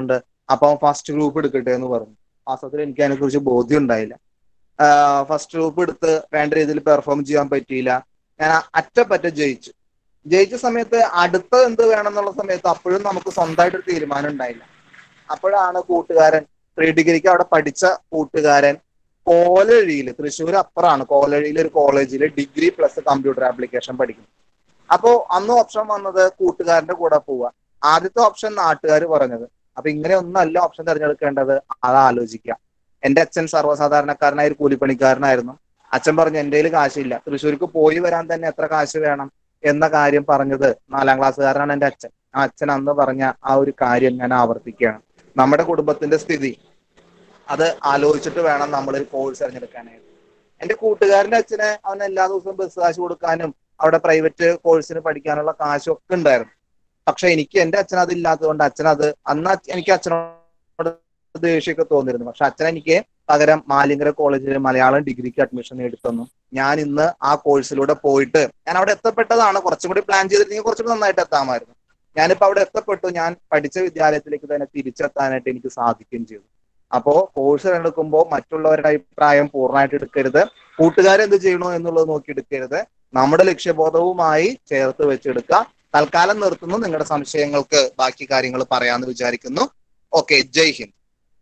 അപ്പൊ ഫസ്റ്റ് ഗ്രൂപ്പ് എടുക്കട്ടെ എന്ന് പറഞ്ഞു വാസ്തവത്തിൽ എനിക്ക് അതിനെ കുറിച്ച് ബോധ്യം ഉണ്ടായില്ല ഫസ്റ്റ് ഗ്രൂപ്പ് എടുത്ത് വേണ്ട രീതിയിൽ പെർഫോം ചെയ്യാൻ പറ്റിയില്ല ഞാൻ അറ്റപ്പറ്റ ജയിച്ചു ജയിച്ച സമയത്ത് അടുത്ത എന്ത് വേണം എന്നുള്ള സമയത്ത് അപ്പോഴും നമുക്ക് സ്വന്തമായിട്ട് ഒരു തീരുമാനം ഉണ്ടായില്ല അപ്പോഴാണ് കൂട്ടുകാരൻ പ്രീ ഡിഗ്രിക്ക് അവിടെ പഠിച്ച കൂട്ടുകാരൻ കോലഴിയിൽ തൃശ്ശൂർ അപ്പുറമാണ് കോലഴിയിൽ ഒരു കോളേജിൽ ഡിഗ്രി പ്ലസ് കമ്പ്യൂട്ടർ ആപ്ലിക്കേഷൻ പഠിക്കുന്നു അപ്പോ അന്ന് ഓപ്ഷൻ വന്നത് കൂട്ടുകാരന്റെ കൂടെ പോവുക ആദ്യത്തെ ഓപ്ഷൻ നാട്ടുകാർ പറഞ്ഞത് അപ്പൊ ഇങ്ങനെ ഒന്നല്ല ഓപ്ഷൻ തിരഞ്ഞെടുക്കേണ്ടത് അത് ആലോചിക്കുക എന്റെ അച്ഛൻ സർവ്വസാധാരണക്കാരനായ ഒരു കൂലിപ്പണിക്കാരനായിരുന്നു അച്ഛൻ പറഞ്ഞു എന്റെ കയ്യിൽ കാശില്ല തൃശ്ശൂർക്ക് പോയി വരാൻ തന്നെ എത്ര കാശ് വേണം എന്ന കാര്യം പറഞ്ഞത് നാലാം ക്ലാസ്സുകാരനാണ് എന്റെ അച്ഛൻ ആ അച്ഛൻ അന്ന് പറഞ്ഞ ആ ഒരു കാര്യം ഞാൻ ആവർത്തിക്കുകയാണ് നമ്മുടെ കുടുംബത്തിന്റെ സ്ഥിതി അത് ആലോചിച്ചിട്ട് വേണം നമ്മൾ ഒരു കോഴ്സ് തിരഞ്ഞെടുക്കാനായിട്ട് എന്റെ കൂട്ടുകാരന്റെ അച്ഛന് അവൻ എല്ലാ ദിവസവും ബസ് കാശ് കൊടുക്കാനും അവിടെ പ്രൈവറ്റ് കോഴ്സിന് പഠിക്കാനുള്ള കാശും ഒക്കെ ഉണ്ടായിരുന്നു പക്ഷെ എനിക്ക് എന്റെ അച്ഛൻ അതില്ലാത്തത് കൊണ്ട് അച്ഛൻ അത് അന്ന് അച്ഛ- എനിക്ക് അച്ഛനോട് ദേഷ്യമൊക്കെ തോന്നിയിരുന്നു പക്ഷെ അച്ഛൻ എനിക്ക് പകരം മാലിങ്കര കോളേജിൽ മലയാളം ഡിഗ്രിക്ക് അഡ്മിഷൻ നേടിത്തന്നു ഞാൻ ഇന്ന് ആ കോഴ്സിലൂടെ പോയിട്ട് ഞാൻ അവിടെ എത്തപ്പെട്ടതാണ് കുറച്ചും കൂടി പ്ലാൻ ചെയ്തിരുന്നെങ്കിൽ കുറച്ചുകൂടി നന്നായിട്ട് എത്താമായിരുന്നു ഞാനിപ്പോ അവിടെ എത്തപ്പെട്ടു ഞാൻ പഠിച്ച വിദ്യാലയത്തിലേക്ക് തന്നെ തിരിച്ചെത്താനായിട്ട് എനിക്ക് സാധിക്കുകയും ചെയ്തു അപ്പോ കോഴ്സ് തിരഞ്ഞെടുക്കുമ്പോൾ മറ്റുള്ളവരുടെ അഭിപ്രായം പൂർണ്ണമായിട്ട് എടുക്കരുത് കൂട്ടുകാരെന്ത് ചെയ്യണോ എന്നുള്ളത് നോക്കി എടുക്കരുത് നമ്മുടെ ലക്ഷ്യബോധവുമായി ചേർത്ത് വെച്ചെടുക്കുക തൽക്കാലം നിർത്തുന്നു നിങ്ങളുടെ സംശയങ്ങൾക്ക് ബാക്കി കാര്യങ്ങൾ പറയാമെന്ന് വിചാരിക്കുന്നു ഓക്കെ ജയ് ഹിന്ദ്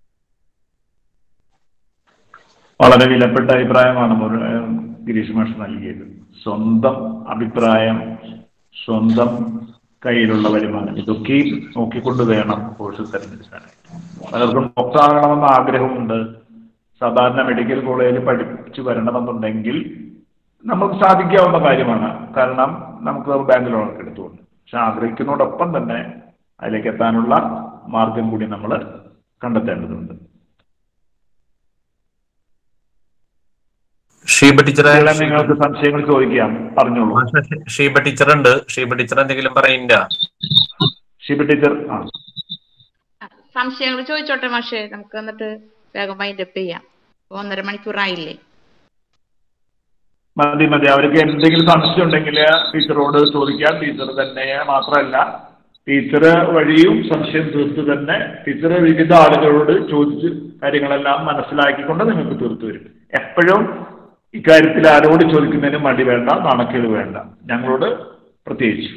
വളരെ വിലപ്പെട്ട അഭിപ്രായമാണ് മുര- ഏഹ് ഗിരീഷ് മാഷ് നൽകിയത് സ്വന്തം അഭിപ്രായം സ്വന്തം കയ്യിലുള്ള വരുമാനം ഇതൊക്കെ നോക്കിക്കൊണ്ട് വേണം കോഴ്സ് തിരഞ്ഞെടുക്കാനായിട്ട് പലർക്കും ഡോക്ടർ ആകണമെന്ന് ആഗ്രഹമുണ്ട് സാധാരണ മെഡിക്കൽ കോളേജിൽ പഠിച്ചു വരണമെന്നുണ്ടെങ്കിൽ നമുക്ക് സാധിക്കാവുന്ന കാര്യമാണ് കാരണം നമുക്ക് ബാങ്ക് ലോണൊക്കെ എടുത്തുകൊണ്ട് പക്ഷെ ആഗ്രഹിക്കുന്നതോടൊപ്പം തന്നെ അതിലേക്ക് എത്താനുള്ള മാർഗം കൂടി നമ്മൾ കണ്ടെത്തേണ്ടതുണ്ട് ഷീബ ടീച്ചറെ ഇവിടെ നിങ്ങൾക്ക് സംശയങ്ങൾ ചോദിക്കാം പറഞ്ഞോളൂ ഷീബ ടീച്ചർ ഉണ്ട് ഷീബ ടീച്ചർ എന്തെങ്കിലും പറയില്ല ഷിബി ടീച്ചർ ആ സംശയങ്ങൾ ചോദിച്ചോട്ടെ മാഷേ നമുക്ക് എന്നിട്ട് വേഗം വൈൻഡപ്പ് ചെയ്യാം ഇപ്പൊ ഒന്നര മണിക്കൂറായില്ലേ മതി മതി അവർക്ക് എന്തെങ്കിലും സംശയം ഉണ്ടെങ്കിൽ ടീച്ചറോട് ചോദിക്കാം ടീച്ചർ തന്നെ മാത്രമല്ല ടീച്ചർ വഴിയും സംശയം തീർത്ത് തന്നെ ടീച്ചർ വിവിധ ആളുകളോട് ചോദിച്ച് കാര്യങ്ങളെല്ലാം മനസ്സിലാക്കിക്കൊണ്ട് നിങ്ങൾക്ക് തീർത്തു വരും എപ്പോഴും ഇക്കാര്യത്തിൽ ആരോട് ചോദിക്കുന്നതിന് മടി വേണ്ട നാണക്കേട് വേണ്ട ഞങ്ങളോട് പ്രത്യേകിച്ച്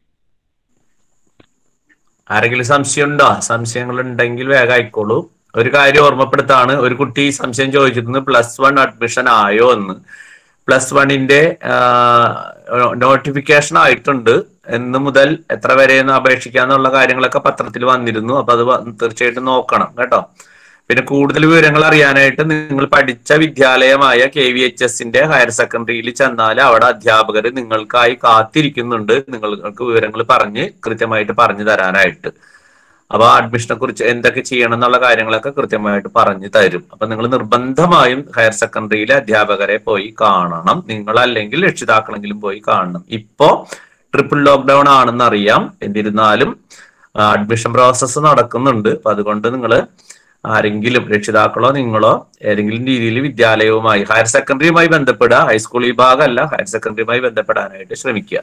ആരെങ്കിലും സംശയം ഉണ്ടോ സംശയങ്ങൾ ഉണ്ടെങ്കിൽ വേഗം ആയിക്കോളൂ ഒരു കാര്യം ഓർമ്മപ്പെടുത്താണ് ഒരു കുട്ടി സംശയം ചോദിച്ചിരുന്നു പ്ലസ് വൺ അഡ്മിഷൻ ആയോ എന്ന് പ്ലസ് വണ്ണിന്റെ നോട്ടിഫിക്കേഷൻ ആയിട്ടുണ്ട് എന്ന് മുതൽ എത്ര വരെയെന്ന് അപേക്ഷിക്കാന്നുള്ള കാര്യങ്ങളൊക്കെ പത്രത്തിൽ വന്നിരുന്നു അപ്പൊ അത് വ- തീർച്ചയായിട്ടും നോക്കണം കേട്ടോ പിന്നെ കൂടുതൽ വിവരങ്ങൾ അറിയാനായിട്ട് നിങ്ങൾ പഠിച്ച വിദ്യാലയമായ കെ വി എച്ച് എസിന്റെ ഹയർ സെക്കൻഡറിയിൽ ചെന്നാൽ അവിടെ അധ്യാപകർ നിങ്ങൾക്കായി കാത്തിരിക്കുന്നുണ്ട് നിങ്ങൾക്ക് വിവരങ്ങൾ പറഞ്ഞ് കൃത്യമായിട്ട് പറഞ്ഞു തരാനായിട്ട് അപ്പൊ അഡ്മിഷനെ കുറിച്ച് എന്തൊക്കെ ചെയ്യണം എന്നുള്ള കാര്യങ്ങളൊക്കെ കൃത്യമായിട്ട് പറഞ്ഞു തരും അപ്പൊ നിങ്ങൾ നിർബന്ധമായും ഹയർ സെക്കൻഡറിയിലെ അധ്യാപകരെ പോയി കാണണം നിങ്ങൾ അല്ലെങ്കിൽ രക്ഷിതാക്കളെങ്കിലും പോയി കാണണം ഇപ്പോ ട്രിപ്പിൾ ലോക്ക്ഡൌൺ ആണെന്ന് അറിയാം എന്നിരുന്നാലും അഡ്മിഷൻ പ്രോസസ്സ് നടക്കുന്നുണ്ട് അപ്പൊ അതുകൊണ്ട് നിങ്ങൾ ആരെങ്കിലും രക്ഷിതാക്കളോ നിങ്ങളോ ഏതെങ്കിലും രീതിയിൽ വിദ്യാലയവുമായി ഹയർ സെക്കൻഡറിയുമായി ബന്ധപ്പെടുക ഹൈസ്കൂൾ വിഭാഗമല്ല ഹയർ സെക്കൻഡറിയുമായി ബന്ധപ്പെടാനായിട്ട് ശ്രമിക്കുക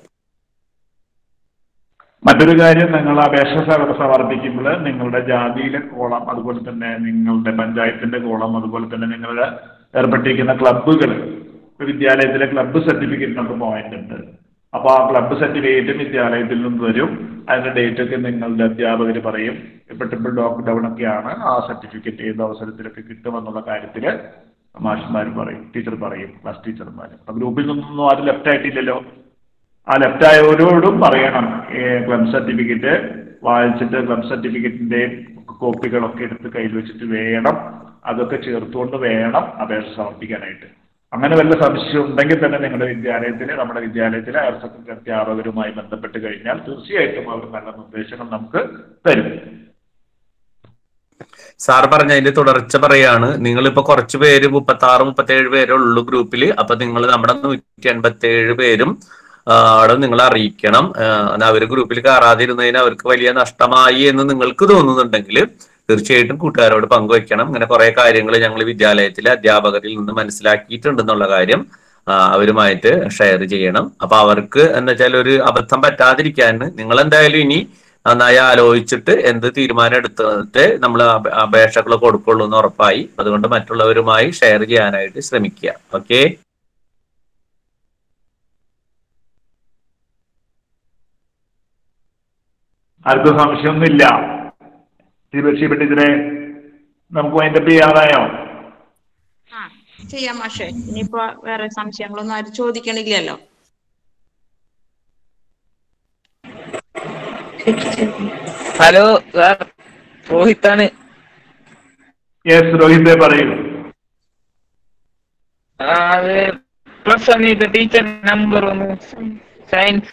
മറ്റൊരു കാര്യം നിങ്ങൾ അപേക്ഷ സമ- സമർപ്പിക്കുമ്പോൾ നിങ്ങളുടെ ജാതിയിലെ കോളം അതുപോലെ തന്നെ നിങ്ങളുടെ പഞ്ചായത്തിന്റെ കോളം അതുപോലെ തന്നെ നിങ്ങളുടെ ഏർപ്പെട്ടിരിക്കുന്ന ക്ലബ്ബുകൾ വിദ്യാലയത്തിലെ ക്ലബ്ബ് സർട്ടിഫിക്കറ്റ് നമുക്ക് പോയിന്റ് ഉണ്ട് അപ്പൊ ആ ക്ലബ്ബ് സർട്ടിഫിക്കറ്റും വിദ്യാലയത്തിൽ നിന്ന് വരും അതിന്റെ ഡേറ്റ് ഒക്കെ നിങ്ങളുടെ അധ്യാപകർ പറയും ഇപ്പൊ ട്രിപ്പിൾ ലോക്ക്ഡൌൺ ഒക്കെയാണ് ആ സർട്ടിഫിക്കറ്റ് ഏത് അവസരത്തിലൊക്കെ കിട്ടുമെന്നുള്ള കാര്യത്തിൽ മാഷന്മാർ പറയും ടീച്ചർ പറയും ക്ലാസ് ടീച്ചർമാർ അപ്പൊ ഗ്രൂപ്പിൽ നിന്നൊന്നും ആരും ലെഫ്റ്റ് ആയിട്ടില്ലല്ലോ ആ ലെഫ്റ്റ് ആയവരോടും പറയണം ക്ലബ് സർട്ടിഫിക്കറ്റ് വായിച്ചിട്ട് ക്ലബ് സർട്ടിഫിക്കറ്റിന്റെ കോപ്പികളൊക്കെ എടുത്ത് കയ്യിൽ വെച്ചിട്ട് വേണം അതൊക്കെ ചേർത്തുകൊണ്ട് വേണം അപേക്ഷ സമർപ്പിക്കാനായിട്ട് അങ്ങനെ വല്ല സംശയം ഉണ്ടെങ്കിൽ തന്നെ നിങ്ങളുടെ വിദ്യാലയത്തിൽ നമ്മുടെ വിദ്യാലയത്തിലെ ഹയർ സെക്കൻഡറി അധ്യാപകരുമായി ബന്ധപ്പെട്ട് കഴിഞ്ഞാൽ തീർച്ചയായിട്ടും അവർ നല്ല നിർദ്ദേശങ്ങൾ നമുക്ക് തരും സാർ പറഞ്ഞ അതിന്റെ തുടർച്ച പറയാണ് നിങ്ങളിപ്പോ കുറച്ച് പേര് മുപ്പത്തി ആറ് മുപ്പത്തി ഏഴ് പേരേ ഉള്ളൂ ഗ്രൂപ്പിൽ അപ്പൊ നിങ്ങൾ നമ്മുടെ നൂറ്റി അൻപത്തി ഏഴ് പേരും ആ, അവിടെ നിങ്ങൾ അറിയിക്കണം ആ, എന്നാ അവര് ഗ്രൂപ്പിൽ കയറാതിരുന്നതിന് അവർക്ക് വലിയ നഷ്ടമായി എന്ന് നിങ്ങൾക്ക് തോന്നുന്നുണ്ടെങ്കിൽ തീർച്ചയായിട്ടും കൂട്ടുകാരോട് പങ്കുവെക്കണം ഇങ്ങനെ കുറെ കാര്യങ്ങൾ ഞങ്ങൾ വിദ്യാലയത്തിലെ അധ്യാപകരിൽ നിന്ന് മനസ്സിലാക്കിയിട്ടുണ്ടെന്നുള്ള കാര്യം ആ, അവരുമായിട്ട് ഷെയർ ചെയ്യണം അപ്പൊ അവർക്ക് എന്താ വെച്ചാൽ ഒരു അബദ്ധം പറ്റാതിരിക്കാൻ നിങ്ങൾ എന്തായാലും ഇനി നന്നായി ആലോചിച്ചിട്ട് എന്ത് തീരുമാനം എടുത്തിട്ട് നമ്മൾ അപേക്ഷകൾ കൊടുക്കുള്ളൂ എന്ന് ഉറപ്പായി അതുകൊണ്ട് മറ്റുള്ളവരുമായി ഷെയർ ചെയ്യാനായിട്ട് ശ്രമിക്കുക ഓക്കെ ആർക്കും സംശയമൊന്നുമില്ല ശിവ ടീച്ചറെ നമുക്ക് വൈൻഡപ്പ് ചെയ്യാറായോ ആ ചെയ്യാം മാഷേ ഇനിയിപ്പോ വേറെ സംശയങ്ങളൊന്നും ആരും ചോദിക്കണില്ലല്ലോ ഹലോ സാർ രോഹിത്താണ് യെസ് രോഹിത്തെ പറയൂ ആ, അത് പ്ലസ് വണ്ണിന്റെ ടീച്ചർ നമ്പർ ഒന്ന് സയൻസ്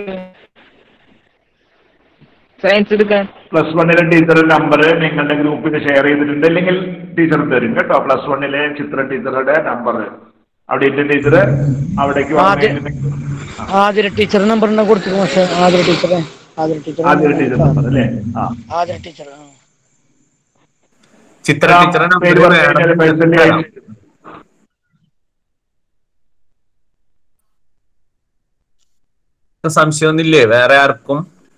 സയൻസ് എടുക്കാൻ പ്ലസ് വണ്ണിലെ ടീച്ചറുടെ നമ്പർ നിങ്ങളുടെ ഗ്രൂപ്പിൽ ഷെയർ ചെയ്തിട്ടുണ്ട് അല്ലെങ്കിൽ ടീച്ചർ തരും കേട്ടോ പ്ലസ് വണ്ണിലെ ചിത്ര ടീച്ചറുടെ നമ്പർ അവിടെ ഇന്റെ ടീച്ചർ അവിടേക്ക് ആദ്യം- ആതിര ടീച്ചർ നമ്പർ ഉണ്ടെങ്കിൽ കൊടുത്തു പക്ഷേ ആതിര ടീച്ചറെ ആതിര ടീച്ചർ ആദ്യ ടീച്ചർ നമ്പർ അല്ലേ ആ ആതിര ടീച്ചർ ആ. ചിത്ര ടീച്ചറെ പേര് നമ്പർ പറഞ്ഞു കഴിഞ്ഞാൽ പേഴ്സണലി അയച്ചു സംശയമൊന്നുമില്ലേ വേറെ ആർക്കും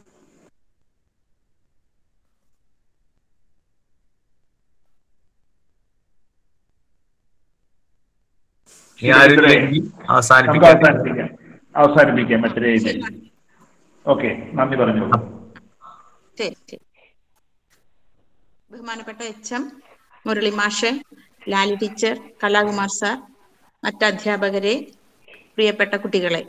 ഇനി ആരും ഇല്ലെങ്കിൽ നമുക്ക് അവസാനിപ്പിക്കാം അവസാനിപ്പിക്കാം അവസാനിപ്പിക്കാം മറ്റൊരു ഓക്കെ നന്ദി പറഞ്ഞോളൂ ശരി ശരി ബഹുമാനപ്പെട്ട എച്ച് എം മുരളി മാഷ് ലാലി ടീച്ചർ കലാകുമാർ സാർ മറ്റ് അധ്യാപകരെ പ്രിയപ്പെട്ട കുട്ടികളെ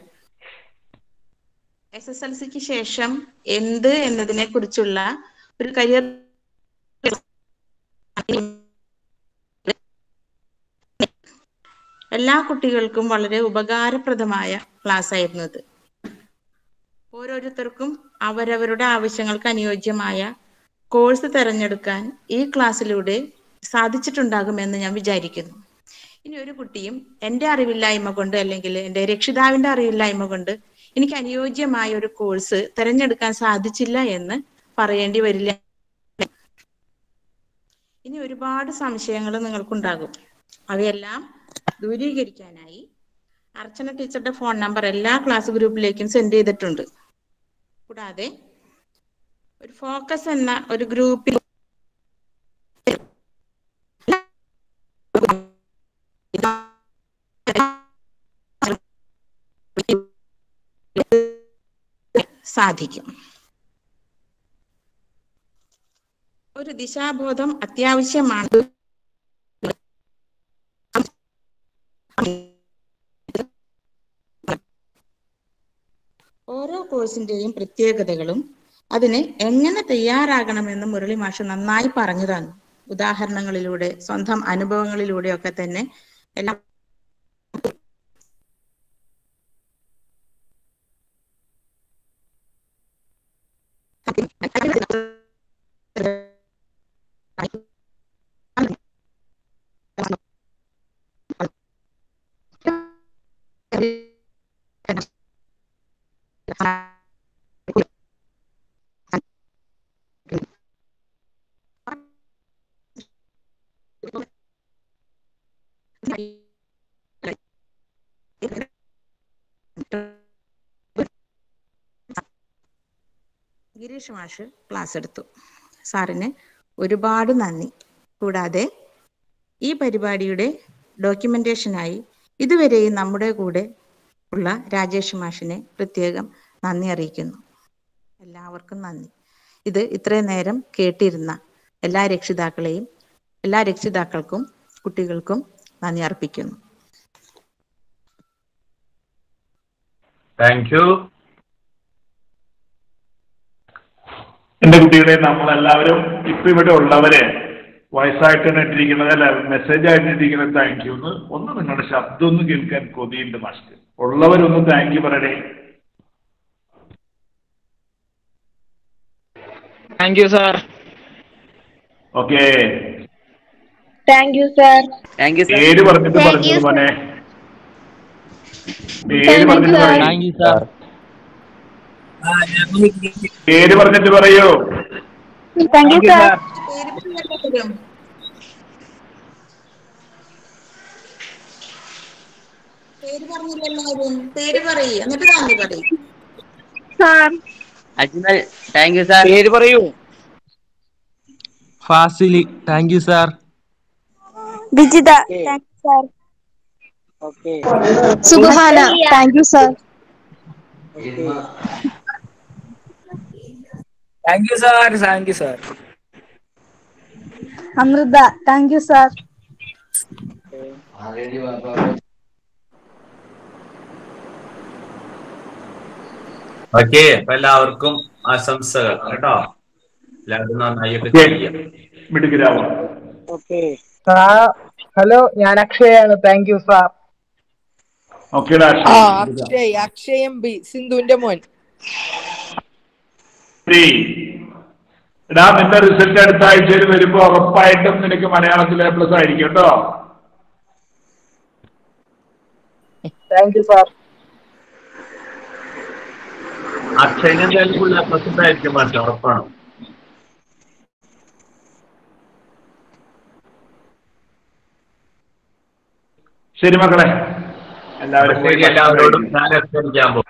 എസ് എസ് എൽ സിക്ക് ശേഷം എന്ത് എന്നതിനെ കുറിച്ചുള്ള ഒരു കരിയർ എല്ലാ കുട്ടികൾക്കും വളരെ ഉപകാരപ്രദമായ ക്ലാസ് ആയിരുന്നു ഇത് ഓരോരുത്തർക്കും അവരവരുടെ ആവശ്യങ്ങൾക്ക് അനുയോജ്യമായ കോഴ്സ് തിരഞ്ഞെടുക്കാൻ ഈ ക്ലാസ്സിലൂടെ സാധിച്ചിട്ടുണ്ടാകുമെന്ന് ഞാൻ വിചാരിക്കുന്നു ഇനി ഒരു കുട്ടിയും എൻ്റെ അറിവില്ലായ്മ കൊണ്ട് അല്ലെങ്കിൽ എൻ്റെ രക്ഷിതാവിൻ്റെ അറിവില്ലായ്മ കൊണ്ട് എനിക്ക് അനുയോജ്യമായ ഒരു കോഴ്സ് തിരഞ്ഞെടുക്കാൻ സാധിച്ചില്ല എന്ന് പറയേണ്ടി വരില്ല ഇനി ഒരുപാട് സംശയങ്ങൾ നിങ്ങൾക്കുണ്ടാകും അവയെല്ലാം ദൂരീകരിക്കാനായി അർച്ചന ടീച്ചറുടെ ഫോൺ നമ്പർ എല്ലാ ക്ലാസ് ഗ്രൂപ്പിലേക്കും സെൻഡ് ചെയ്തിട്ടുണ്ട് കൂടാതെ ഒരു ഫോക്കസ് എന്ന ഒരു ഗ്രൂപ്പിൽ സാധിക്കും ഒരു ദിശാബോധം അത്യാവശ്യമാണ് ഓരോ കോഴ്സിന്റെയും പ്രത്യേകതകളും അതിന് എങ്ങനെ തയ്യാറാകണമെന്ന് മുരളി മാഷ് നന്നായി പറഞ്ഞു തന്നു ഉദാഹരണങ്ങളിലൂടെ സ്വന്തം അനുഭവങ്ങളിലൂടെയൊക്കെ തന്നെ എല്ലാം ഗിരീഷ് മാഷ് ക്ലാസ് എടുത്തു സാറിന് ഒരുപാട് നന്ദി കൂടാതെ ഈ പരിപാടിയുടെ ഡോക്യുമെന്റേഷനായി ഇതുവരെയും നമ്മുടെ കൂടെ ഉള്ള രാജേഷ് മാഷിനെ പ്രത്യേകം നന്ദി അറിയിക്കുന്നു എല്ലാവർക്കും നന്ദി ഇത് ഇത്രയും നേരം കേട്ടിരുന്ന എല്ലാ രക്ഷിതാക്കളെയും എല്ലാ രക്ഷിതാക്കൾക്കും കുട്ടികൾക്കും നന്ദി അർപ്പിക്കുന്നു താങ്ക് യു എന്റെ കുട്ടികളെ നമ്മളെല്ലാവരും ഇപ്പൊ ഇവിടെ ഉള്ളവരെ വയസ്സായിട്ടാണ് ഇട്ടിരിക്കുന്നത് അല്ല മെസ്സേജ് ആയിട്ട് ഇട്ടിരിക്കുന്നത് താങ്ക് യു എന്ന് ഒന്ന് നിങ്ങളുടെ ശബ്ദം ഒന്ന് കേൾക്കാൻ കൊതിയുണ്ട് മാസ്റ്റർ ഉള്ളവരൊന്ന് താങ്ക് യു പറയണേ thank you sir okay thank you sir thank you പേര് പറഞ്ഞിട്ട് Thank പറഞ്ഞു you, sir. മോനെ പേര് Thank you, പറഞ്ഞിട്ട് sir. പറയൂ താങ്ക് യു സാർ പേര് പറഞ്ഞിട്ട് പറയൂ താങ്ക് യു സാർ പേര് പറഞ്ഞില്ലെങ്കിലും പേര് പറഞ്ഞില്ല എല്ലാവരും പേര് പറയ് എന്നിട്ട് നന്ദി പറയും sir Ajmal thank you sir പേര് പറയൂ Fasili thank you sir Vijitha thank you sir okay Subahana thank you sir thank you sir thank you sir Amritha thank you sir okay അപ്പൊ എല്ലാവർക്കും ആശംസകൾ കേട്ടോ എല്ലാവരും നന്നായിട്ട് ഓക്കെ ചെയ്യാം മിടുക്കിരാവും ഓക്കെ ഹലോ ഞാൻ അക്ഷയാണ് താങ്ക് യു സാർ ഓക്കേടാ ആ അക്ഷയ് അക്ഷയം ബി സിന്ധുവിന്റെ മോൻ ശരി. എടാ നിന്റെ റിസൾട്ട് അടുത്ത ആഴ്ചയിൽ വരുമ്പോ ഉറപ്പായിട്ടും നിനക്ക് മലയാളത്തിൽ എ പ്ലസ് ആയിരിക്കും കേട്ടോ താങ്ക് യു സാർ അക്ഷയന് എന്തായാലും ഫുൾ എപ്ലസ് ആയിരിക്കും പക്ഷെ ഉറപ്പാണ് ശരി മക്കളെ എല്ലാവരും പോയി ശരി എല്ലാവരോടും ഞാൻ എക്സ്പെക്ട് പോകും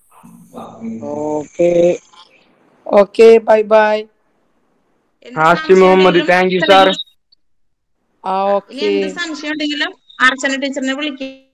okay okay bye bye Hashi Muhammad thank you sir ആ ഇനി ഓക്കെ എന്ത് സംശയം ഉണ്ടെങ്കിലും അർച്ചന ടീച്ചറിനെ വിളിക്കുക